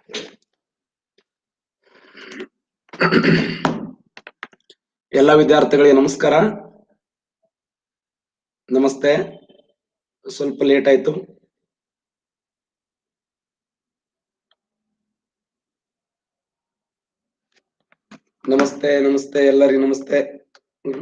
ಎಲ್ಲ ವಿದ್ಯಾರ್ಥಿಗಳಿಗೆ ನಮಸ್ಕಾರ ನಮಸ್ತೆ ಸ್ವಲ್ಪ ಲೇಟ್ ಆಯ್ತು ನಮಸ್ತೆ ನಮಸ್ತೆ ಎಲ್ಲರಿಗೂ ನಮಸ್ತೆ ಹ್ಮ್.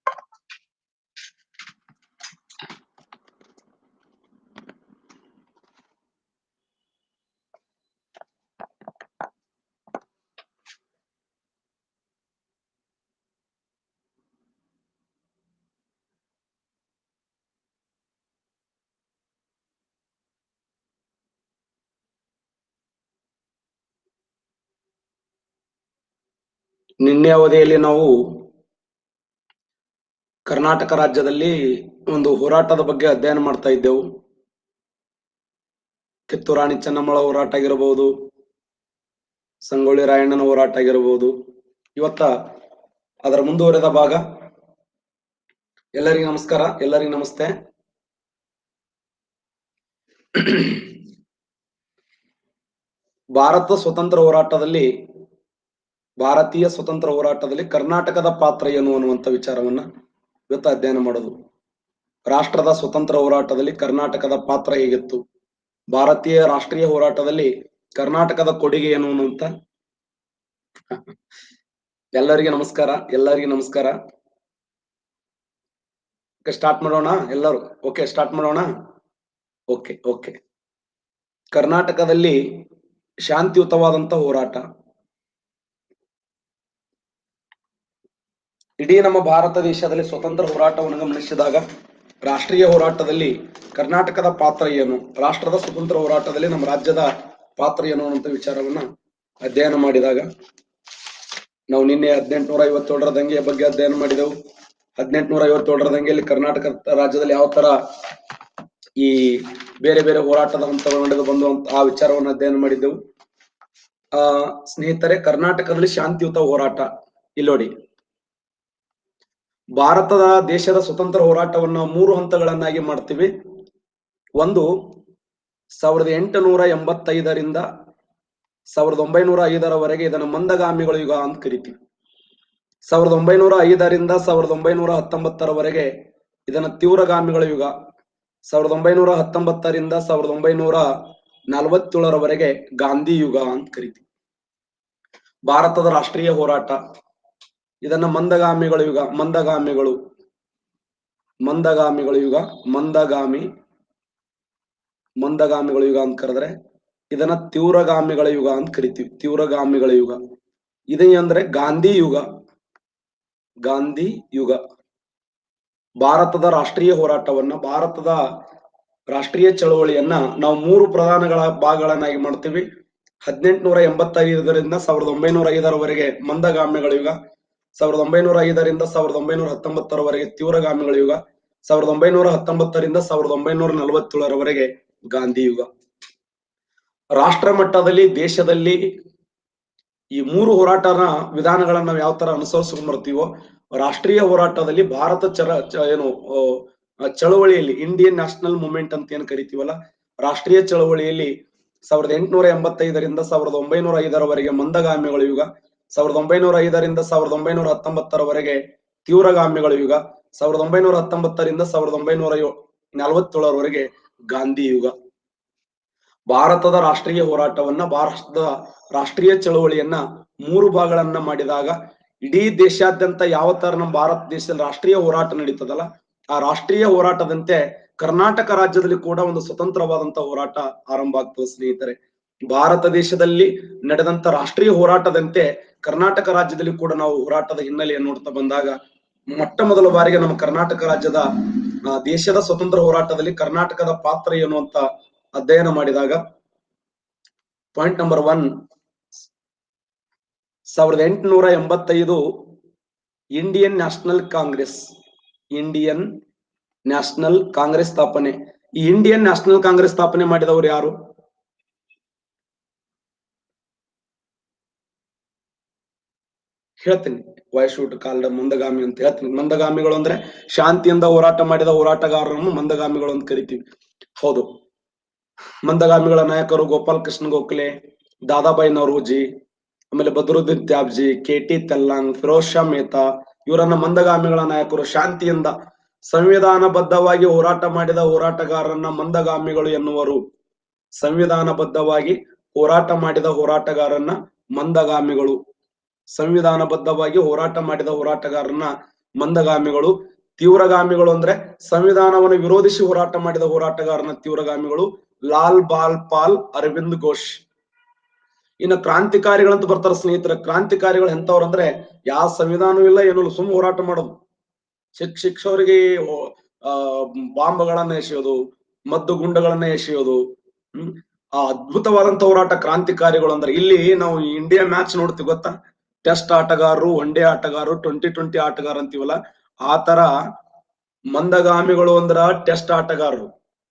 ನಿನ್ನೆ ಅವಧಿಯಲ್ಲಿ ನಾವು ಕರ್ನಾಟಕ ರಾಜ್ಯದಲ್ಲಿ ಒಂದು ಹೋರಾಟದ ಬಗ್ಗೆ ಅಧ್ಯಯನ ಮಾಡ್ತಾ ಇದ್ದೆವು ಕಿತ್ತೂರು ರಾಣಿ ಚೆನ್ನಮ್ಮಳ ಹೋರಾಟ ಆಗಿರಬಹುದು ಸಂಗೊಳ್ಳಿ ರಾಯಣ್ಣನ ಹೋರಾಟ ಆಗಿರಬಹುದು ಇವತ್ತ ಅದರ ಮುಂದುವರೆದ ಭಾಗ ಎಲ್ಲರಿಗೂ ನಮಸ್ಕಾರ ಎಲ್ಲರಿಗೂ ನಮಸ್ತೆ ಭಾರತ ಸ್ವತಂತ್ರ ಹೋರಾಟದಲ್ಲಿ ಭಾರತೀಯ ಸ್ವತಂತ್ರ ಹೋರಾಟದಲ್ಲಿ ಕರ್ನಾಟಕದ ಪಾತ್ರ ಏನು ಅನ್ನುವಂಥ ವಿಚಾರವನ್ನ ಇವತ್ತು ಅಧ್ಯಯನ ಮಾಡೋದು ರಾಷ್ಟ್ರದ ಸ್ವತಂತ್ರ ಹೋರಾಟದಲ್ಲಿ ಕರ್ನಾಟಕದ ಪಾತ್ರ ಹೇಗಿತ್ತು ಭಾರತೀಯ ರಾಷ್ಟ್ರೀಯ ಹೋರಾಟದಲ್ಲಿ ಕರ್ನಾಟಕದ ಕೊಡುಗೆ ಏನು ಅನ್ನುವಂತ ಎಲ್ಲರಿಗೆ ನಮಸ್ಕಾರ ಎಲ್ಲರಿಗೂ ನಮಸ್ಕಾರ ಸ್ಟಾರ್ಟ್ ಮಾಡೋಣ ಎಲ್ಲರೂ ಓಕೆ ಸ್ಟಾರ್ಟ್ ಮಾಡೋಣ ಓಕೆ ಓಕೆ ಕರ್ನಾಟಕದಲ್ಲಿ ಶಾಂತಿಯುತವಾದಂತ ಹೋರಾಟ ಇಡೀ ನಮ್ಮ ಭಾರತ ದೇಶದಲ್ಲಿ ಸ್ವತಂತ್ರ ಹೋರಾಟವನ್ನು ಗಮನಿಸಿದಾಗ ರಾಷ್ಟ್ರೀಯ ಹೋರಾಟದಲ್ಲಿ ಕರ್ನಾಟಕದ ಪಾತ್ರ ಏನು ರಾಷ್ಟ್ರದ ಸ್ವತಂತ್ರ ಹೋರಾಟದಲ್ಲಿ ನಮ್ಮ ರಾಜ್ಯದ ಪಾತ್ರ ಏನು ಅನ್ನುವಂಥ ವಿಚಾರವನ್ನ ಅಧ್ಯಯನ ಮಾಡಿದಾಗ ನಾವು ನಿನ್ನೆ ಹದಿನೆಂಟುನೂರ ಐವತ್ತೇಳರ ದಂಗೆಯ ಬಗ್ಗೆ ಅಧ್ಯಯನ ಮಾಡಿದೆವು ಹದಿನೆಂಟುನೂರ ಐವತ್ತೇಳರ ದಂಗೆಯಲ್ಲಿ ಕರ್ನಾಟಕ ರಾಜ್ಯದಲ್ಲಿ ಯಾವ ತರ ಈ ಬೇರೆ ಬೇರೆ ಹೋರಾಟದ ಹಂತಗಳು ನಡೆದು ಬಂದು ಅಂತ ಆ ವಿಚಾರವನ್ನು ಅಧ್ಯಯನ ಮಾಡಿದ್ದೆವು ಆ ಸ್ನೇಹಿತರೆ ಕರ್ನಾಟಕದಲ್ಲಿ ಶಾಂತಿಯುತ ಹೋರಾಟ ಇಲ್ಲಿ ನೋಡಿ ಭಾರತದ ದೇಶದ ಸ್ವತಂತ್ರ ಹೋರಾಟವನ್ನ ಮೂರು ಹಂತಗಳನ್ನಾಗಿ ಮಾಡ್ತೀವಿ ಒಂದು ಸಾವಿರದ ಎಂಟುನೂರ ಎಂಬತ್ತೈದರಿಂದ ಸಾವಿರದ ಒಂಬೈನೂರ ಐದರವರೆಗೆ ಇದನ್ನು ಮಂದಗಾಮಿಗಳ ಯುಗ ಅಂತ ಕರಿತೀವಿ ಸಾವಿರದ ಒಂಬೈನೂರ ಐದರಿಂದ ಸಾವಿರದ ಒಂಬೈನೂರ ಹತ್ತೊಂಬತ್ತರವರೆಗೆ ಇದನ್ನ ತೀವ್ರಗಾಮಿಗಳ ಯುಗ ಸಾವಿರದ ಒಂಬೈನೂರ ಹತ್ತೊಂಬತ್ತರಿಂದ ಸಾವಿರದ ಒಂಬೈನೂರ ನಲವತ್ತೇಳರವರೆಗೆ ಗಾಂಧಿ ಯುಗ ಅಂತ ಕರಿತೀವಿ ಭಾರತದ ರಾಷ್ಟ್ರೀಯ ಹೋರಾಟ ಇದನ್ನ ಮಂದಗಾಮಿಗಳ ಯುಗ ಮಂದಗಾಮಿಗಳು ಮಂದಗಾಮಿಗಳ ಯುಗ ಮಂದಗಾಮಿ ಮಂದಗಾಮಿಗಳ ಯುಗ ಅಂತ ಕರೆದ್ರೆ ಇದನ್ನ ತೀವ್ರಗಾಮಿಗಳ ಯುಗ ಅಂತ ಕರಿತೀವಿ ತೀವ್ರಗಾಮಿಗಳ ಯುಗ ಇದು ಅಂದ್ರೆ ಗಾಂಧಿ ಯುಗ ಗಾಂಧಿ ಯುಗ ಭಾರತದ ರಾಷ್ಟ್ರೀಯ ಹೋರಾಟವನ್ನ ಭಾರತದ ರಾಷ್ಟ್ರೀಯ ಚಳವಳಿಯನ್ನ ನಾವು ಮೂರು ಪ್ರಧಾನಗಳ ಭಾಗಗಳನ್ನಾಗಿ ಮಾಡ್ತೀವಿ ಹದಿನೆಂಟುನೂರ ಎಂಬತ್ತೈದರಿಂದ ಸಾವಿರದ ಒಂಬೈನೂರ ಐದರವರೆಗೆ ಮಂದಗಾಮಿಗಳ ಯುಗ ಸಾವಿರದ ಒಂಬೈನೂರ ಐದರಿಂದ ಸಾವಿರದ ಒಂಬೈನೂರ ಹತ್ತೊಂಬತ್ತರವರೆಗೆ ತೀವ್ರಗಾಮಿಗಳ ಯುಗ ಸಾವಿರದ ಒಂಬೈನೂರ ಹತ್ತೊಂಬತ್ತರಿಂದ ಸಾವಿರದ ಒಂಬೈನೂರ ನಲವತ್ತೇಳರವರೆಗೆ ಗಾಂಧಿ ಯುಗ ರಾಷ್ಟ್ರ ಮಟ್ಟದಲ್ಲಿ ದೇಶದಲ್ಲಿ ಈ ಮೂರು ಹೋರಾಟನ ವಿಧಾನಗಳನ್ನ ನಾವು ಯಾವ ತರ ಅನುಸರಿಸ್ಕೊಂಡ್ ಬರ್ತೀವೋ ರಾಷ್ಟ್ರೀಯ ಹೋರಾಟದಲ್ಲಿ ಭಾರತ ಚರ ಚ- ಏನು ಆ, ಚಳವಳಿಯಲ್ಲಿ ಇಂಡಿಯನ್ ನ್ಯಾಷನಲ್ ಮೂವ್ಮೆಂಟ್ ಅಂತ ಏನ್ ಕರಿತೀವಲ್ಲ ರಾಷ್ಟ್ರೀಯ ಚಳವಳಿಯಲ್ಲಿ ಸಾವಿರದ ಎಂಟುನೂರ ಎಂಬತ್ತೈದರಿಂದ ಸಾವಿರದ ಒಂಬೈನೂರ ಐದರವರೆಗೆ ಮಂದಗಾಮಿಗಳ ಯುಗ ಸಾವಿರದ ಒಂಬೈನೂರ ಐದರಿಂದ ಸಾವಿರದ ಒಂಬೈನೂರ ಹತ್ತೊಂಬತ್ತರವರೆಗೆ ತೀವ್ರಗಾಮಿಗಳ ಯುಗ ಸಾವಿರದ ಒಂಬೈನೂರ ಹತ್ತೊಂಬತ್ತರಿಂದ ಸಾವಿರದ ಒಂಬೈನೂರ ಯೋ- ನಲವತ್ತೇಳರವರೆಗೆ ಗಾಂಧಿ ಯುಗ ಭಾರತದ ರಾಷ್ಟ್ರೀಯ ಹೋರಾಟವನ್ನ ಭಾರತದ ರಾಷ್ಟ್ರೀಯ ಚಳವಳಿಯನ್ನ ಮೂರು ಭಾಗಗಳನ್ನ ಮಾಡಿದಾಗ ಇಡೀ ದೇಶಾದ್ಯಂತ ಯಾವ ತರ ನಮ್ಮ ಭಾರತ ದೇಶದಲ್ಲಿ ರಾಷ್ಟ್ರೀಯ ಹೋರಾಟ ನಡೀತದಲ್ಲ ಆ ರಾಷ್ಟ್ರೀಯ ಹೋರಾಟದಂತೆ ಕರ್ನಾಟಕ ರಾಜ್ಯದಲ್ಲಿ ಕೂಡ ಒಂದು ಸ್ವತಂತ್ರವಾದಂತ ಹೋರಾಟ ಆರಂಭ ಆಗ್ತದೆ ಸ್ನೇಹಿತರೆ ಭಾರತ ದೇಶದಲ್ಲಿ ನಡೆದಂತ ರಾಷ್ಟ್ರೀಯ ಹೋರಾಟದಂತೆ ಕರ್ನಾಟಕ ರಾಜ್ಯದಲ್ಲಿ ಕೂಡ ನಾವು ಹೋರಾಟದ ಹಿನ್ನೆಲೆಯನ್ನು ನೋಡ್ತಾ ಬಂದಾಗ ಮೊಟ್ಟ ಮೊದಲ ಬಾರಿಗೆ ನಮ್ಮ ಕರ್ನಾಟಕ ರಾಜ್ಯದ ಆ, ದೇಶದ ಸ್ವತಂತ್ರ ಹೋರಾಟದಲ್ಲಿ ಕರ್ನಾಟಕದ ಪಾತ್ರ ಏನು ಅಂತ ಅಧ್ಯಯನ ಮಾಡಿದಾಗ ಪಾಯಿಂಟ್ ನಂಬರ್ ಒನ್ ಸಾವಿರದ ಎಂಟುನೂರ ಎಂಬತ್ತೈದು Indian National Congress Indian National Congress ಸ್ಥಾಪನೆ ಈ ಇಂಡಿಯನ್ ನ್ಯಾಷನಲ್ ಕಾಂಗ್ರೆಸ್ ಸ್ಥಾಪನೆ ಮಾಡಿದವರು ಯಾರು ಹೇಳ್ತೀನಿ ವಯಸ್ಸೂಟ ಕಾಲದ ಮಂದಗಾಮಿ ಅಂತ ಹೇಳ್ತೀನಿ ಮಂದಗಾಮಿಗಳು ಅಂದ್ರೆ ಶಾಂತಿಯಿಂದ ಹೋರಾಟ ಮಾಡಿದ ಹೋರಾಟಗಾರರನ್ನು ಮಂದಗಾಮಿಗಳು ಅಂತ ಕರಿತೀವಿ ಹೌದು ಮಂದಗಾಮಿಗಳ ನಾಯಕರು ಗೋಪಾಲ್ ಕೃಷ್ಣ ಗೋಖಲೆ ದಾದಾಬಾಯಿ ನವರೋಜಿ ಆಮೇಲೆ ಬದ್ರುದ್ದೀನ್ ತ್ಯಾಬ್ಜಿ ಕೆ ಟಿ ತೆಲ್ಲಾಂಗ್ ಫಿರೋಜ್ ಶಾ ಮೆಹ್ತಾ ಇವರನ್ನ ಮಂದಗಾಮಿಗಳ ನಾಯಕರು ಶಾಂತಿಯಿಂದ ಸಂವಿಧಾನಬದ್ಧವಾಗಿ ಹೋರಾಟ ಮಾಡಿದ ಹೋರಾಟಗಾರರನ್ನ ಮಂದಗಾಮಿಗಳು ಎನ್ನುವರು ಸಂವಿಧಾನಬದ್ಧವಾಗಿ ಹೋರಾಟ ಮಾಡಿದ ಹೋರಾಟಗಾರನ್ನ ಮಂದಗಾಮಿಗಳು ಸಂವಿಧಾನಬದ್ಧವಾಗಿ ಹೋರಾಟ ಮಾಡಿದ ಹೋರಾಟಗಾರರನ್ನ ಮಂದಗಾಮಿಗಳು ತೀವ್ರಗಾಮಿಗಳು ಅಂದ್ರೆ ಸಂವಿಧಾನವನ್ನು ವಿರೋಧಿಸಿ ಹೋರಾಟ ಮಾಡಿದ ಹೋರಾಟಗಾರನ ತೀವ್ರಗಾಮಿಗಳು ಲಾಲ್ ಬಾಲ್ ಪಾಲ್ ಅರವಿಂದ್ ಘೋಷ್ ಇನ್ನು ಕ್ರಾಂತಿಕಾರಿಗಳಂತ ಬರ್ತಾರ ಸ್ನೇಹಿತರ ಕ್ರಾಂತಿಕಾರಿಗಳು ಎಂತವ್ರು ಅಂದ್ರೆ ಯಾವ ಸಂವಿಧಾನವೂ ಇಲ್ಲ ಏನೂ ಇಲ್ಲ ಸುಮ್ ಹೋರಾಟ ಮಾಡೋದು ಶಿಕ್ ಶಿಕ್ಷವರಿಗೆ ಆ ಬಾಂಬ್ಗಳನ್ನ ಎಸೆಯೋದು ಮದ್ದು ಗುಂಡಗಳನ್ನ ಎಸೆಯೋದು ಹ್ಮ್ ಆ ಅದ್ಭುತವಾದಂತ ಹೋರಾಟ ಕ್ರಾಂತಿಕಾರಿಗಳು ಅಂದ್ರೆ ಇಲ್ಲಿ ನಾವು ಇಂಡಿಯಾ ಮ್ಯಾಚ್ ನೋಡ್ತೀವಿ ಗೊತ್ತಾ ಟೆಸ್ಟ್ ಆಟಗಾರರು ಒನ್ ಡೇ ಆಟಗಾರರು ಟ್ವೆಂಟಿ ಟ್ವೆಂಟಿ ಆಟಗಾರ ಅಂತೀವಲ್ಲ ಆ ತರ ಮಂದಗಾಮಿಗಳು ಅಂದ್ರ ಟೆಸ್ಟ್ ಆಟಗಾರರು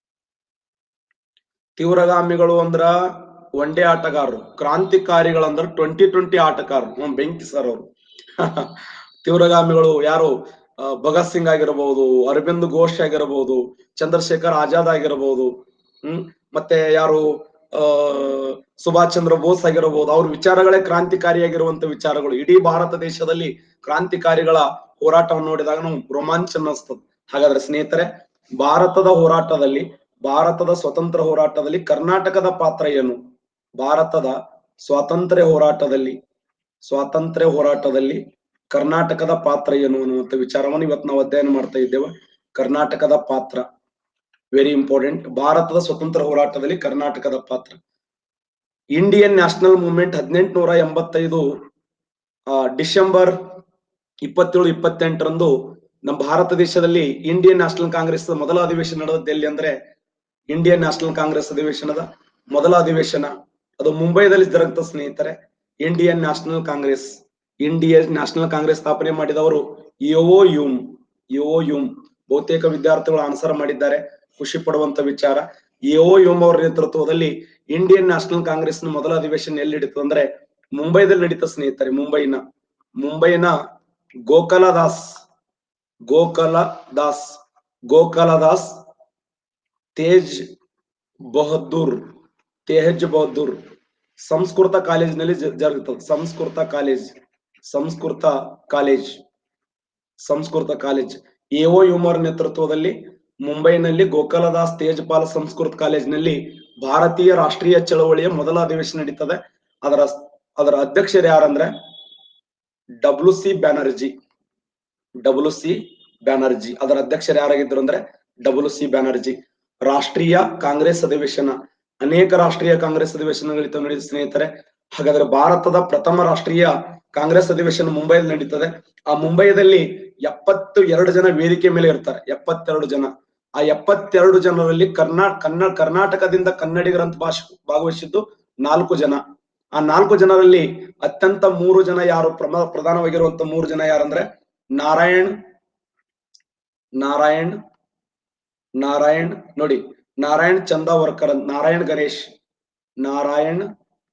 ತೀವ್ರಗಾಮಿಗಳು ಅಂದ್ರ ಒನ್ ಡೇ ಆಟಗಾರರು ಕ್ರಾಂತಿಕಾರಿಗಳು ಅಂದ್ರ ಟ್ವೆಂಟಿ ಟ್ವೆಂಟಿ ಆಟಗಾರರು ಹ್ಮ್ ಬೆಂಕಿ ಸರ್ ಅವರು ತೀವ್ರಗಾಮಿಗಳು ಯಾರು ಆ, ಭಗತ್ ಸಿಂಗ್ ಆಗಿರಬಹುದು ಅರವಿಂದ್ ಘೋಷ್ ಆಗಿರಬಹುದು ಚಂದ್ರಶೇಖರ್ ಆಜಾದ್ ಆಗಿರಬಹುದು ಹ್ಮ್ ಮತ್ತೆ ಯಾರು ಆ ಸುಭಾಷ್ ಚಂದ್ರ ಬೋಸ್ ಆಗಿರಬಹುದು ಅವ್ರ ವಿಚಾರಗಳೇ ಕ್ರಾಂತಿಕಾರಿಯಾಗಿರುವಂತ ವಿಚಾರಗಳು ಇಡೀ ಭಾರತ ದೇಶದಲ್ಲಿ ಕ್ರಾಂತಿಕಾರಿಗಳ ಹೋರಾಟವನ್ನು ನೋಡಿದಾಗ ನಾವು ರೋಮಾಂಚನ ಅನ್ನಿಸ್ತದೆ ಹಾಗಾದ್ರೆ ಸ್ನೇಹಿತರೆ ಭಾರತದ ಹೋರಾಟದಲ್ಲಿ ಭಾರತದ ಸ್ವತಂತ್ರ ಹೋರಾಟದಲ್ಲಿ ಕರ್ನಾಟಕದ ಪಾತ್ರ ಏನು ಭಾರತದ ಸ್ವಾತಂತ್ರ್ಯ ಹೋರಾಟದಲ್ಲಿ ಸ್ವಾತಂತ್ರ್ಯ ಹೋರಾಟದಲ್ಲಿ ಕರ್ನಾಟಕದ ಪಾತ್ರ ಏನು ಅನ್ನುವಂಥ ವಿಚಾರವನ್ನು ಇವತ್ತು ನಾವು ಅಧ್ಯಯನ ಮಾಡ್ತಾ ಇದ್ದೇವೆ ಕರ್ನಾಟಕದ ಪಾತ್ರ ವೆರಿ ಇಂಪಾರ್ಟೆಂಟ್ ಭಾರತದ ಸ್ವತಂತ್ರ ಹೋರಾಟದಲ್ಲಿ ಕರ್ನಾಟಕದ ಪಾತ್ರ ಇಂಡಿಯನ್ ನ್ಯಾಷನಲ್ ಮೂವ್ಮೆಂಟ್ ಹದಿನೆಂಟುನೂರ ಎಂಬತ್ತೈದು ಆ, ಡಿಸೆಂಬರ್ ಇಪ್ಪತ್ತೇಳು ಇಪ್ಪತ್ತೆಂಟರಂದು ನಮ್ಮ ಭಾರತ ದೇಶದಲ್ಲಿ ಇಂಡಿಯನ್ ನ್ಯಾಷನಲ್ ಕಾಂಗ್ರೆಸ್ ಮೊದಲ ಅಧಿವೇಶನ ನಡೆದದ್ದು ಎಲ್ಲಿ ಅಂದ್ರೆ ಇಂಡಿಯನ್ ನ್ಯಾಷನಲ್ ಕಾಂಗ್ರೆಸ್ ಅಧಿವೇಶನದ ಮೊದಲ ಅಧಿವೇಶನ ಅದು ಮುಂಬೈದಲ್ಲಿ ಜರುಗ್ತ ಸ್ನೇಹಿತರೆ Indian National Congress Indian National Congress ಸ್ಥಾಪನೆ ಮಾಡಿದವರು ಯೋ ಯುಮ್ ಯೋ ಯುಮ್ ಬಹುತೇಕ ವಿದ್ಯಾರ್ಥಿಗಳು ಆನ್ಸರ್ ಮಾಡಿದ್ದಾರೆ ಖುಷಿ ಪಡುವಂತ ವಿಚಾರ ಯೋ ಯುಮ್ ಅವರ ನೇತೃತ್ವದಲ್ಲಿ ಇಂಡಿಯನ್ ನ್ಯಾಷನಲ್ ಕಾಂಗ್ರೆಸ್ನ ಮೊದಲ ಅಧಿವೇಶನ ಎಲ್ಲಿ ನಡೀತು ಅಂದ್ರೆ ಮುಂಬೈದಲ್ಲಿ ನಡೀತ ಸ್ನೇಹಿತರೆ ಮುಂಬೈನ ಮುಂಬೈನ ಗೋಕಲ ದಾಸ್ ಗೋಕಲ ದಾಸ್ ಗೋಕಲ ದಾಸ್ ತೇಜ್ ಬಹದ್ದೂರ್ ತೇಜ್ ಬಹದ್ದೂರ್ ಸಂಸ್ಕೃತ ಕಾಲೇಜಿನಲ್ಲಿ ಜ- ಜರುಗುತ್ತದೆ Sanskrit college Sanskrit college Sanskrit college A O Hume ನೇತೃತ್ವದಲ್ಲಿ ಮುಂಬೈನಲ್ಲಿ ಗೋಕಲದಾಸ್ ತೇಜ್ಪಾಲ್ ಸಂಸ್ಕೃತ ಕಾಲೇಜಿನಲ್ಲಿ ಭಾರತೀಯ ರಾಷ್ಟ್ರೀಯ ಚಳವಳಿಯ ಮೊದಲ ಅಧಿವೇಶನ ನಡೀತದೆ ಅದರ ಅದರ ಅಧ್ಯಕ್ಷರು ಯಾರಂದ್ರೆ W C Banerjee W C Banerjee ಅದರ ಅಧ್ಯಕ್ಷರು ಯಾರಾಗಿದ್ರು ಅಂದ್ರೆ ಡಬ್ಲ್ಯೂ ಸಿ ಬ್ಯಾನರ್ಜಿ ರಾಷ್ಟ್ರೀಯ ಕಾಂಗ್ರೆಸ್ ಅಧಿವೇಶನ ಅನೇಕ ರಾಷ್ಟ್ರೀಯ ಕಾಂಗ್ರೆಸ್ ಅಧಿವೇಶನಗಳಿತ ನಡೆದ ಸ್ನೇಹಿತರೆ ಹಾಗಾದ್ರೆ ಭಾರತದ ಪ್ರಥಮ ರಾಷ್ಟ್ರೀಯ ಕಾಂಗ್ರೆಸ್ ಅಧಿವೇಶನ ಮುಂಬೈಯಲ್ಲಿ ನಡೀತದೆ ಆ ಮುಂಬೈದಲ್ಲಿ ಎಪ್ಪತ್ತು ಎರಡು ಜನ ವೇದಿಕೆ ಮೇಲೆ ಇರ್ತಾರೆ ಎಪ್ಪತ್ತೆರಡು ಜನ ಆ ಎಪ್ಪತ್ತೆರಡು ಜನರಲ್ಲಿ ಕರ್ನಾ ಕನ್ನ ಕರ್ನಾಟಕದಿಂದ ಕನ್ನಡಿಗರಂತ ಭಾಷೆ ಭಾಗವಹಿಸಿದ್ದು ನಾಲ್ಕು ಜನ ಆ ನಾಲ್ಕು ಜನರಲ್ಲಿ ಅತ್ಯಂತ ಮೂರು ಜನ ಯಾರು ಪ್ರಮ ಪ್ರಧಾನವಾಗಿರುವಂತ ಮೂರು ಜನ ಯಾರಂದ್ರೆ ನಾರಾಯಣ್ ನಾರಾಯಣ್ ನಾರಾಯಣ್ ನೋಡಿ ನಾರಾಯಣ್ ಚಂದಾವರ್ಕರ್ ಅಂತ ನಾರಾಯಣ್ ಗಣೇಶ್ ನಾರಾಯಣ್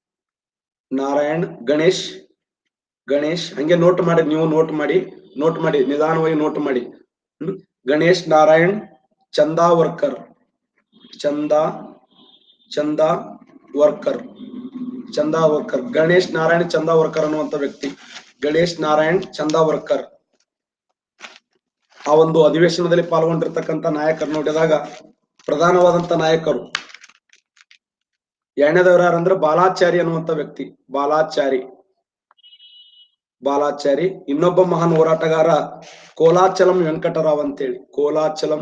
ನಾರಾಯಣ್ ಗಣೇಶ್ ಗಣೇಶ್ ಹಂಗೆ ನೋಟ್ ಮಾಡಿ ನೀವು ನೋಟ್ ಮಾಡಿ ನೋಟ್ ಮಾಡಿ ನಿಧಾನವಾಗಿ ನೋಟ್ ಮಾಡಿ ಹ್ಮ್ ಗಣೇಶ್ ನಾರಾಯಣ್ ಚಂದಾವರ್ಕರ್ ಚಂದಾ ಚಂದಾ ವರ್ಕರ್ ಚಂದಾವರ್ಕರ್ ಗಣೇಶ್ ನಾರಾಯಣ್ ಚಂದಾವರ್ಕರ್ ಅನ್ನುವಂತ ವ್ಯಕ್ತಿ ಗಣೇಶ್ ನಾರಾಯಣ್ ಚಂದಾವರ್ಕರ್ ಆ ಒಂದು ಅಧಿವೇಶನದಲ್ಲಿ ಪಾಲ್ಗೊಂಡಿರ್ತಕ್ಕಂಥ ನಾಯಕರು ನೋಡಿದಾಗ ಪ್ರಧಾನವಾದಂತ ನಾಯಕರು ಎರಡನೇದವ್ರು ಯಾರಂದ್ರೆ ಬಾಲಾಚಾರಿ ಅನ್ನುವಂತ ವ್ಯಕ್ತಿ ಬಾಲಾಚಾರಿ ಬಾಲಾಚಾರಿ ಇನ್ನೊಬ್ಬ ಮಹಾನ್ ಹೋರಾಟಗಾರ ಕೋಲಾಚಲಂ ವೆಂಕಟರಾವ್ ಅಂತೇಳಿ ಕೋಲಾಚಲಂ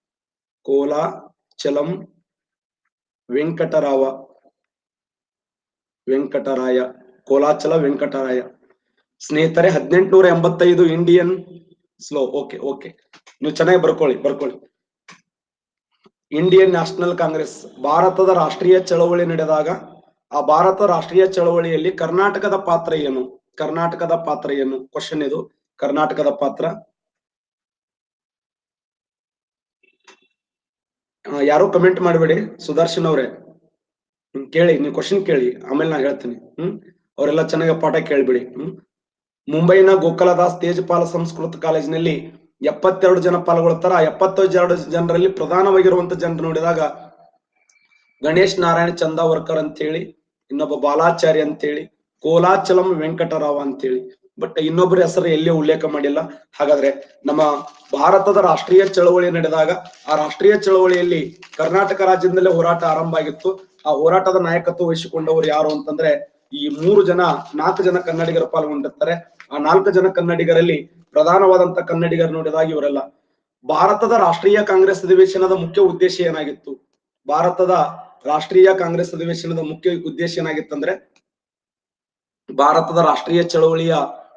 ಕೋಲಾಚಲಂ ವೆಂಕಟರಾವ ವೆಂಕಟರಾಯ ಕೋಲಾಚಲ ವೆಂಕಟರಾಯ ಸ್ನೇಹಿತರೆ ಹದಿನೆಂಟುನೂರ ಎಂಬತ್ತೈದು ಇಂಡಿಯನ್ ಸ್ಲೋ ಓಕೆ ಓಕೆ ನೀವು ಚೆನ್ನಾಗಿ ಬರ್ಕೊಳ್ಳಿ ಬರ್ಕೊಳ್ಳಿ ಇಂಡಿಯನ್ ನ್ಯಾಷನಲ್ ಕಾಂಗ್ರೆಸ್ ಭಾರತದ ರಾಷ್ಟ್ರೀಯ ಚಳವಳಿ ನಡೆದಾಗ ಆ ಭಾರತ ರಾಷ್ಟ್ರೀಯ ಚಳವಳಿಯಲ್ಲಿ ಕರ್ನಾಟಕದ ಪಾತ್ರ ಏನು ಕರ್ನಾಟಕದ ಪಾತ್ರ ಏನು ಕ್ವಶನ್ ಇದು ಕರ್ನಾಟಕದ ಪಾತ್ರ ಆ, ಯಾರು ಕಮೆಂಟ್ ಮಾಡಬೇಡಿ ಸುದರ್ಶನ್ ಅವರೇ ಹ್ಮ್, ಕೇಳಿ ನೀವು ಕ್ವಶನ್ ಕೇಳಿ ಆಮೇಲೆ ನಾ ಹೇಳ್ತೀನಿ ಹ್ಮ್ ಅವರೆಲ್ಲ ಚೆನ್ನಾಗಿ ಪಾಠ ಕೇಳ್ಬಿಡಿ ಹ್ಮ್ ಮುಂಬೈನ ಗೋಕಲದಾಸ್ ತೇಜಪಾಲ ಸಂಸ್ಕೃತ ಕಾಲೇಜಿನಲ್ಲಿ ಎಪ್ಪತ್ತೆರಡು ಜನ ಪಾಲ್ಗೊಳ್ತಾರ ಆ ಎಪ್ಪತ್ತೆರಡು ಜನರಲ್ಲಿ ಪ್ರಧಾನವಾಗಿರುವಂತ ಜನರು ನೋಡಿದಾಗ ಗಣೇಶ್ ನಾರಾಯಣ್ ಚಂದಾವರ್ಕರ್ ಅಂತ ಹೇಳಿ ಇನ್ನೊಬ್ಬ ಬಾಲಾಚಾರಿ ಅಂತೇಳಿ ಕೋಲಾಚಲಂ ವೆಂಕಟರಾವ್ ಅಂತೇಳಿ ಬಟ್ ಇನ್ನೊಬ್ಬರ ಹೆಸರು ಎಲ್ಲಿ ಉಲ್ಲೇಖ ಮಾಡಿಲ್ಲ ಹಾಗಾದ್ರೆ ನಮ್ಮ ಭಾರತದ ರಾಷ್ಟ್ರೀಯ ಚಳವಳಿ ನಡೆದಾಗ ಆ ರಾಷ್ಟ್ರೀಯ ಚಳವಳಿಯಲ್ಲಿ ಕರ್ನಾಟಕ ರಾಜ್ಯದಲ್ಲೇ ಹೋರಾಟ ಆರಂಭ ಆಗಿತ್ತು ಆ ಹೋರಾಟದ ನಾಯಕತ್ವ ವಹಿಸಿಕೊಂಡವರು ಯಾರು ಅಂತಂದ್ರೆ ಈ ಮೂರು ಜನ ನಾಲ್ಕು ಜನ ಕನ್ನಡಿಗರು ಪಾಲ್ಗೊಂಡಿರ್ತಾರೆ ಆ ನಾಲ್ಕು ಜನ ಕನ್ನಡಿಗರಲ್ಲಿ ಪ್ರಧಾನವಾದಂತ ಕನ್ನಡಿಗರು ನೋಡಿದಾಗ ಇವರೆಲ್ಲ ಭಾರತದ ರಾಷ್ಟ್ರೀಯ ಕಾಂಗ್ರೆಸ್ ಅಧಿವೇಶನದ ಮುಖ್ಯ ಉದ್ದೇಶ ಏನಾಗಿತ್ತು ಭಾರತದ ರಾಷ್ಟ್ರೀಯ ಕಾಂಗ್ರೆಸ್ ಅಧಿವೇಶನದ ಮುಖ್ಯ ಉದ್ದೇಶ ಏನಾಗಿತ್ತಂದ್ರೆ ಭಾರತದ ರಾಷ್ಟ್ರೀಯ ಚಳವಳಿಯ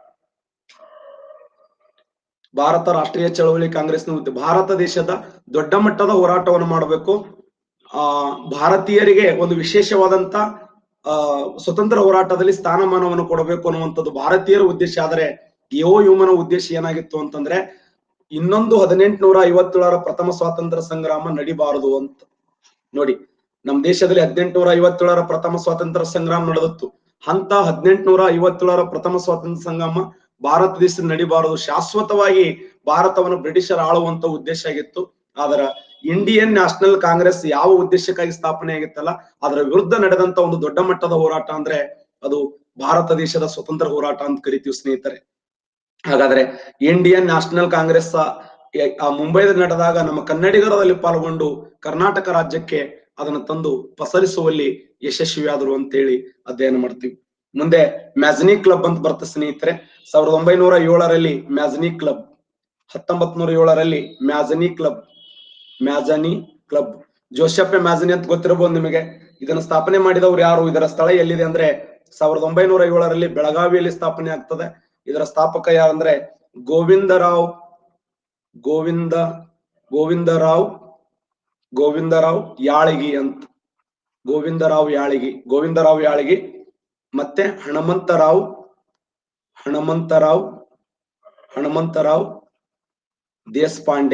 ಭಾರತ ರಾಷ್ಟ್ರೀಯ ಚಳವಳಿ ಕಾಂಗ್ರೆಸ್ನ ಉದ್ದ- ಭಾರತ ದೇಶದ ದೊಡ್ಡ ಮಟ್ಟದ ಹೋರಾಟವನ್ನು ಮಾಡಬೇಕು ಆ ಭಾರತೀಯರಿಗೆ ಒಂದು ವಿಶೇಷವಾದಂತ ಆ ಸ್ವತಂತ್ರ ಹೋರಾಟದಲ್ಲಿ ಸ್ಥಾನಮಾನವನ್ನು ಕೊಡಬೇಕು ಅನ್ನುವಂಥದ್ದು ಭಾರತೀಯರ ಉದ್ದೇಶ ಆದರೆ ಯೋ ಹ್ಯೂಮನ ಉದ್ದೇಶ ಏನಾಗಿತ್ತು ಅಂತಂದ್ರೆ ಇನ್ನೊಂದು ಹದಿನೆಂಟುನೂರ ಐವತ್ತೇಳರ ಪ್ರಥಮ ಸ್ವಾತಂತ್ರ್ಯ ಸಂಗ್ರಾಮ ನಡಿಬಾರದು ಅಂತ ನೋಡಿ ನಮ್ ದೇಶದಲ್ಲಿ ಹದಿನೆಂಟುನೂರ ಐವತ್ತೇಳರ ಪ್ರಥಮ ಸ್ವಾತಂತ್ರ್ಯ ಸಂಗ್ರಾಮ ನಡೆದಿತ್ತು ಅಂತ ಹದಿನೆಂಟುನೂರ ಐವತ್ತೇಳರ ಪ್ರಥಮ ಸ್ವಾತಂತ್ರ್ಯ ಸಂಗ್ರಾಮ ಭಾರತ ದೇಶದಲ್ಲಿ ನಡಿಬಾರದು ಶಾಶ್ವತವಾಗಿ ಭಾರತವನ್ನು ಬ್ರಿಟಿಷರ್ ಆಳುವಂತ ಉದ್ದೇಶ ಆಗಿತ್ತು ಆದ್ರ ಇಂಡಿಯನ್ ನ್ಯಾಷನಲ್ ಕಾಂಗ್ರೆಸ್ ಯಾವ ಉದ್ದೇಶಕ್ಕಾಗಿ ಸ್ಥಾಪನೆ ಆಗಿತ್ತಲ್ಲ ಅದರ ವಿರುದ್ಧ ನಡೆದಂತ ಒಂದು ದೊಡ್ಡ ಮಟ್ಟದ ಹೋರಾಟ ಅಂದ್ರೆ ಅದು ಭಾರತ ದೇಶದ ಸ್ವತಂತ್ರ ಹೋರಾಟ ಅಂತ ಕರಿತೀವಿ ಸ್ನೇಹಿತರೆ ಹಾಗಾದ್ರೆ ಇಂಡಿಯನ್ ನ್ಯಾಷನಲ್ ಕಾಂಗ್ರೆಸ್ ಆ- ಆ ಮುಂಬೈದಲ್ಲಿ ನಡೆದಾಗ ನಮ್ಮ ಕನ್ನಡಿಗರಲ್ಲಿ ಪಾಲ್ಗೊಂಡು ಕರ್ನಾಟಕ ರಾಜ್ಯಕ್ಕೆ ಅದನ್ನು ತಂದು ಪಸರಿಸುವಲ್ಲಿ ಯಶಸ್ವಿಯಾದರು ಅಂತೇಳಿ ಅಧ್ಯಯನ ಮಾಡ್ತೀವಿ ಮುಂದೆ ಮ್ಯಾಜನಿ ಕ್ಲಬ್ ಅಂತ ಬರುತ್ತೆ ಸ್ನೇಹಿತರೆ ಸಾವಿರದ ಒಂಬೈನೂರ ಏಳರಲ್ಲಿ ಮ್ಯಾಜನಿ ಕ್ಲಬ್ ಹತ್ತೊಂಬತ್ ನೂರ ಏಳರಲ್ಲಿ Mazzini club Mazzini club Joseph Mazzini ಅಂತ ಗೊತ್ತಿರಬಹುದು ನಿಮಗೆ ಇದನ್ನು ಸ್ಥಾಪನೆ ಮಾಡಿದವರು ಯಾರು ಇದರ ಸ್ಥಳ ಎಲ್ಲಿದೆ ಅಂದ್ರೆ ಸಾವಿರದ ಒಂಬೈನೂರ ಏಳರಲ್ಲಿ ಬೆಳಗಾವಿಯಲ್ಲಿ ಸ್ಥಾಪನೆ ಆಗ್ತದೆ ಇದರ ಸ್ಥಾಪಕ ಯಾರಂದ್ರೆ ಗೋವಿಂದರಾವ್ ಗೋವಿಂದ ಗೋವಿಂದರಾವ್ ಗೋವಿಂದರಾವ್ ಯಾಳಗಿ ಅಂತ ಗೋವಿಂದರಾವ್ ಯಾಳಗಿ ಗೋವಿಂದರಾವ್ ಯಾಳಗಿ ಮತ್ತೆ ಹಣಮಂತರಾವ್ ಹಣಮಂತರಾವ್ ಹಣಮಂತರಾವ್ ದೇಶಪಾಂಡೆ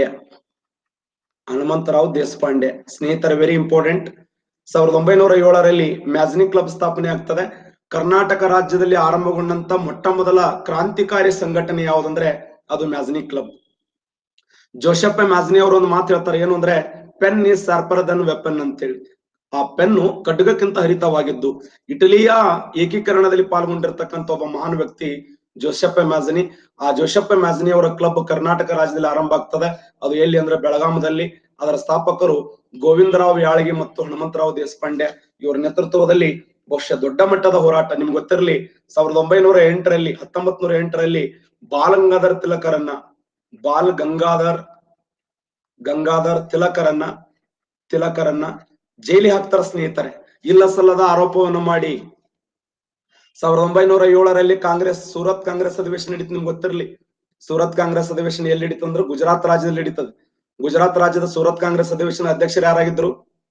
ಹನುಮಂತರಾವ್ ದೇಶಪಾಂಡೆ ಸ್ನೇಹಿತರ ವೆರಿ ಇಂಪಾರ್ಟೆಂಟ್ ಸಾವಿರದ ಒಂಬೈನೂರ ಏಳರಲ್ಲಿ ಮ್ಯಾಜನಿ ಕ್ಲಬ್ ಸ್ಥಾಪನೆ ಆಗ್ತದೆ ಕರ್ನಾಟಕ ರಾಜ್ಯದಲ್ಲಿ ಆರಂಭಗೊಂಡಂತ ಮೊಟ್ಟ ಮೊದಲ ಕ್ರಾಂತಿಕಾರಿ ಸಂಘಟನೆ ಯಾವುದಂದ್ರೆ ಅದು ಮ್ಯಾಜನಿ ಕ್ಲಬ್ ಜೋಸೆಫ್ ಮ್ಯಾಜನಿ ಅವರು ಒಂದು ಮಾತು ಹೇಳ್ತಾರೆ ಏನು ಅಂದ್ರೆ pen is sharper than weapon ಅಂತೇಳಿ ಆ ಪೆನ್ನು ಖಡ್ಗಕ್ಕಿಂತ ಹರಿತವಾಗಿದ್ದು ಇಟಲಿಯ ಏಕೀಕರಣದಲ್ಲಿ ಪಾಲ್ಗೊಂಡಿರ್ತಕ್ಕಂಥ ಒಬ್ಬ ಮಹಾನ್ ವ್ಯಕ್ತಿ ಜೋಸೆಫ್ ಮ್ಯಾಜನಿ ಆ ಜೋಸೆಫ್ ಮ್ಯಾಜನಿ ಅವರ ಕ್ಲಬ್ ಕರ್ನಾಟಕ ರಾಜ್ಯದಲ್ಲಿ ಆರಂಭ ಆಗ್ತದೆ ಅದು ಎಲ್ಲಿ ಅಂದ್ರೆ ಬೆಳಗಾಮದಲ್ಲಿ ಅದರ ಸ್ಥಾಪಕರು ಗೋವಿಂದರಾವ್ ಯಾಳಗಿ ಮತ್ತು ಹನುಮಂತರಾವ್ ದೇಶಪಾಂಡೆ ಇವರ ನೇತೃತ್ವದಲ್ಲಿ ಬಹುಶಃ ದೊಡ್ಡ ಮಟ್ಟದ ಹೋರಾಟ ನಿಮ್ಗೆ ಗೊತ್ತಿರಲಿ ಸಾವಿರದ ಒಂಬೈನೂರ ಎಂಟರಲ್ಲಿ ಹತ್ತೊಂಬತ್ ನೂರ ಎಂಟರಲ್ಲಿ ಬಾಲಗಂಗಾಧರ್ ತಿಲಕರನ್ನ ಬಾಲ್ ಗಂಗಾಧರ್ ಗಂಗಾಧರ್ ತಿಲಕರನ್ನ ತಿಲಕರನ್ನ ಜೈಲಿ ಹಾಕ್ತಾರ ಸ್ನೇಹಿತರೆ ಇಲ್ಲ ಸಲ್ಲದ ಆರೋಪವನ್ನು ಮಾಡಿ ಸಾವಿರದ ಒಂಬೈನೂರ ಏಳರಲ್ಲಿ ಕಾಂಗ್ರೆಸ್ ಸೂರತ್ ಕಾಂಗ್ರೆಸ್ ಅಧಿವೇಶನ ನಡೀತು ನಿಮ್ಗೆ ಗೊತ್ತಿರಲಿ ಸೂರತ್ ಕಾಂಗ್ರೆಸ್ ಅಧಿವೇಶನ ಎಲ್ಲಿ ನಡೀತು ಅಂದ್ರೆ ಗುಜರಾತ್ ರಾಜ್ಯದಲ್ಲಿ ನಡೀತದೆ ಗುಜರಾತ್ ರಾಜ್ಯದ ಸೂರತ್ ಕಾಂಗ್ರೆಸ್ ಅಧಿವೇಶನ ಅಧ್ಯಕ್ಷರು ಯಾರಾಗಿದ್ರು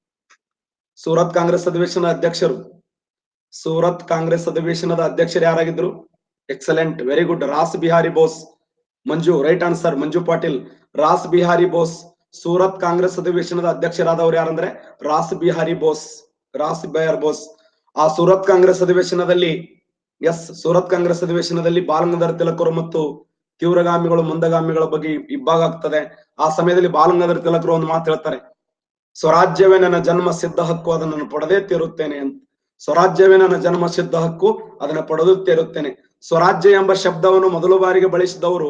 ಸೂರತ್ ಕಾಂಗ್ರೆಸ್ ಅಧಿವೇಶನ ಅಧ್ಯಕ್ಷರು ಸೂರತ್ ಕಾಂಗ್ರೆಸ್ ಅಧಿವೇಶನದ ಅಧ್ಯಕ್ಷರು ಯಾರಾಗಿದ್ರು excellent very good Ras Bihari Bose Manju right answer Manju Patil Ras Bihari Bose Surat Congress ಅಧಿವೇಶನದ ಅಧ್ಯಕ್ಷರಾದವರು ಯಾರಂದ್ರೆ ರಾಸ್ ಬಿಹಾರಿ ಬೋಸ್ ರಾಸ್ ಬಿಹಾರ್ ಬೋಸ್ ಆ ಸೂರತ್ ಕಾಂಗ್ರೆಸ್ ಅಧಿವೇಶನದಲ್ಲಿ ಎಸ್ ಸೂರತ್ ಕಾಂಗ್ರೆಸ್ ಅಧಿವೇಶನದಲ್ಲಿ ಬಾಲಗಂಗಾಧರ್ ತಿಲಕರು ಮತ್ತು ತೀವ್ರಗಾಮಿಗಳು ಮಂದಗಾಮಿಗಳ ಬಗ್ಗೆ ಇಬ್ಬಾಗ ಆಗ್ತದೆ ಆ ಸಮಯದಲ್ಲಿ ಬಾಲಗಂಗಾಧರ್ ತಿಲಕರು ಒಂದು ಮಾತು ಹೇಳ್ತಾರೆ ಸ್ವರಾಜ್ಯವೇ ನನ್ನ ಜನ್ಮ ಸಿದ್ಧ ಹಕ್ಕು ಅದನ್ನು ನಾನು ಪಡೆದೇ ತೀರುತ್ತೇನೆ ಅಂತ ಸ್ವರಾಜ್ಯವೇ ನನ್ನ ಜನ್ಮ ಸಿದ್ಧ ಹಕ್ಕು ಅದನ್ನ ಪಡೆದು ತೀರುತ್ತೇನೆ ಸ್ವರಾಜ್ಯ ಎಂಬ ಶಬ್ದವನ್ನು ಮೊದಲು ಬಾರಿಗೆ ಬಳಸಿದವರು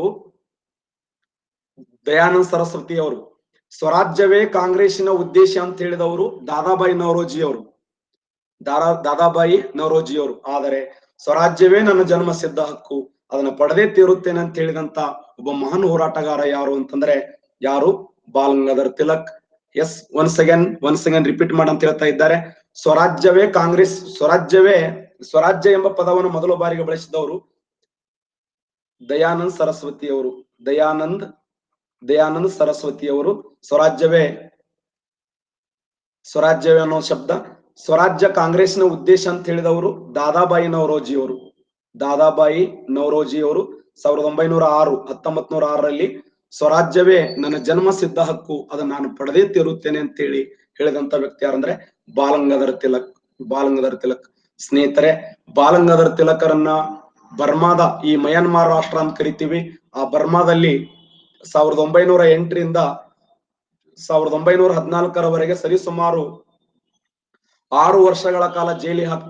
ದಯಾನಂದ್ ಸರಸ್ವತಿ ಅವರು ಸ್ವರಾಜ್ಯವೇ ಕಾಂಗ್ರೆಸ್ಸಿನ ಉದ್ದೇಶ ಅಂತ ಹೇಳಿದವರು ದಾದಾಬಾಯಿ ನವರೋಜಿ ಅವರು ದಾರಾ ದಾದಾಬಾಯಿ ನವರೋಜಿ ಅವರು ಆದರೆ ಸ್ವರಾಜ್ಯವೇ ನನ್ನ ಜನ್ಮ ಸಿದ್ಧ ಹಕ್ಕು ಅದನ್ನ ಪಡೆದೇ ತೀರುತ್ತೇನೆ ಅಂತ ಹೇಳಿದಂತ ಒಬ್ಬ ಮಹಾನ್ ಹೋರಾಟಗಾರ ಯಾರು ಅಂತಂದ್ರೆ ಯಾರು Balagangadhar Tilak yes once again once again repeat ಮಾಡಂತ ಹೇಳ್ತಾ ಇದ್ದಾರೆ ಸ್ವರಾಜ್ಯವೇ ಕಾಂಗ್ರೆಸ್ ಸ್ವರಾಜ್ಯವೇ ಸ್ವರಾಜ್ಯ ಎಂಬ ಪದವನ್ನು ಮೊದಲ ಬಾರಿಗೆ ಬಳಸಿದವರು ದಯಾನಂದ್ ಸರಸ್ವತಿ ಅವರು ದಯಾನಂದ್ ದಯಾನಂದ್ ಸರಸ್ವತಿ ಅವರು ಸ್ವರಾಜ್ಯವೇ ಸ್ವರಾಜ್ಯವೇ ಅನ್ನೋ ಶಬ್ದ ಸ್ವರಾಜ್ಯ ಕಾಂಗ್ರೆಸ್ನ ಉದ್ದೇಶ ಅಂತ ಹೇಳಿದವರು ದಾದಾಬಾಯಿ ನವರೋಜಿ ಅವರು ದಾದಾಬಾಯಿ ನವರೋಜಿ ಅವರು ಸಾವಿರದ ಒಂಬೈನೂರ ಆರು ಹತ್ತೊಂಬತ್ ನೂರ ಆರರಲ್ಲಿ ಸ್ವರಾಜ್ಯವೇ ನನ್ನ ಜನ್ಮ ಸಿದ್ಧ ಹಕ್ಕು ಅದನ್ನ ನಾನು ಪಡೆದೇ ತೀರುತ್ತೇನೆ ಅಂತೇಳಿ ಹೇಳಿದಂತ ವ್ಯಕ್ತಿ ಯಾರಂದ್ರೆ ಬಾಲಗಂಗಾಧರ್ ತಿಲಕ್ ಬಾಲಗಂಗಾಧರ್ ತಿಲಕ್ ಸ್ನೇಹಿತರೆ ಬಾಲಗಂಗಾಧರ್ ತಿಲಕರನ್ನ ಬರ್ಮಾದ ಈ ಮಯನ್ಮಾರ್ ರಾಷ್ಟ್ರ ಅಂತ ಕರಿತೀವಿ ಆ ಬರ್ಮಾದಲ್ಲಿ ಸಾವಿರದ ಒಂಬೈನೂರ ಎಂಟರಿಂದ ಸಾವಿರದ ಒಂಬೈನೂರ ಹದಿನಾಲ್ಕರವರೆಗೆ ಸರಿಸುಮಾರು ಆರು ವರ್ಷಗಳ ಕಾಲ ಜೈಲಿಗೆ ಹಾಕ್ತಾರೆ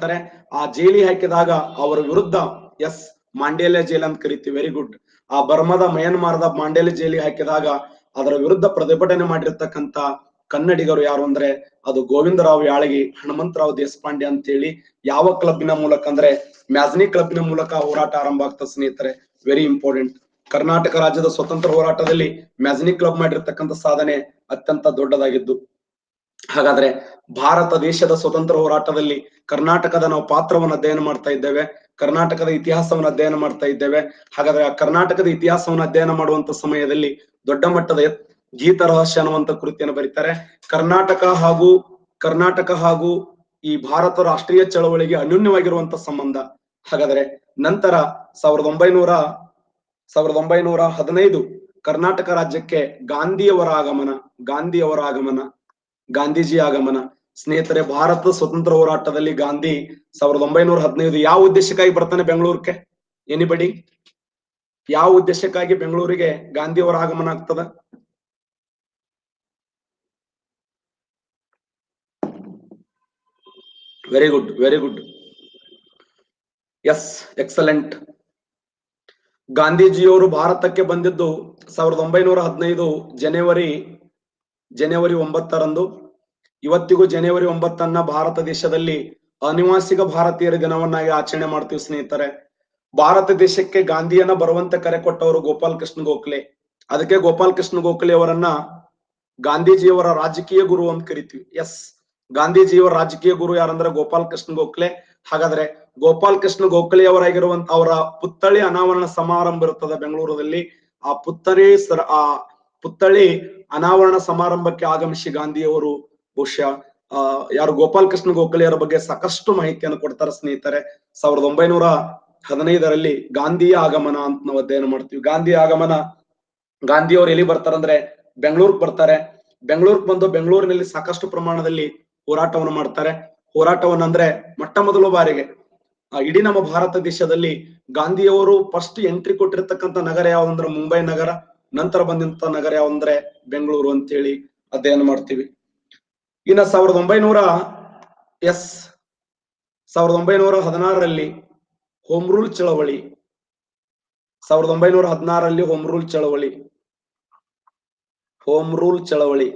ಆ ಜೈಲಿ ಹಾಕಿದಾಗ ಅವರ ವಿರುದ್ಧ ಎಸ್ ಮಾಂಡೇಲ್ಯ ಜೈಲ್ ಅಂತ ಕರಿತೀವಿ ವೆರಿ ಗುಡ್ ಆ ಬರ್ಮದ ಮಯನ್ಮಾರದ ಮಾಂಡೇಲ್ಯ ಜೈಲಿಗೆ ಹಾಕಿದಾಗ ಅದರ ವಿರುದ್ಧ ಪ್ರತಿಭಟನೆ ಮಾಡಿರ್ತಕ್ಕಂತ ಕನ್ನಡಿಗರು ಯಾರು ಅಂದ್ರೆ ಅದು ಗೋವಿಂದರಾವ್ ಯಾಳಗಿ ಹನುಮಂತರಾವ್ ದೇಶಪಾಂಡೆ ಅಂತೇಳಿ ಯಾವ ಕ್ಲಬ್ಬಿನ ಮೂಲಕ ಅಂದ್ರೆ ಮ್ಯಾಜ್ನಿ ಕ್ಲಬ್ಬಿನ ಮೂಲಕ ಹೋರಾಟ ಆರಂಭ ಆಗ್ತದೆ ಸ್ನೇಹಿತರೆ ವೆರಿ ಇಂಪಾರ್ಟೆಂಟ್ ಕರ್ನಾಟಕ ರಾಜ್ಯದ ಸ್ವತಂತ್ರ ಹೋರಾಟದಲ್ಲಿ ಮ್ಯಾಜ್ನಿ ಕ್ಲಬ್ ಮಾಡಿರ್ತಕ್ಕಂಥ ಸಾಧನೆ ಅತ್ಯಂತ ದೊಡ್ಡದಾಗಿದ್ದು ಹಾಗಾದ್ರೆ ಭಾರತ ದೇಶದ ಸ್ವತಂತ್ರ ಹೋರಾಟದಲ್ಲಿ ಕರ್ನಾಟಕದ ನಾವು ಪಾತ್ರವನ್ನು ಅಧ್ಯಯನ ಮಾಡ್ತಾ ಇದ್ದೇವೆ ಕರ್ನಾಟಕದ ಇತಿಹಾಸವನ್ನು ಅಧ್ಯಯನ ಮಾಡ್ತಾ ಇದ್ದೇವೆ ಹಾಗಾದ್ರೆ ಆ ಕರ್ನಾಟಕದ ಇತಿಹಾಸವನ್ನು ಅಧ್ಯಯನ ಮಾಡುವಂತ ಸಮಯದಲ್ಲಿ ದೊಡ್ಡ ಮಟ್ಟದ ಎತ್- ಗೀತ ರಹಸ್ಯ ಅನ್ನುವಂತ ಕೃತಿಯನ್ನು ಬರೀತಾರೆ ಕರ್ನಾಟಕ ಹಾಗೂ ಕರ್ನಾಟಕ ಹಾಗೂ ಈ ಭಾರತ ರಾಷ್ಟ್ರೀಯ ಚಳವಳಿಗೆ ಅನ್ಯೂನ್ಯವಾಗಿರುವಂತ ಸಂಬಂಧ ಹಾಗಾದ್ರೆ ನಂತರ ಸಾವಿರದ ಒಂಬೈನೂರ ಸಾವಿರದ ಒಂಬೈನೂರ ಹದಿನೈದು ಕರ್ನಾಟಕ ರಾಜ್ಯಕ್ಕೆ ಗಾಂಧಿಯವರ ಆಗಮನ ಗಾಂಧಿಯವರ ಆಗಮನ ಗಾಂಧೀಜಿ ಆಗಮನ ಸ್ನೇಹಿತರೆ ಭಾರತದ ಸ್ವತಂತ್ರ ಹೋರಾಟದಲ್ಲಿ ಗಾಂಧಿ ಸಾವಿರದ ಒಂಬೈನೂರ ಹದಿನೈದು ಯಾವ ಉದ್ದೇಶಕ್ಕಾಗಿ ಬರ್ತಾನೆ ಬೆಂಗಳೂರಿಗೆ ಎನಿಬಡಿ ಯಾವ ಉದ್ದೇಶಕ್ಕಾಗಿ ಬೆಂಗಳೂರಿಗೆ ಗಾಂಧಿಯವರ ಆಗಮನ ಆಗ್ತದ very good very good yes excellent ಗಾಂಧೀಜಿಯವರು ಭಾರತಕ್ಕೆ ಬಂದಿದ್ದು ಸಾವಿರದ ಒಂಬೈನೂರ ಹದಿನೈದು ಜನವರಿ ಜನವರಿ ಒಂಬತ್ತರಂದು ಇವತ್ತಿಗೂ ಜನವರಿ ಒಂಬತ್ತನ್ನ ಭಾರತ ದೇಶದಲ್ಲಿ ಅನಿವಾಸಿಗ ಭಾರತೀಯರ ದಿನವನ್ನಾಗಿ ಆಚರಣೆ ಮಾಡ್ತೀವಿ ಸ್ನೇಹಿತರೆ ಭಾರತ ದೇಶಕ್ಕೆ ಗಾಂಧಿಯನ್ನ ಬರುವಂತೆ ಕರೆ ಕೊಟ್ಟವರು ಗೋಪಾಲ್ ಕೃಷ್ಣ ಗೋಖಲೆ ಅದಕ್ಕೆ ಗೋಪಾಲ್ ಕೃಷ್ಣ ಗೋಖಲೆ ಅವರನ್ನ ಗಾಂಧೀಜಿಯವರ ರಾಜಕೀಯ ಗುರು ಅಂತ ಕರಿತೀವಿ ಎಸ್ ಗಾಂಧೀಜಿಯವರ ರಾಜಕೀಯ ಗುರು ಯಾರಂದ್ರೆ ಗೋಪಾಲ್ ಕೃಷ್ಣ ಗೋಖಲೆ ಹಾಗಾದ್ರೆ ಗೋಪಾಲ್ ಕೃಷ್ಣ ಗೋಖಲೆ ಅವರಾಗಿರುವಂತ ಅವರ ಪುತ್ಥಳಿ ಅನಾವರಣ ಸಮಾರಂಭ ಇರುತ್ತದೆ ಬೆಂಗಳೂರಲ್ಲಿ ಆ ಪುತ್ಥಳಿ ಸರ ಆ ಪುತ್ಥಳಿ ಅನಾವರಣ ಸಮಾರಂಭಕ್ಕೆ ಆಗಮಿಸಿ ಗಾಂಧಿಯವರು ಬಹುಶಃ ಆ ಯಾರು ಗೋಪಾಲ್ ಕೃಷ್ಣ ಗೋಖಲೆಯವರ ಬಗ್ಗೆ ಸಾಕಷ್ಟು ಮಾಹಿತಿಯನ್ನು ಕೊಡ್ತಾರೆ ಸ್ನೇಹಿತರೆ ಸಾವಿರದ ಒಂಬೈನೂರ ಹದಿನೈದರಲ್ಲಿ ಗಾಂಧಿಯ ಆಗಮನ ಅಂತ ನಾವು ಅಧ್ಯಯನ ಮಾಡ್ತೀವಿ ಗಾಂಧಿಯ ಆಗಮನ ಗಾಂಧಿಯವರು ಎಲ್ಲಿ ಬರ್ತಾರಂದ್ರೆ ಬೆಂಗಳೂರಿಗೆ ಬರ್ತಾರೆ ಬೆಂಗಳೂರಿಗೆ ಬಂದು ಬೆಂಗಳೂರಿನಲ್ಲಿ ಸಾಕಷ್ಟು ಪ್ರಮಾಣದಲ್ಲಿ ಹೋರಾಟವನ್ನು ಮಾಡ್ತಾರೆ ಹೋರಾಟವನ್ನ ಅಂದ್ರೆ ಮೊಟ್ಟ ಮೊದಲ ಬಾರಿಗೆ ಆ, ಇಡೀ ನಮ್ಮ ಭಾರತ ದೇಶದಲ್ಲಿ ಗಾಂಧಿಯವರು ಫಸ್ಟ್ ಎಂಟ್ರಿ ಕೊಟ್ಟಿರ್ತಕ್ಕಂಥ ನಗರ ಯಾವಂದ್ರೆ ಮುಂಬೈ ನಗರ ನಂತರ ಬಂದಂತ ನಗರ ಯಾವಂದ್ರೆ ಬೆಂಗಳೂರು ಅಂತೇಳಿ ಅಧ್ಯಯನ ಮಾಡ್ತೀವಿ ಇನ್ನ ಸಾವಿರದ ಒಂಬೈನೂರ ಎಸ್ ಸಾವಿರದ ಒಂಬೈನೂರ ಹದಿನಾರರಲ್ಲಿ ಹೋಮ್ ರೂಲ್ ಚಳವಳಿ ಸಾವಿರದ ಒಂಬೈನೂರ ಹದಿನಾರರಲ್ಲಿ ಹೋಮ್ ರೂಲ್ ಚಳವಳಿ ಹೋಮ್ ರೂಲ್ ಚಳವಳಿ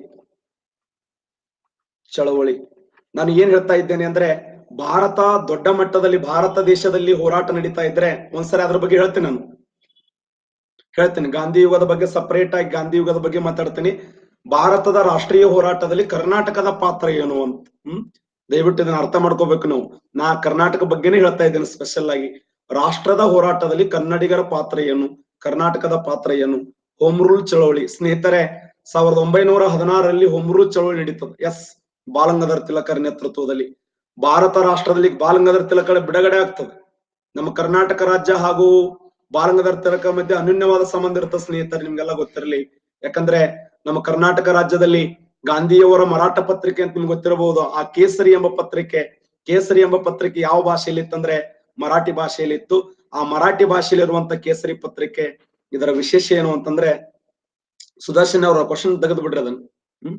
ಚಳವಳಿ ನಾನು ಏನ್ ಹೇಳ್ತಾ ಇದ್ದೇನೆ ಅಂದ್ರೆ ಭಾರತ ದೊಡ್ಡ ಮಟ್ಟದಲ್ಲಿ ಭಾರತ ದೇಶದಲ್ಲಿ ಹೋರಾಟ ನಡೀತಾ ಇದ್ರೆ ಒಂದ್ಸರಿ ಅದ್ರ ಬಗ್ಗೆ ಹೇಳ್ತೀನಿ ನಾನು ಹೇಳ್ತೀನಿ ಗಾಂಧಿ ಯುಗದ ಬಗ್ಗೆ ಸಪರೇಟ್ ಆಗಿ ಗಾಂಧಿ ಯುಗದ ಬಗ್ಗೆ ಮಾತಾಡ್ತೀನಿ ಭಾರತದ ರಾಷ್ಟ್ರೀಯ ಹೋರಾಟದಲ್ಲಿ ಕರ್ನಾಟಕದ ಪಾತ್ರ ಏನು ಅಂತ ಹ್ಮ್ ದಯವಿಟ್ಟು ಇದನ್ನ ಅರ್ಥ ಮಾಡ್ಕೋಬೇಕು ನಾವು ನಾ ಕರ್ನಾಟಕ ಬಗ್ಗೆನೇ ಹೇಳ್ತಾ ಇದ್ದೇನೆ ಸ್ಪೆಷಲ್ ಆಗಿ ರಾಷ್ಟ್ರದ ಹೋರಾಟದಲ್ಲಿ ಕನ್ನಡಿಗರ ಪಾತ್ರ ಏನು ಕರ್ನಾಟಕದ ಪಾತ್ರ ಏನು ಹೋಮ್ ರೂಲ್ ಚಳವಳಿ ಸ್ನೇಹಿತರೆ ಸಾವಿರದ ಒಂಬೈನೂರ ಹದಿನಾರರಲ್ಲಿ ಹೋಮ್ ರೂಲ್ ಚಳವಳಿ ನಡೀತದೆ ಎಸ್ ಬಾಲಗಂಗಾಧರ್ ತಿಲಕರ ನೇತೃತ್ವದಲ್ಲಿ ಭಾರತ ರಾಷ್ಟ್ರದಲ್ಲಿ ಬಾಲಗಂಗಾಧರ್ ತಿಲಕರ ಬಿಡುಗಡೆ ಆಗ್ತದೆ ನಮ್ಮ ಕರ್ನಾಟಕ ರಾಜ್ಯ ಹಾಗೂ ಬಾಲಗಂಗಾಧರ್ ತಿಲಕ ಮಧ್ಯೆ ಅನ್ಯೂನ್ಯವಾದ ಸಂಬಂಧ ಇರ್ತದೆ ಸ್ನೇಹಿತರೆ ನಿಮ್ಗೆಲ್ಲ ಗೊತ್ತಿರಲಿ ಯಾಕಂದ್ರೆ ನಮ್ಮ ಕರ್ನಾಟಕ ರಾಜ್ಯದಲ್ಲಿ ಗಾಂಧಿಯವರ ಮರಾಠ ಪತ್ರಿಕೆ ಅಂತ ನಿಮ್ಗೆ ಗೊತ್ತಿರಬಹುದು ಆ ಕೇಸರಿ ಎಂಬ ಪತ್ರಿಕೆ ಕೇಸರಿ ಎಂಬ ಪತ್ರಿಕೆ ಯಾವ ಭಾಷೆಯಲ್ಲಿ ಇತ್ತಂದ್ರೆ ಮರಾಠಿ ಭಾಷೆಯಲ್ಲಿ ಇತ್ತು ಆ ಮರಾಠಿ ಭಾಷೆಯಲ್ಲಿ ಇರುವಂತ ಕೇಸರಿ ಪತ್ರಿಕೆ ಇದರ ವಿಶೇಷ ಏನು ಅಂತಂದ್ರೆ ಸುದರ್ಶನ್ ಅವರ ಕ್ವಶನ್ ತೆಗೆದು ಬಿಡ್ರಿ ಅದನ್ನ ಹ್ಮ್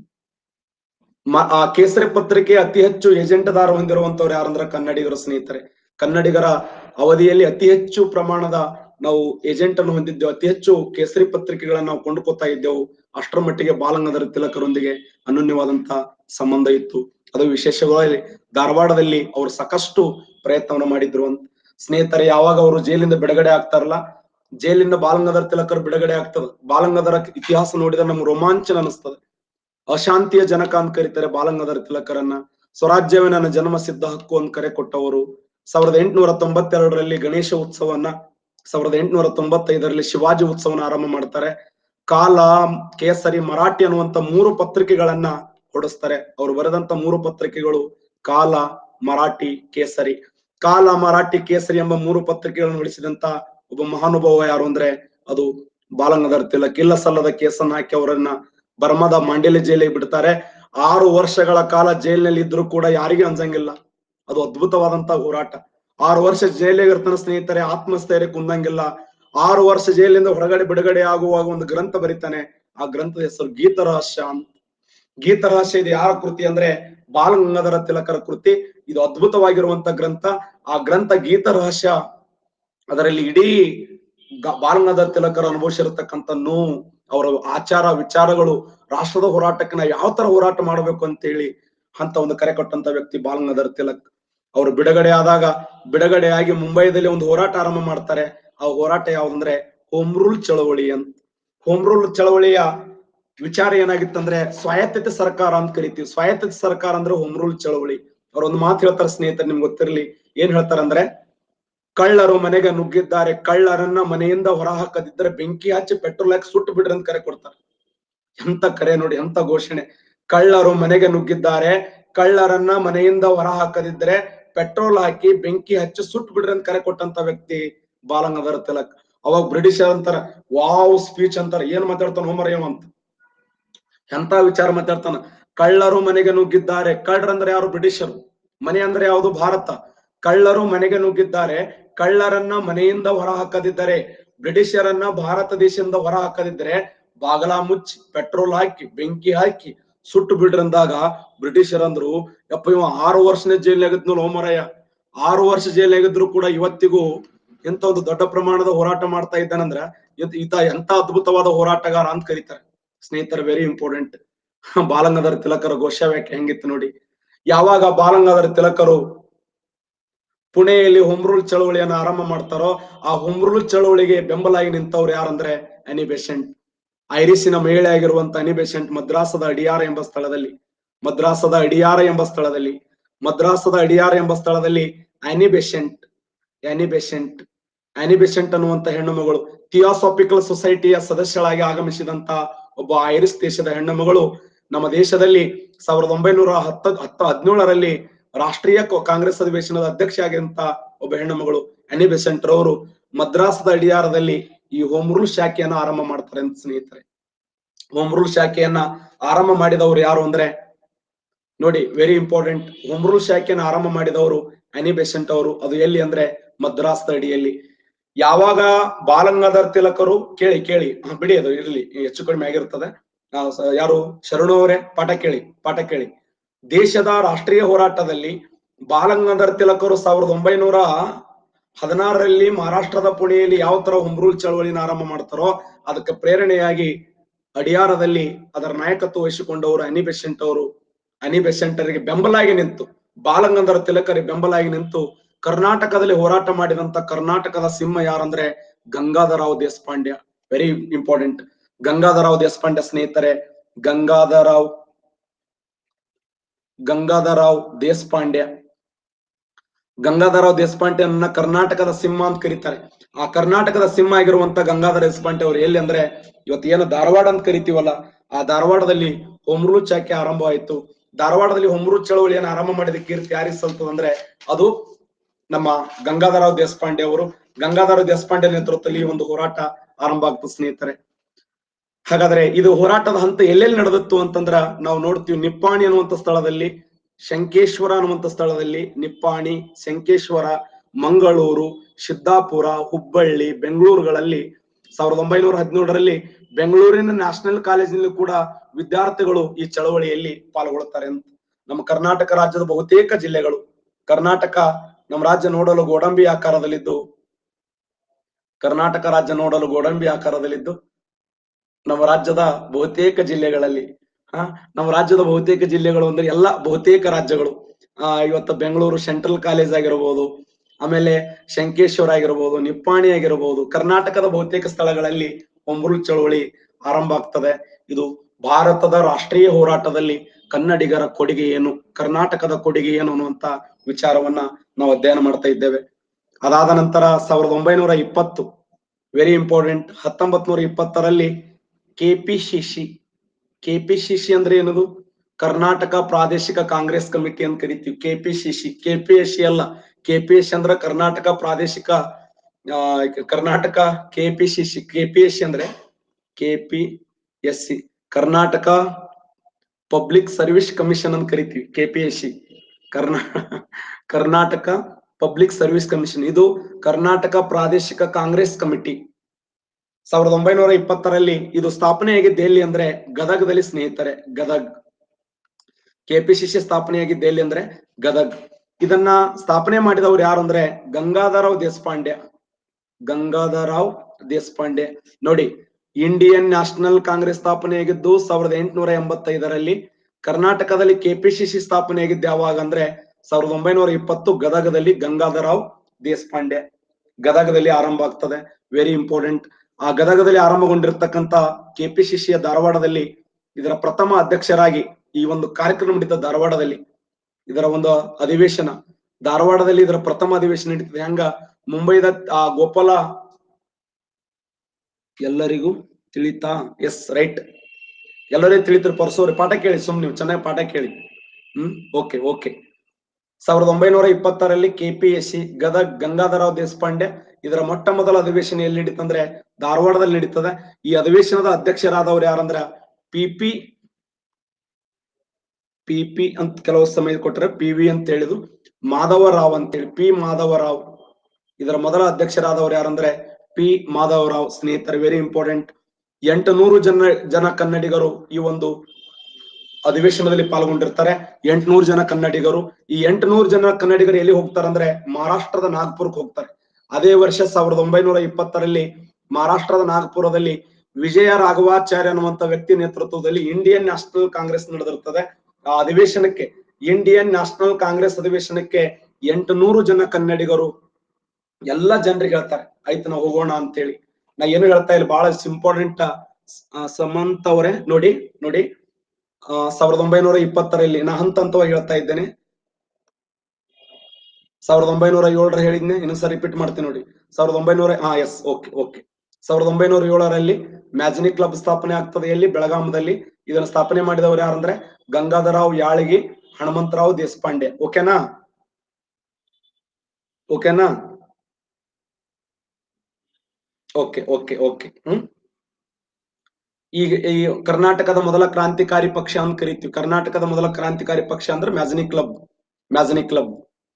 ಮ- ಆ ಕೇಸರಿ ಪತ್ರಿಕೆ ಅತಿ ಹೆಚ್ಚು ಏಜೆಂಟ್ದಾರ ಹೊಂದಿರುವಂತವ್ರು ಯಾರಂದ್ರೆ ಕನ್ನಡಿಗರ ಸ್ನೇಹಿತರೆ ಕನ್ನಡಿಗರ ಅವಧಿಯಲ್ಲಿ ಅತಿ ಹೆಚ್ಚು ಪ್ರಮಾಣದ ನಾವು ಏಜೆಂಟ್ ಅನ್ನು ಹೊಂದಿದ್ದೆವು ಅತಿ ಹೆಚ್ಚು ಕೇಸರಿ ಪತ್ರಿಕೆಗಳನ್ನ ನಾವು ಕೊಂಡುಕೋತಾ ಇದ್ದೆವು ಅಷ್ಟರ ಮಟ್ಟಿಗೆ ಬಾಲಗಂಗಾಧರ ತಿಲಕರೊಂದಿಗೆ ಅನನ್ಯವಾದಂತ ಸಂಬಂಧ ಇತ್ತು ಅದು ವಿಶೇಷವಾಗಿ ಧಾರವಾಡದಲ್ಲಿ ಅವರು ಸಾಕಷ್ಟು ಪ್ರಯತ್ನವನ್ನು ಮಾಡಿದ್ರು ಅಂತ ಸ್ನೇಹಿತರೆ ಯಾವಾಗ ಅವರು ಜೈಲಿಂದ ಬಿಡುಗಡೆ ಆಗ್ತಾರಲ್ಲ ಜೈಲಿಂದ ಬಾಲಗಂಗಾಧರ ತಿಲಕರು ಬಿಡುಗಡೆ ಆಗ್ತದ ಬಾಲಗಂಗಾಧರ ಇತಿಹಾಸ ನೋಡಿದ್ರೆ ನಮ್ಗೆ ರೋಮಾಂಚನ ಅನಿಸ್ತದೆ ಅಶಾಂತಿಯ ಜನಕ ಅಂತ ಕರೀತಾರೆ ಬಾಲಗಂಗಾಧರ ತಿಲಕರನ್ನ ಸ್ವರಾಜ್ಯವೇ ನನ್ನ ಜನ್ಮ ಸಿದ್ಧ ಹಕ್ಕು ಅಂತ ಕರೆ ಕೊಟ್ಟವರು ಸಾವಿರದ ಎಂಟುನೂರ ತೊಂಬತ್ತೆರಡರಲ್ಲಿ ಗಣೇಶ ಉತ್ಸವನ್ನ ಸಾವಿರದ ಎಂಟುನೂರ ತೊಂಬತ್ತೈದರಲ್ಲಿ ಶಿವಾಜಿ ಉತ್ಸವನ ಆರಂಭ ಮಾಡ್ತಾರೆ ಕಾಲ ಕೇಸರಿ ಮರಾಠಿ ಅನ್ನುವಂತ ಮೂರು ಪತ್ರಿಕೆಗಳನ್ನ ಹೊಡಿಸ್ತಾರೆ ಅವ್ರು ಬರೆದಂತ ಮೂರು ಪತ್ರಿಕೆಗಳು ಕಾಲ ಮರಾಠಿ ಕೇಸರಿ ಕಾಲ ಮರಾಠಿ ಕೇಸರಿ ಎಂಬ ಮೂರು ಪತ್ರಿಕೆಗಳನ್ನು ನಡೆಸಿದಂತ ಒಬ್ಬ ಮಹಾನುಭಾವ ಯಾರು ಅಂದ್ರೆ ಅದು ಬಾಲಗಂಗಾಧರ ತಿಲಕ್ ಇಲ್ಲ ಸಲ್ಲದ ಕೇಸನ್ನ ಹಾಕಿ ಅವರನ್ನ ಬರ್ಮಾದ ಮಾಂಡೇಲಿ ಜೈಲಿಗೆ ಬಿಡ್ತಾರೆ ಆರು ವರ್ಷಗಳ ಕಾಲ ಜೈಲಿನಲ್ಲಿ ಇದ್ರು ಕೂಡ ಯಾರಿಗೂ ಅನ್ಸಂಗಿಲ್ಲ ಅದು ಅದ್ಭುತವಾದಂತ ಹೋರಾಟ ಆರು ವರ್ಷ ಜೈಲಿಗೆ ಇರ್ತಾನೆ ಸ್ನೇಹಿತರೆ ಆತ್ಮಸ್ಥೈರ್ಯ ಕುಂದಂಗಿಲ್ಲ ಆರು ವರ್ಷ ಜೈಲಿಂದ ಹೊರಗಡೆ ಬಿಡುಗಡೆ ಆಗುವಾಗ ಒಂದು ಗ್ರಂಥ ಬರೀತಾನೆ ಆ ಗ್ರಂಥದ ಹೆಸರು ಗೀತ ರಹಸ್ಯ ಅಂತ ಗೀತ ರಹಸ್ಯ ಇದು ಯಾರ ಕೃತಿ ಅಂದ್ರೆ ಬಾಲಗಂಗಾಧರ ತಿಲಕರ ಕೃತಿ ಇದು ಅದ್ಭುತವಾಗಿರುವಂತ ಗ್ರಂಥ ಆ ಗ್ರಂಥ ಗೀತ ರಹಸ್ಯ ಅದರಲ್ಲಿ ಇಡೀ ಗ- ಬಾಲಗಂಗಾಧರ ತಿಲಕರು ಅನುಭವಿಸಿರತಕ್ಕಂತ ನೋವು ಅವರ ಆಚಾರ ವಿಚಾರಗಳು ರಾಷ್ಟ್ರದ ಹೋರಾಟಕ್ಕೆ ನಾವು ಯಾವ ತರ ಹೋರಾಟ ಮಾಡಬೇಕು ಅಂತ ಹೇಳಿ ಅಂತ ಒಂದು ಕರೆ ಕೊಟ್ಟಂತ ವ್ಯಕ್ತಿ ಬಾಲಗಂಗಾಧರ ತಿಲಕ್ ಅವರು ಬಿಡುಗಡೆ ಆದಾಗ ಬಿಡುಗಡೆಯಾಗಿ ಮುಂಬೈದಲ್ಲಿ ಒಂದು ಹೋರಾಟ ಆರಂಭ ಮಾಡ್ತಾರೆ ಆ ಹೋರಾಟ ಯಾವ್ದಂದ್ರೆ ಹೋಮ್ ರೂಲ್ ಚಳವಳಿ ಅಂತ ಹೋಮ್ ರೂಲ್ ಚಳವಳಿಯ ವಿಚಾರ ಏನಾಗಿತ್ತಂದ್ರೆ ಸ್ವಾಯತ್ತತೆ ಸರ್ಕಾರ ಅಂತ ಕರಿತೀವಿ ಸ್ವಾಯತ್ತತೆ ಸರ್ಕಾರ ಅಂದ್ರೆ ಹೋಮ್ ರೂಲ್ ಚಳವಳಿ ಅವ್ರ ಒಂದು ಮಾತು ಹೇಳ್ತಾರೆ ಸ್ನೇಹಿತರೆ ನಿಮ್ಗೆ ಗೊತ್ತಿರ್ಲಿ ಏನ್ ಹೇಳ್ತಾರಂದ್ರೆ ಕಳ್ಳರು ಮನೆಗೆ ನುಗ್ಗಿದ್ದಾರೆ ಕಳ್ಳರನ್ನ ಮನೆಯಿಂದ ಹೊರ ಹಾಕದಿದ್ರೆ ಬೆಂಕಿ ಹಚ್ಚಿ ಪೆಟ್ರೋಲ್ ಹಾಕಿ ಸುಟ್ಟು ಬಿಡ್ರಿ ಅಂತ ಕರೆ ಕೊಡ್ತಾರೆ ಎಂತ ಕರೆ ನೋಡಿ ಎಂತ ಘೋಷಣೆ ಕಳ್ಳರು ಮನೆಗೆ ನುಗ್ಗಿದ್ದಾರೆ ಕಳ್ಳರನ್ನ ಮನೆಯಿಂದ ಹೊರ ಹಾಕದಿದ್ರೆ ಪೆಟ್ರೋಲ್ ಹಾಕಿ ಬೆಂಕಿ ಹಚ್ಚಿ ಸುಟ್ಟು ಬಿಡ್ರಿ ಅಂತ ಕರೆ ಕೊಟ್ಟಂತ ವ್ಯಕ್ತಿ ಬಾಲಗಂಗಾಧರ ತಿಲಕ್ ಅವಾಗ ಬ್ರಿಟಿಷರ್ ಅಂತಾರ ವಾವ್ ಸ್ಪೀಚ್ ಅಂತಾರ ಏನ್ ಮಾತಾಡ್ತಾನ ಹೋಮರ್ ಏವ ಅಂತ ಎಂತ ವಿಚಾರ ಮಾತಾಡ್ತಾನ ಕಳ್ಳರು ಮನೆಗೆ ನುಗ್ಗಿದ್ದಾರೆ ಕಳ್ಳರಂದ್ರೆ ಯಾರು ಬ್ರಿಟಿಷರು ಮನೆ ಅಂದ್ರೆ ಯಾವುದು ಭಾರತ ಕಳ್ಳರು ಮನೆಗೆ ನುಗ್ಗಿದ್ದಾರೆ ಕಳ್ಳರನ್ನ ಮನೆಯಿಂದ ಹೊರ ಹಾಕದಿದ್ದರೆ ಬ್ರಿಟಿಷರನ್ನ ಭಾರತ ದೇಶದಿಂದ ಹೊರ ಹಾಕದಿದ್ರೆ ಬಾಗಲ ಮುಚ್ಚಿ ಪೆಟ್ರೋಲ್ ಹಾಕಿ ಬೆಂಕಿ ಹಾಕಿ ಸುಟ್ಟು ಬಿಡ್ರಂದಾಗ ಬ್ರಿಟಿಷರಂದ್ರು ಯಪ್ಪ ಇವ ಆರು ವರ್ಷನೇ ಜೈಲ್ನಾಗಿದ್ನಲ್ಲ ಹೋಮರಯ್ಯ ಆರು ವರ್ಷ ಜೈಲ್ನಾಗಿದ್ರು ಕೂಡ ಇವತ್ತಿಗೂ ಎಂತ ಒಂದು ದೊಡ್ಡ ಪ್ರಮಾಣದ ಹೋರಾಟ ಮಾಡ್ತಾ ಇದ್ದಾನಂದ್ರ ಇದ್- ಈತ ಎಂತ ಅದ್ಭುತವಾದ ಹೋರಾಟಗಾರ ಅಂತ ಕರೀತಾರೆ ಸ್ನೇಹಿತರ ವೆರಿ ಇಂಪಾರ್ಟೆಂಟ್ ಬಾಲಗಂಗಾಧರ ತಿಲಕರ ಘೋಷವಾಕ್ಯ ಹೆಂಗಿತ್ತು ನೋಡಿ ಯಾವಾಗ ಬಾಲಗಂಗಾಧರ ತಿಲಕರು ಪುಣೆಯಲ್ಲಿ ಹೋಮ್ರೂಲ್ ಚಳವಳಿಯನ್ನ ಆರಂಭ ಮಾಡ್ತಾರೋ ಆ ಹೋಮ್ರೂಲ್ ಚಳವಳಿಗೆ ಬೆಂಬಲಾಗಿ ನಿಂತವ್ರು ಯಾರಂದ್ರೆ ಅನಿ ಬೆಸೆಂಟ್ ಐರಿಸಿನ ಮಹಿಳೆ ಆಗಿರುವಂತ ಅನಿ ಬೆಸೆಂಟ್ ಮದ್ರಾಸದ ಅಡಿಯಾರ ಎಂಬ ಸ್ಥಳದಲ್ಲಿ ಮದ್ರಾಸದ ಅಡಿಯಾರ ಎಂಬ ಸ್ಥಳದಲ್ಲಿ ಮದ್ರಾಸದ ಅಡಿಯಾರ ಎಂಬ ಸ್ಥಳದಲ್ಲಿ ಆನಿ ಬೆಸೆಂಟ್ ಆನಿ ಬೆಸೆಂಟ್ ಆನಿ ಬೆಸೆಂಟ್ ಅನ್ನುವಂತ ಹೆಣ್ಣು ಮಗಳು ಥಿಯಾಸಾಫಿಕಲ್ ಸೊಸೈಟಿಯ ಸದಸ್ಯಳಾಗಿ ಆಗಮಿಸಿದಂತ ಒಬ್ಬ ಐರಿಸ್ ದೇಶದ ಹೆಣ್ಣು ಮಗಳು ನಮ್ಮ ದೇಶದಲ್ಲಿ ಸಾವಿರದ ಒಂಬೈನೂರ ಹತ್ತ ಹತ್ತ ಹದಿನೇಳರಲ್ಲಿ ರಾಷ್ಟ್ರೀಯ ಕೊ- ಕಾಂಗ್ರೆಸ್ ಅಧಿವೇಶನದ ಅಧ್ಯಕ್ಷ ಆಗಿರಂತ ಒಬ್ಬ ಹೆಣ್ಣು ಮಗಳು ಅನಿ ಬೆಸೆಂಟ್ ರವರು ಮದ್ರಾಸದ ಅಡಿಯಾರದಲ್ಲಿ ಈ ಹೋಮ್ ರೂಲ್ ಶಾಖೆಯನ್ನ ಆರಂಭ ಮಾಡ್ತಾರೆ ಅಂತ ಸ್ನೇಹಿತರೆ ಹೋಮ್ ರೂಲ್ ಶಾಖೆಯನ್ನ ಆರಂಭ ಮಾಡಿದವರು ಯಾರು ಅಂದ್ರೆ ನೋಡಿ ವೆರಿ ಇಂಪಾರ್ಟೆಂಟ್ ಹೋಮ್ ರೂಲ್ ಶಾಖೆಯನ್ನ ಆರಂಭ ಮಾಡಿದವರು ಅನಿ ಬೆಸೆಂಟ್ ಅವರು ಅದು ಎಲ್ಲಿ ಅಂದ್ರೆ ಮದ್ರಾಸ್ದ ಅಡಿಯಲ್ಲಿ ಯಾವಾಗ ಬಾಲಗಂಗಾಧರ್ ತಿಲಕರು ಕೇಳಿ ಕೇಳಿ ಹ, ಬಿಡಿ ಅದು ಇರ್ಲಿ ಹೆಚ್ಚು ಕಡಿಮೆ ಆಗಿರ್ತದೆ ಆ, ಸ- ಯಾರು ಶರಣು ಅವರೇ ಪಾಠ ಕೇಳಿ ಪಾಠ ಕೇಳಿ ದೇಶದ ರಾಷ್ಟ್ರೀಯ ಹೋರಾಟದಲ್ಲಿ ಬಾಲಗಂಗಾಧರ್ ತಿಲಕರು ಸಾವಿರದ ಒಂಬೈನೂರ ಹದಿನಾರರಲ್ಲಿ ಮಹಾರಾಷ್ಟ್ರದ ಪುಣೆಯಲ್ಲಿ ಯಾವ ತರ ಹುಮ್ರೂಲ್ ಚಳವಳಿನ ಆರಂಭ ಮಾಡ್ತಾರೋ ಅದಕ್ಕೆ ಪ್ರೇರಣೆಯಾಗಿ ಅಡಿಯಾರದಲ್ಲಿ ಅದರ ನಾಯಕತ್ವ ವಹಿಸಿಕೊಂಡವರು ಅನಿ ಬೆಸೆಂಟ್ ಅವರು ಅನಿ ಬೆಸೆಂಟರಿಗೆ ಬೆಂಬಲಾಗಿ ನಿಂತು ಬಾಲಗಂಗಾಧರ ತಿಲಕರಿಗೆ ಬೆಂಬಲಾಗಿ ನಿಂತು ಕರ್ನಾಟಕದಲ್ಲಿ ಹೋರಾಟ ಮಾಡಿದಂತ ಕರ್ನಾಟಕದ ಸಿಂಹ ಯಾರಂದ್ರೆ ಗಂಗಾಧರರಾವ್ ದೇಶಪಾಂಡ್ಯ ವೆರಿ ಇಂಪಾರ್ಟೆಂಟ್ ಗಂಗಾಧರರಾವ್ ದೇಶಪಾಂಡ್ಯ ಸ್ನೇಹಿತರೆ ಗಂಗಾಧರರಾವ್ ಗಂಗಾಧರರಾವ್ ದೇಶಪಾಂಡ್ಯ ಗಂಗಾಧರರಾವ್ ದೇಶಪಾಂಡೆಯನ್ನ ಕರ್ನಾಟಕದ ಸಿಂಹ ಅಂತ ಕರೀತಾರೆ ಆ ಕರ್ನಾಟಕದ ಸಿಂಹ ಆಗಿರುವಂತ ಗಂಗಾಧರ ದೇಶಪಾಂಡೆ ಅವರು ಎಲ್ಲಿ ಅಂದ್ರೆ ಇವತ್ತು ಏನು ಧಾರವಾಡ ಅಂತ ಕರಿತೀವಲ್ಲ ಆ ಧಾರವಾಡದಲ್ಲಿ ಹೋಮ್ರೂಲ್ ಚಾಕೆ ಆರಂಭ ಆಯ್ತು ಧಾರವಾಡದಲ್ಲಿ ಹೋಮ್ರೂಲ್ ಚಳವಳಿಯನ್ನು ಆರಂಭ ಮಾಡಿದ ಕೀರ್ತಿ ಯಾರಿಗೆ ಸಲ್ತದಂದ್ರೆ ಅದು ನಮ್ಮ ಗಂಗಾಧರರಾವ್ ದೇಶಪಾಂಡೆ ಅವರು ಗಂಗಾಧರ ದೇಶಪಾಂಡೆ ನೇತೃತ್ವದಲ್ಲಿ ಈ ಒಂದು ಹೋರಾಟ ಆರಂಭ ಆಗ್ತದೆ ಸ್ನೇಹಿತರೆ ಹಾಗಾದ್ರೆ ಇದು ಹೋರಾಟದ ಹಂತ ಎಲ್ಲೆಲ್ಲಿ ನಡೆದಿತ್ತು ಅಂತಂದ್ರ ನಾವು ನೋಡ್ತೀವಿ ನಿಪ್ಪಾಣಿ ಅನ್ನುವಂತ ಸ್ಥಳದಲ್ಲಿ ಶಂಕೇಶ್ವರ ಅನ್ನುವಂತ ಸ್ಥಳದಲ್ಲಿ ನಿಪ್ಪಾಣಿ ಶಂಕೇಶ್ವರ ಮಂಗಳೂರು ಸಿದ್ದಾಪುರ ಹುಬ್ಬಳ್ಳಿ ಬೆಂಗಳೂರುಗಳಲ್ಲಿ ಸಾವಿರದ ಒಂಬೈನೂರ ಹದಿನೇಳರಲ್ಲಿ ಬೆಂಗಳೂರಿನ ನ್ಯಾಷನಲ್ ಕಾಲೇಜಿನಲ್ಲಿ ಕೂಡ ವಿದ್ಯಾರ್ಥಿಗಳು ಈ ಚಳವಳಿಯಲ್ಲಿ ಪಾಲ್ಗೊಳ್ಳುತ್ತಾರೆ ಅಂತ ನಮ್ಮ ಕರ್ನಾಟಕ ರಾಜ್ಯದ ಬಹುತೇಕ ಜಿಲ್ಲೆಗಳು ಕರ್ನಾಟಕ ನಮ್ಮ ರಾಜ್ಯ ನೋಡಲು ಗೋಡಂಬಿ ಆಕಾರದಲ್ಲಿದ್ದು ಕರ್ನಾಟಕ ರಾಜ್ಯ ನೋಡಲು ಗೋಡಂಬಿ ಆಕಾರದಲ್ಲಿದ್ದು ನಮ್ಮ ರಾಜ್ಯದ ಬಹುತೇಕ ಜಿಲ್ಲೆಗಳಲ್ಲಿ ಆ ನಮ್ಮ ರಾಜ್ಯದ ಬಹುತೇಕ ಜಿಲ್ಲೆಗಳು ಅಂದ್ರೆ ಎಲ್ಲ ಬಹುತೇಕ ರಾಜ್ಯಗಳು ಆ ಇವತ್ತು ಬೆಂಗಳೂರು ಸೆಂಟ್ರಲ್ ಕಾಲೇಜ್ ಆಗಿರಬಹುದು ಆಮೇಲೆ ಶಂಕೇಶ್ವರ ಆಗಿರಬಹುದು ನಿಪ್ಪಾಣಿ ಆಗಿರಬಹುದು ಕರ್ನಾಟಕದ ಬಹುತೇಕ ಸ್ಥಳಗಳಲ್ಲಿ ಹೊಂಬುಲ್ ಚಳವಳಿ ಆರಂಭ ಆಗ್ತದೆ ಇದು ಭಾರತದ ರಾಷ್ಟ್ರೀಯ ಹೋರಾಟದಲ್ಲಿ ಕನ್ನಡಿಗರ ಕೊಡುಗೆ ಏನು ಕರ್ನಾಟಕದ ಕೊಡುಗೆ ಏನು ಅನ್ನುವಂತ ವಿಚಾರವನ್ನ ನಾವು ಅಧ್ಯಯನ ಮಾಡ್ತಾ ಇದ್ದೇವೆ ಅದಾದ ನಂತರ ಸಾವಿರದ ಒಂಬೈನೂರ ಇಪ್ಪತ್ತು ವೆರಿ ಇಂಪಾರ್ಟೆಂಟ್ ಹತ್ತೊಂಬತ್ ನೂರ ಇಪ್ಪತ್ತರಲ್ಲಿ ಕೆಪಿಸಿಸಿ ಕೆಪಿಸಿಸಿ ಅಂದ್ರೆ ಏನದು ಕರ್ನಾಟಕ ಪ್ರಾದೇಶಿಕ ಕಾಂಗ್ರೆಸ್ ಕಮಿಟಿ ಅಂತ ಕರಿತೀವಿ ಕೆಪಿಸಿಸಿ ಕೆಪಿಎಸ್ಸಿ ಅಲ್ಲ ಕೆಪಿಎಸ್ಸಿ ಅಂದ್ರೆ ಕರ್ನಾಟಕ ಪ್ರಾದೇಶಿಕ ಆ, ಕರ್ನಾಟಕ ಕೆಪಿಸಿಸಿ ಕೆಪಿಎಸ್ಸಿ ಅಂದ್ರೆ KP S C Karnataka Public Service Commission ಅಂತ ಕರಿತೀವಿ KPSC Karna Karnataka Public Service Commission ಇದು ಕರ್ನಾಟಕ ಪ್ರಾದೇಶಿಕ ಕಾಂಗ್ರೆಸ್ ಕಮಿಟಿ ಸಾವಿರದ ಒಂಬೈನೂರ ಇಪ್ಪತ್ತರಲ್ಲಿ ಇದು ಸ್ಥಾಪನೆಯಾಗಿದ್ದು ಎಲ್ಲಿ ಅಂದ್ರೆ ಗದಗದಲ್ಲಿ ಸ್ನೇಹಿತರೆ ಗದಗ್ ಕೆಪಿಸಿಸಿ ಸ್ಥಾಪನೆಯಾಗಿದ್ದು ಎಲ್ಲಿ ಅಂದ್ರೆ ಗದಗ್ ಇದನ್ನ ಸ್ಥಾಪನೆ ಮಾಡಿದವರು ಯಾರು ಅಂದ್ರೆ ಗಂಗಾಧರರಾವ್ ದೇಶಪಾಂಡೆ ಗಂಗಾಧರರಾವ್ ದೇಶಪಾಂಡೆ ನೋಡಿ ಇಂಡಿಯನ್ ನ್ಯಾಷನಲ್ ಕಾಂಗ್ರೆಸ್ ಸ್ಥಾಪನೆಯಾಗಿದ್ದು ಸಾವಿರದ ಎಂಟುನೂರ ಎಂಬತ್ತೈದರಲ್ಲಿ ಕರ್ನಾಟಕದಲ್ಲಿ ಕೆಪಿಸಿಸಿ ಸ್ಥಾಪನೆಯಾಗಿದ್ದು ಯಾವಾಗ ಅಂದ್ರೆ ಸಾವಿರದ ಒಂಬೈನೂರ ಇಪ್ಪತ್ತು ಗದಗದಲ್ಲಿ ಗಂಗಾಧರರಾವ್ ದೇಶಪಾಂಡೆ ಗದಗದಲ್ಲಿ ಆರಂಭ ಆಗ್ತದೆ ವೆರಿ ಇಂಪಾರ್ಟೆಂಟ್ ಆ ಗದಗದಲ್ಲಿ ಆರಂಭಗೊಂಡಿರ್ತಕ್ಕಂತ ಕೆಪಿಸಿಸಿಯ ಧಾರವಾಡದಲ್ಲಿ ಇದರ ಪ್ರಥಮ ಅಧ್ಯಕ್ಷರಾಗಿ ಈ ಒಂದು ಕಾರ್ಯಕ್ರಮ ನಡೀತ ಧಾರವಾಡದಲ್ಲಿ ಇದರ ಒಂದು ಅಧಿವೇಶನ ಧಾರವಾಡದಲ್ಲಿ ಇದರ ಪ್ರಥಮ ಅಧಿವೇಶನ ನಡೀತದೆ ಹೆಂಗ ಮುಂಬೈದ ಆ ಗೋಪಾಲ ಎಲ್ಲರಿಗೂ ತಿಳಿತಾ ಎಸ್ ರೈಟ್ ಎಲ್ಲರಿಗೂ ತಿಳಿತಾರೆ ಪರ್ಸೋರಿ ಪಾಠ ಕೇಳಿ ಸುಮ್ ನೀವು ಚೆನ್ನಾಗಿ ಪಾಠ ಕೇಳಿ ಹ್ಮ್ ಓಕೆ ಓಕೆ ಸಾವಿರದ ಒಂಬೈನೂರ ಇಪ್ಪತ್ತರಲ್ಲಿ ಕೆಪಿಎಸ್ಸಿ ಗದಗ್ ಗಂಗಾಧರರಾವ್ ದೇಶಪಾಂಡೆ ಇದರ ಮೊಟ್ಟ ಮೊದಲ ಅಧಿವೇಶನ ಎಲ್ಲಿ ನಡೀತಂದ್ರೆ ಧಾರವಾಡದಲ್ಲಿ ನಡೀತದೆ ಈ ಅಧಿವೇಶನದ ಅಧ್ಯಕ್ಷರಾದವ್ರು ಯಾರಂದ್ರ ಪಿ ಪಿ ಪಿ ಪಿ ಅಂತ ಕೆಲವು ಸಮಯ ಕೊಟ್ಟರೆ ಪಿ ವಿ ಅಂತ ಹೇಳಿದ್ರು ಮಾಧವರಾವ್ ಅಂತೇಳಿ ಪಿ ಮಾಧವರಾವ್ ಇದರ ಮೊದಲ ಅಧ್ಯಕ್ಷರಾದವರು ಯಾರಂದ್ರೆ ಪಿ ಮಾಧವರಾವ್ ಸ್ನೇಹಿತರೆ ವೆರಿ ಇಂಪಾರ್ಟೆಂಟ್ ಎಂಟು ನೂರು ಜನ ಜನ ಕನ್ನಡಿಗರು ಈ ಒಂದು ಅಧಿವೇಶನದಲ್ಲಿ ಪಾಲ್ಗೊಂಡಿರ್ತಾರೆ ಎಂಟುನೂರು ಜನ ಕನ್ನಡಿಗರು ಈ ಎಂಟುನೂರು ಜನ ಕನ್ನಡಿಗರು ಎಲ್ಲಿ ಹೋಗ್ತಾರೆ ಅಂದ್ರೆ ಮಹಾರಾಷ್ಟ್ರದ ನಾಗ್ಪುರಕ್ಕೆ ಹೋಗ್ತಾರೆ ಅದೇ ವರ್ಷ ಸಾವಿರದ ಒಂಬೈನೂರ ಇಪ್ಪತ್ತರಲ್ಲಿ ಮಹಾರಾಷ್ಟ್ರದ ನಾಗ್ಪುರದಲ್ಲಿ ವಿಜಯ ರಾಘವಾಚಾರ್ಯ ಅನ್ನುವಂತ ವ್ಯಕ್ತಿ ನೇತೃತ್ವದಲ್ಲಿ ಇಂಡಿಯನ್ ನ್ಯಾಷನಲ್ ಕಾಂಗ್ರೆಸ್ ನಡೆದಿರ್ತದೆ ಆ ಅಧಿವೇಶನಕ್ಕೆ ಇಂಡಿಯನ್ ನ್ಯಾಷನಲ್ ಕಾಂಗ್ರೆಸ್ ಅಧಿವೇಶನಕ್ಕೆ ಎಂಟು ನೂರು ಜನ ಕನ್ನಡಿಗರು ಎಲ್ಲಾ ಜನರಿಗೆ ಹೇಳ್ತಾರೆ ಆಯ್ತು ನಾವು ಹೋಗೋಣ ಅಂತೇಳಿ ನಾ ಏನು ಹೇಳ್ತಾ ಇಲ್ಲ ಬಹಳ ಇಂಪಾರ್ಟೆಂಟ್ ಸಮಂತ್ ಅವರೇ ನೋಡಿ ನೋಡಿ ಆ ಸಾವಿರದ ಒಂಬೈನೂರ ಇಪ್ಪತ್ತರಲ್ಲಿ ನಾ ಹಂತ ಹಂತವಾಗಿ ಹೇಳ್ತಾ ಇದ್ದೇನೆ ಸಾವಿರದ ಒಂಬೈನೂರ ಏಳರ ಹೇಳಿದ್ನೆ ಇನ್ನೊಂದ್ಸರಿ ರಿಪೀಟ್ ಮಾಡ್ತೀನಿ ನೋಡಿ ಸಾವಿರದ ಒಂಬೈನೂರ ಹಾ ಎಸ್ ಓಕೆ ಓಕೆ ಸಾವಿರದ ಒಂಬೈನೂರ ಏಳರಲ್ಲಿ ಮ್ಯಾಜಿನಿಕ್ ಕ್ಲಬ್ ಸ್ಥಾಪನೆ ಆಗ್ತದೆ ಎಲ್ಲಿ ಬೆಳಗಾಮದಲ್ಲಿ ಇದನ್ನ ಸ್ಥಾಪನೆ ಮಾಡಿದವರು ಯಾರಂದ್ರೆ ಗಂಗಾಧರರಾವ್ ಯಾಳಗಿ ಹನುಮಂತರಾವ್ ದೇಶಪಾಂಡೆ ಓಕೆನಾ ಓಕೆನಾ ಓಕೆ ಓಕೆ ಓಕೆ ಹ್ಮ್ ಈಗ ಈ ಕರ್ನಾಟಕದ ಮೊದಲ ಕ್ರಾಂತಿಕಾರಿ ಪಕ್ಷ ಅಂತ ಕರಿತೀವಿ ಕರ್ನಾಟಕದ ಮೊದಲ ಕ್ರಾಂತಿಕಾರಿ ಪಕ್ಷ ಅಂದ್ರೆ Mazzini club Mazzini club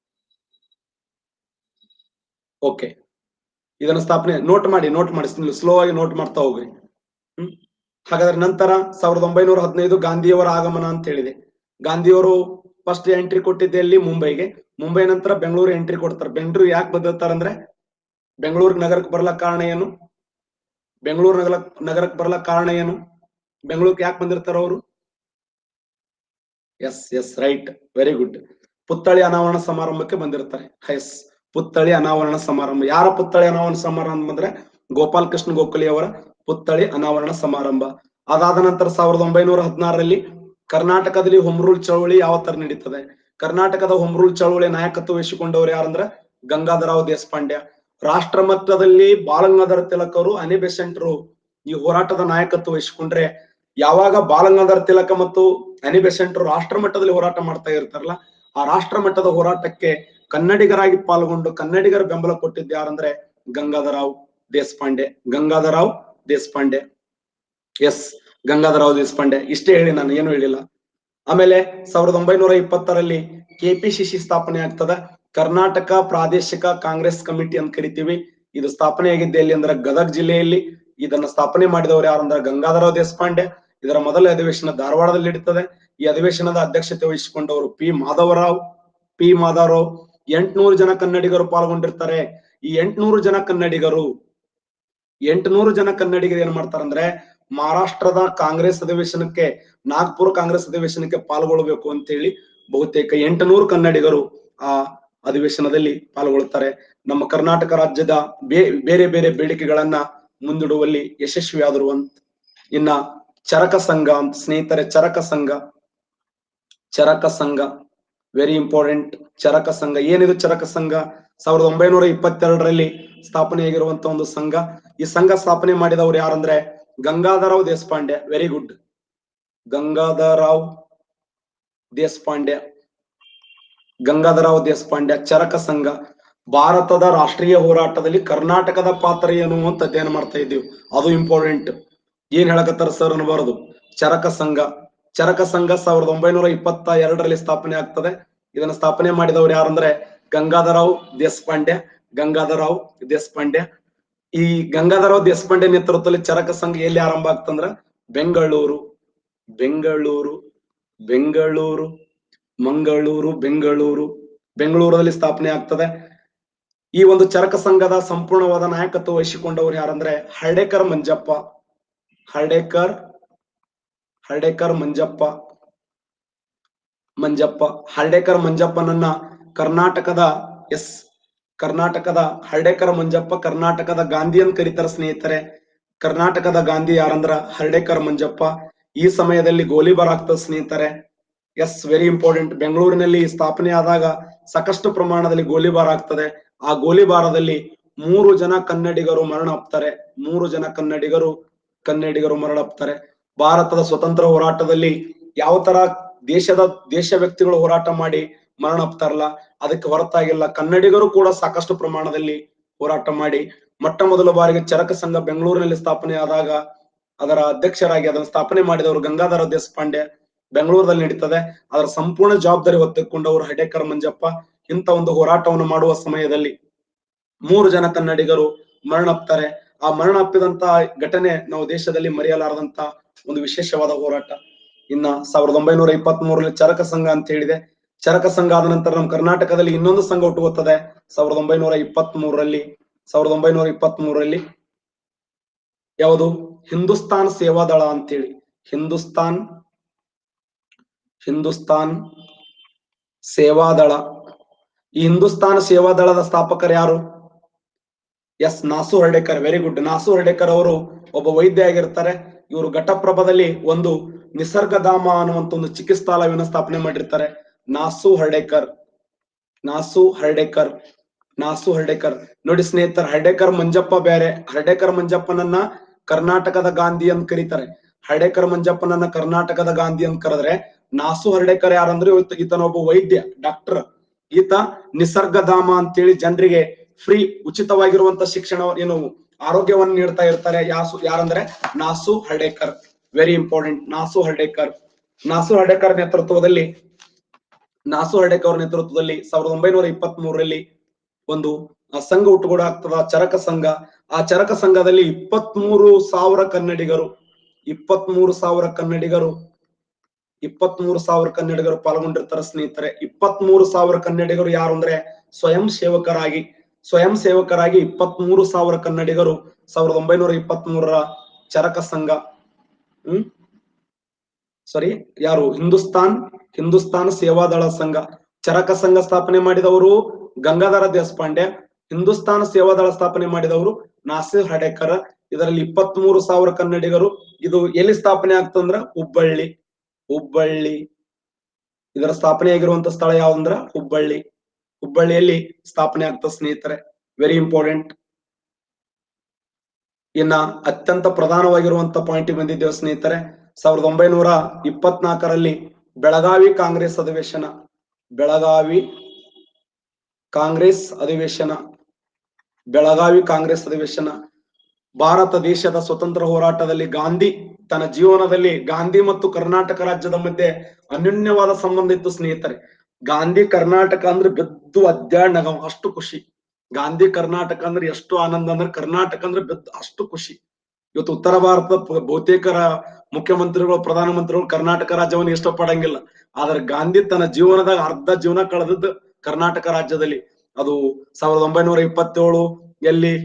okay ಇದನ್ನ ಸ್ಥಾಪನೆ ನೋಟ್ ಮಾಡಿ ನೋಟ್ ಮಾಡಿ ಸ್ಲೋ ಆಗಿ ನೋಟ್ ಮಾಡ್ತಾ ಹೋಗ್ರಿ ಹ್ಮ್ ಹಾಗಾದ್ರೆ ನಂತರ ಸಾವಿರದ ಒಂಬೈನೂರ ಹದಿನೈದು ಗಾಂಧಿಯವರ ಆಗಮನ ಅಂತ ಹೇಳಿದೆ ಗಾಂಧಿಯವರು ಫಸ್ಟ್ ಎಂಟ್ರಿ ಕೊಟ್ಟಿದ್ದೆ ಎಲ್ಲಿ ಮುಂಬೈಗೆ ಮುಂಬೈ ನಂತರ ಬೆಂಗಳೂರು ಎಂಟ್ರಿ ಕೊಡ್ತಾರೆ ಬೆಂಗಳೂರು ಯಾಕೆ ಬಂದಿರ್ತಾರಂದ್ರೆ ಬೆಂಗಳೂರು ನಗರಕ್ಕೆ ಬರ್ಲಕ್ ಕಾರಣ ಏನು ಬೆಂಗಳೂರು ನಗರ ನಗರಕ್ಕೆ ಬರ್ಲಕ್ ಕಾರಣ ಏನು ಬೆಂಗಳೂರಿಗೆ ಯಾಕೆ ಬಂದಿರ್ತಾರ ಅವರು yes yes right very good ಪುತ್ಥಳಿ ಅನಾವರಣ ಸಮಾರಂಭಕ್ಕೆ ಬಂದಿರ್ತಾರೆ ಎಸ್ ಪುತ್ಥಳಿ ಅನಾವರಣ ಸಮಾರಂಭ ಯಾರ ಪುತ್ಥಳಿ ಅನಾವರಣ ಸಮಾರಂಭ ಅಂದ್ರೆ ಗೋಪಾಲ್ ಕೃಷ್ಣ ಗೋಖಲೆ ಅವರ ಪುತ್ಥಳಿ ಅನಾವರಣ ಸಮಾರಂಭ ಅದಾದ ನಂತರ ಸಾವಿರದ ಒಂಬೈನೂರ ಹದಿನಾರರಲ್ಲಿ ಕರ್ನಾಟಕದಲ್ಲಿ ಹೋಮ್ ರೂಲ್ ಚಳವಳಿ ಯಾವ ತರ ನಡೀತದೆ ಕರ್ನಾಟಕದ ಹೋಮ್ ರೂಲ್ ಚಳವಳಿ ನಾಯಕತ್ವ ವಹಿಸಿಕೊಂಡವರು ಯಾರಂದ್ರೆ ಗಂಗಾಧರರಾವ್ ದೇಶಪಾಂಡ್ಯ ರಾಷ್ಟ್ರ ಮಟ್ಟದಲ್ಲಿ ಬಾಲಗಂಗಾಧರ ತಿಲಕರು ಅನಿ ಬೆಸೆಂಟ್ರು ಈ ಹೋರಾಟದ ನಾಯಕತ್ವ ವಹಿಸಿಕೊಂಡ್ರೆ ಯಾವಾಗ ಬಾಲಗಂಗಾಧರ ತಿಲಕ ಮತ್ತು ಅನಿ ಬೆಸೆಂಟ್ರು ರಾಷ್ಟ್ರ ಮಟ್ಟದಲ್ಲಿ ಹೋರಾಟ ಮಾಡ್ತಾ ಇರ್ತಾರಲ್ಲ ಆ ರಾಷ್ಟ್ರ ಮಟ್ಟದ ಹೋರಾಟಕ್ಕೆ ಕನ್ನಡಿಗರಾಗಿ ಪಾಲ್ಗೊಂಡು ಕನ್ನಡಿಗರ ಬೆಂಬಲ ಕೊಟ್ಟಿದ್ದು ಯಾರಂದ್ರೆ ಗಂಗಾಧರರಾವ್ ದೇಶಪಾಂಡೆ ಗಂಗಾಧರರಾವ್ ದೇಶಪಾಂಡೆ ಎಸ್ ಗಂಗಾಧರರಾವ್ ದೇಶಪಾಂಡೆ ಇಷ್ಟೇ ಹೇಳಿ ನಾನು ಏನು ಹೇಳಿಲ್ಲ ಆಮೇಲೆ ಸಾವಿರದ ಒಂಬೈನೂರ ಇಪ್ಪತ್ತರಲ್ಲಿ ಕೆಪಿಸಿಸಿ ಸ್ಥಾಪನೆ ಆಗ್ತದ ಕರ್ನಾಟಕ ಪ್ರಾದೇಶಿಕ ಕಾಂಗ್ರೆಸ್ ಕಮಿಟಿ ಅಂತ ಕರಿತೀವಿ ಇದು ಸ್ಥಾಪನೆ ಆಗಿದ್ದೆ ಎಲ್ಲಿ ಅಂದ್ರೆ ಗದಗ್ ಜಿಲ್ಲೆಯಲ್ಲಿ ಇದನ್ನ ಸ್ಥಾಪನೆ ಮಾಡಿದವರು ಯಾರಂದ್ರೆ ಗಂಗಾಧರರಾವ್ ದೇಶಪಾಂಡೆ ಇದರ ಮೊದಲ ಅಧಿವೇಶನ ಧಾರವಾಡದಲ್ಲಿ ನಡೀತದೆ ಈ ಅಧಿವೇಶನದ ಅಧ್ಯಕ್ಷತೆ ವಹಿಸಿಕೊಂಡವರು ಪಿ ಮಾಧವರಾವ್ ಪಿ ಮಾಧವರಾವ್ ಎಂಟ್ನೂರು ಜನ ಕನ್ನಡಿಗರು ಪಾಲ್ಗೊಂಡಿರ್ತಾರೆ ಈ ಎಂಟ್ನೂರು ಜನ ಕನ್ನಡಿಗರು ಎಂಟುನೂರು ಜನ ಕನ್ನಡಿಗರು ಏನ್ ಮಾಡ್ತಾರಂದ್ರೆ ಮಹಾರಾಷ್ಟ್ರದ ಕಾಂಗ್ರೆಸ್ ಅಧಿವೇಶನಕ್ಕೆ ನಾಗ್ಪುರ ಕಾಂಗ್ರೆಸ್ ಅಧಿವೇಶನಕ್ಕೆ ಪಾಲ್ಗೊಳ್ಬೇಕು ಅಂತ ಹೇಳಿ ಬಹುತೇಕ ಎಂಟುನೂರು ಕನ್ನಡಿಗರು ಆ ಅಧಿವೇಶನದಲ್ಲಿ ಪಾಲ್ಗೊಳ್ತಾರೆ ನಮ್ಮ ಕರ್ನಾಟಕ ರಾಜ್ಯದ ಬೇ- ಬೇರೆ ಬೇರೆ ಬೇಡಿಕೆಗಳನ್ನ ಮುಂದಿಡುವಲ್ಲಿ ಯಶಸ್ವಿಯಾದರು ಅಂತ ಇನ್ನ ಚರಕ ಸಂಘ ಅಂತ ಸ್ನೇಹಿತರೆ ಚರಕ ಸಂಘ ಚರಕ ಸಂಘ ವೆರಿ ಇಂಪಾರ್ಟೆಂಟ್ ಚರಕ ಸಂಘ ಏನಿದು ಚರಕ ಸಂಘ ಸಾವಿರದ ಒಂಬೈನೂರ ಇಪ್ಪತ್ತೆರಡರಲ್ಲಿ ಸ್ಥಾಪನೆಯಾಗಿರುವಂತ ಒಂದು ಸಂಘ ಈ ಸಂಘ ಸ್ಥಾಪನೆ ಮಾಡಿದವರು ಯಾರಂದ್ರೆ ಗಂಗಾಧರರಾವ್ ದೇಶಪಾಂಡೆ ವೆರಿ ಗುಡ್ ಗಂಗಾಧರರಾವ್ ದೇಶಪಾಂಡೆ ಗಂಗಾಧರರಾವ್ ದೇಶಪಾಂಡೆ ಚರಕ ಸಂಘ ಭಾರತದ ರಾಷ್ಟ್ರೀಯ ಹೋರಾಟದಲ್ಲಿ ಕರ್ನಾಟಕದ ಪಾತ್ರ ಏನು ಅಂತ ಅಧ್ಯಯನ ಮಾಡ್ತಾ ಇದ್ದೀವಿ ಅದು ಇಂಪಾರ್ಟೆಂಟ್ ಏನ್ ಹೇಳಕತ್ತಾರ ಸರ್ ಅನ್ನಬಾರದು ಚರಕ ಸಂಘ ಚರಕ ಸಂಘ ಸಾವಿರದ ಒಂಬೈನೂರ ಇಪ್ಪತ್ತ ಎರಡರಲ್ಲಿ ಸ್ಥಾಪನೆ ಆಗ್ತದೆ ಇದನ್ನ ಸ್ಥಾಪನೆ ಮಾಡಿದವರು ಯಾರಂದ್ರೆ ಗಂಗಾಧರರಾವ್ ದೇಶಪಾಂಡೆ ಗಂಗಾಧರರಾವ್ ದೇಶಪಾಂಡೆ ಈ ಗಂಗಾಧರರಾವ್ ದೇಶಪಾಂಡೆ ನೇತೃತ್ವದಲ್ಲಿ ಚರಕ ಸಂಘ ಎಲ್ಲಿ ಆರಂಭ ಆಗ್ತಂದ್ರ ಬೆಂಗಳೂರು ಬೆಂಗಳೂರು ಬೆಂಗಳೂರು ಮಂಗಳೂರು ಬೆಂಗಳೂರು ಬೆಂಗಳೂರಲ್ಲಿ ಸ್ಥಾಪನೆ ಆಗ್ತದೆ ಈ ಒಂದು ಚರಕ ಸಂಘದ ಸಂಪೂರ್ಣವಾದ ನಾಯಕತ್ವ ವಹಿಸಿಕೊಂಡವರು ಯಾರಂದ್ರೆ ಹರ್ಡೇಕರ್ ಮಂಜಪ್ಪ ಹರ್ಡೇಕರ್ ಹರ್ಡೇಕರ್ ಮಂಜಪ್ಪ ಮಂಜಪ್ಪ ಹರ್ಡೇಕರ್ ಮಂಜಪ್ಪನನ್ನ ಕರ್ನಾಟಕದ ಎಸ್ ಕರ್ನಾಟಕದ ಹರ್ಡೇಕರ್ ಮಂಜಪ್ಪ ಕರ್ನಾಟಕದ ಗಾಂಧಿ ಅಂತ ಕರೀತಾರ ಸ್ನೇಹಿತರೆ ಕರ್ನಾಟಕದ ಗಾಂಧಿ ಯಾರಂದ್ರ ಹರ್ಡೇಕರ್ ಮಂಜಪ್ಪ ಈ ಸಮಯದಲ್ಲಿ ಗೋಲಿಬಾರ್ ಆಗ್ತದ ಸ್ನೇಹಿತರೆ ಎಸ್ ವೆರಿ ಇಂಪಾರ್ಟೆಂಟ್ ಬೆಂಗಳೂರಿನಲ್ಲಿ ಸ್ಥಾಪನೆ ಆದಾಗ ಸಾಕಷ್ಟು ಪ್ರಮಾಣದಲ್ಲಿ ಗೋಲಿಬಾರ್ ಆಗ್ತದೆ ಆ ಗೋಲಿಬಾರದಲ್ಲಿ ಮೂರು ಜನ ಕನ್ನಡಿಗರು ಮರಣ ಅಪ್ತಾರೆ ಮೂರು ಜನ ಕನ್ನಡಿಗರು ಕನ್ನಡಿಗರು ಮರಣ ಅಪ್ತಾರೆ ಭಾರತದ ಸ್ವತಂತ್ರ ಹೋರಾಟದಲ್ಲಿ ಯಾವ ತರ ದೇಶದ ದೇಶ ವ್ಯಕ್ತಿಗಳು ಹೋರಾಟ ಮಾಡಿ ಮರಣ ಅಪ್ತಾರಲ್ಲ ಅದಕ್ಕೆ ಹೊರತಾಗಿಲ್ಲ ಕನ್ನಡಿಗರು ಕೂಡ ಸಾಕಷ್ಟು ಪ್ರಮಾಣದಲ್ಲಿ ಹೋರಾಟ ಮಾಡಿ ಮೊಟ್ಟ ಮೊದಲ ಬಾರಿಗೆ ಚರಕ ಸಂಘ ಬೆಂಗಳೂರಿನಲ್ಲಿ ಸ್ಥಾಪನೆ ಆದಾಗ ಅದರ ಅಧ್ಯಕ್ಷರಾಗಿ ಅದನ್ನು ಸ್ಥಾಪನೆ ಮಾಡಿದವರು ಗಂಗಾಧರ ದೇಶಪಾಂಡೆ ಬೆಂಗಳೂರಲ್ಲಿ ನಡೀತದೆ ಅದರ ಸಂಪೂರ್ಣ ಜವಾಬ್ದಾರಿ ಹೊತ್ತುಕೊಂಡವರು ಹಡೇಕರ್ ಮಂಜಪ್ಪ ಇಂಥ ಒಂದು ಹೋರಾಟವನ್ನು ಮಾಡುವ ಸಮಯದಲ್ಲಿ ಮೂರು ಜನ ಕನ್ನಡಿಗರು ಮರಣಪ್ತಾರೆ ಆ ಮರಣ ಅಪ್ಪಿದಂತ ಘಟನೆ ನಾವು ದೇಶದಲ್ಲಿ ಮರೆಯಲಾರದಂತ ಒಂದು ವಿಶೇಷವಾದ ಹೋರಾಟ ಇನ್ನ ಸಾವಿರದ ಒಂಬೈನೂರ ಇಪ್ಪತ್ತ್ ಮೂರರಲ್ಲಿ ಚರಕ ಸಂಘ ಅಂತ ಹೇಳಿದೆ ಚರಕ ಸಂಘ ಆದ ನಂತರ ನಮ್ಮ ಕರ್ನಾಟಕದಲ್ಲಿ ಇನ್ನೊಂದು ಸಂಘ ಹುಟ್ಟುತ್ತದೆ ಸಾವಿರದ ಒಂಬೈನೂರ ಇಪ್ಪತ್ತ್ ಮೂರರಲ್ಲಿ ಸಾವಿರದ ಒಂಬೈನೂರ ಇಪ್ಪತ್ತ್ ಮೂರರಲ್ಲಿ ಯಾವುದು ಹಿಂದೂಸ್ತಾನ್ ಸೇವಾದಳ ಅಂತೇಳಿ ಹಿಂದೂಸ್ತಾನ್ ಹಿಂದೂಸ್ತಾನ್ ಸೇವಾದಳ ಈ ಹಿಂದೂಸ್ತಾನ್ ಸೇವಾದಳದ ಸ್ಥಾಪಕರು ಯಾರು yes Nasu Hardikar very good Nasu Hardikar ಅವರು ಒಬ್ಬ ವೈದ್ಯ ಆಗಿರ್ತಾರೆ ಇವರು ಘಟಪ್ರಭದಲ್ಲಿ ಒಂದು ನಿಸರ್ಗಧಾಮ ಅನ್ನುವಂತ ಒಂದು ಚಿಕಿತ್ಸಾಲಯವನ್ನು ಸ್ಥಾಪನೆ ಮಾಡಿರ್ತಾರೆ ನಾಸು ಹರ್ಡೇಕರ್ ನಾಸು ಹರ್ಡೇಕರ್ ನಾಸು ಹರ್ಡೇಕರ್ ನೋಡಿ ಸ್ನೇಹಿತರ ಹರ್ಡೇಕರ್ ಮಂಜಪ್ಪ ಬೇರೆ ಹರ್ಡೇಕರ್ ಮಂಜಪ್ಪನನ್ನ ಕರ್ನಾಟಕದ ಗಾಂಧಿ ಅಂತ ಕರೀತಾರೆ ಹರ್ಡೇಕರ್ ಮಂಜಪ್ಪನನ್ನ ಕರ್ನಾಟಕದ ಗಾಂಧಿ ಅಂತ ಕರೆದ್ರೆ ನಾಸು ಹರ್ಡೇಕರ್ ಯಾರಂದ್ರೆ ಇವತ್ತು ಈತನೊಬ್ಬ ವೈದ್ಯ ಡಾಕ್ಟರ್ ಈತ ನಿಸರ್ಗಧಾಮ ಅಂತೇಳಿ ಜನರಿಗೆ ಫ್ರೀ ಉಚಿತವಾಗಿರುವಂತ ಶಿಕ್ಷಣ ಏನು ಆರೋಗ್ಯವನ್ನು ನೀಡ್ತಾ ಇರ್ತಾರೆ ಯಾಸು ಯಾರಂದ್ರೆ ನಾಸು ಹರ್ಡೇಕರ್ ವೆರಿ ಇಂಪಾರ್ಟೆಂಟ್ ನಾಸು ಹರ್ಡೇಕರ್ ನಾಸು ಹರ್ಡೇಕರ್ ನೇತೃತ್ವದಲ್ಲಿ ನಾಸು ಹರ್ಡೇಕರ್ ಅವರ ನೇತೃತ್ವದಲ್ಲಿ ಸಾವಿರದ ಒಂಬೈನೂರ ಇಪ್ಪತ್ತ್ ಮೂರರಲ್ಲಿ ಒಂದು ಆ ಸಂಘ ಹುಟ್ಟುಗೂಡ ಆಗ್ತದ ಚರಕ ಸಂಘ ಆ ಚರಕ ಸಂಘದಲ್ಲಿ ಇಪ್ಪತ್ತ್ ಮೂರು ಸಾವಿರ ಕನ್ನಡಿಗರು ಇಪ್ಪತ್ತ್ ಮೂರು ಸಾವಿರ ಕನ್ನಡಿಗರು ಇಪ್ಪತ್ತ್ ಮೂರು ಸಾವಿರ ಕನ್ನಡಿಗರು ಪಾಲ್ಗೊಂಡಿರ್ತಾರೆ ಸ್ನೇಹಿತರೆ ಇಪ್ಪತ್ತ್ ಮೂರು ಸಾವಿರ ಕನ್ನಡಿಗರು ಯಾರು ಅಂದ್ರೆ ಸ್ವಯಂ ಸೇವಕರಾಗಿ ಸ್ವಯಂ ಸೇವಕರಾಗಿ ಇಪ್ಪತ್ತ್ ಮೂರು ಸಾವಿರ ಕನ್ನಡಿಗರು ಸಾವಿರದ ಒಂಬೈನೂರ ಇಪ್ಪತ್ತ್ ಮೂರರ ಚರಕ ಸಂಘ ಹ್ಮ್ ಸಾರಿ ಯಾರು ಹಿಂದೂಸ್ತಾನ್ ಹಿಂದೂಸ್ತಾನ್ ಸೇವಾದಳ ಸಂಘ ಚರಕ ಸಂಘ ಸ್ಥಾಪನೆ ಮಾಡಿದವರು ಗಂಗಾಧರ ದೇಶಪಾಂಡೆ ಹಿಂದೂಸ್ತಾನ್ ಸೇವಾದಳ ಸ್ಥಾಪನೆ ಮಾಡಿದವರು ನಾಸಿರ್ ಹಡೇಕರ್ ಇದರಲ್ಲಿ ಇಪ್ಪತ್ತ್ ಮೂರು ಸಾವಿರ ಕನ್ನಡಿಗರು ಇದು ಎಲ್ಲಿ ಸ್ಥಾಪನೆ ಆಗ್ತಂದ್ರ ಹುಬ್ಬಳ್ಳಿ ಹುಬ್ಬಳ್ಳಿ ಇದರ ಸ್ಥಾಪನೆ ಆಗಿರುವಂತ ಸ್ಥಳ ಯಾವ್ದಂದ್ರ ಹುಬ್ಬಳ್ಳಿ ಹುಬ್ಬಳ್ಳಿಯಲ್ಲಿ ಸ್ಥಾಪನೆ ಆಗ್ತದೆ ಸ್ನೇಹಿತರೆ ವೆರಿ ಇಂಪಾರ್ಟೆಂಟ್ ಇನ್ನ ಅತ್ಯಂತ ಪ್ರಧಾನವಾಗಿರುವಂತ ಪಾಯಿಂಟ್ ಬಂದಿದ್ದೇವೆ ಸ್ನೇಹಿತರೆ ಸಾವಿರದ ಒಂಬೈನೂರ ಇಪ್ಪತ್ನಾಲ್ಕರಲ್ಲಿ ಬೆಳಗಾವಿ ಕಾಂಗ್ರೆಸ್ ಅಧಿವೇಶನ ಬೆಳಗಾವಿ ಕಾಂಗ್ರೆಸ್ ಅಧಿವೇಶನ ಬೆಳಗಾವಿ ಕಾಂಗ್ರೆಸ್ ಅಧಿವೇಶನ ಭಾರತ ದೇಶದ ಸ್ವತಂತ್ರ ಹೋರಾಟದಲ್ಲಿ ಗಾಂಧಿ ತನ್ನ ಜೀವನದಲ್ಲಿ ಗಾಂಧಿ ಮತ್ತು ಕರ್ನಾಟಕ ರಾಜ್ಯದ ಮಧ್ಯೆ ಅನ್ಯೋನ್ಯವಾದ ಸಂಬಂಧ ಇತ್ತು ಸ್ನೇಹಿತರೆ ಗಾಂಧಿ ಕರ್ನಾಟಕ ಅಂದ್ರೆ ಬೆದ್ದು ಅಡ್ಡಾಡ್ನಾಗ ಅಷ್ಟು ಖುಷಿ ಗಾಂಧಿ ಕರ್ನಾಟಕ ಅಂದ್ರೆ ಎಷ್ಟು ಆನಂದ ಅಂದ್ರೆ ಕರ್ನಾಟಕ ಅಂದ್ರೆ ಬೆದ್ದು ಅಷ್ಟು ಖುಷಿ ಇವತ್ತು ಉತ್ತರ ಭಾರತದ ಪ- ಬಹುತೇಕ ರ- ಮುಖ್ಯಮಂತ್ರಿಗಳು ಪ್ರಧಾನಮಂತ್ರಿಗಳು ಕರ್ನಾಟಕ ರಾಜ್ಯವನ್ನು ಇಷ್ಟಪಡಂಗಿಲ್ಲ ಆದ್ರೆ ಗಾಂಧಿ ತನ್ನ ಜೀವನದಾಗ ಅರ್ಧ ಜೀವನ ಕಳೆದದ್ದು ಕರ್ನಾಟಕ ರಾಜ್ಯದಲ್ಲಿ ಅದು ಸಾವಿರದ ಒಂಬೈನೂರ ಇಪ್ಪತ್ತೇಳು ಎಲ್ಲಿ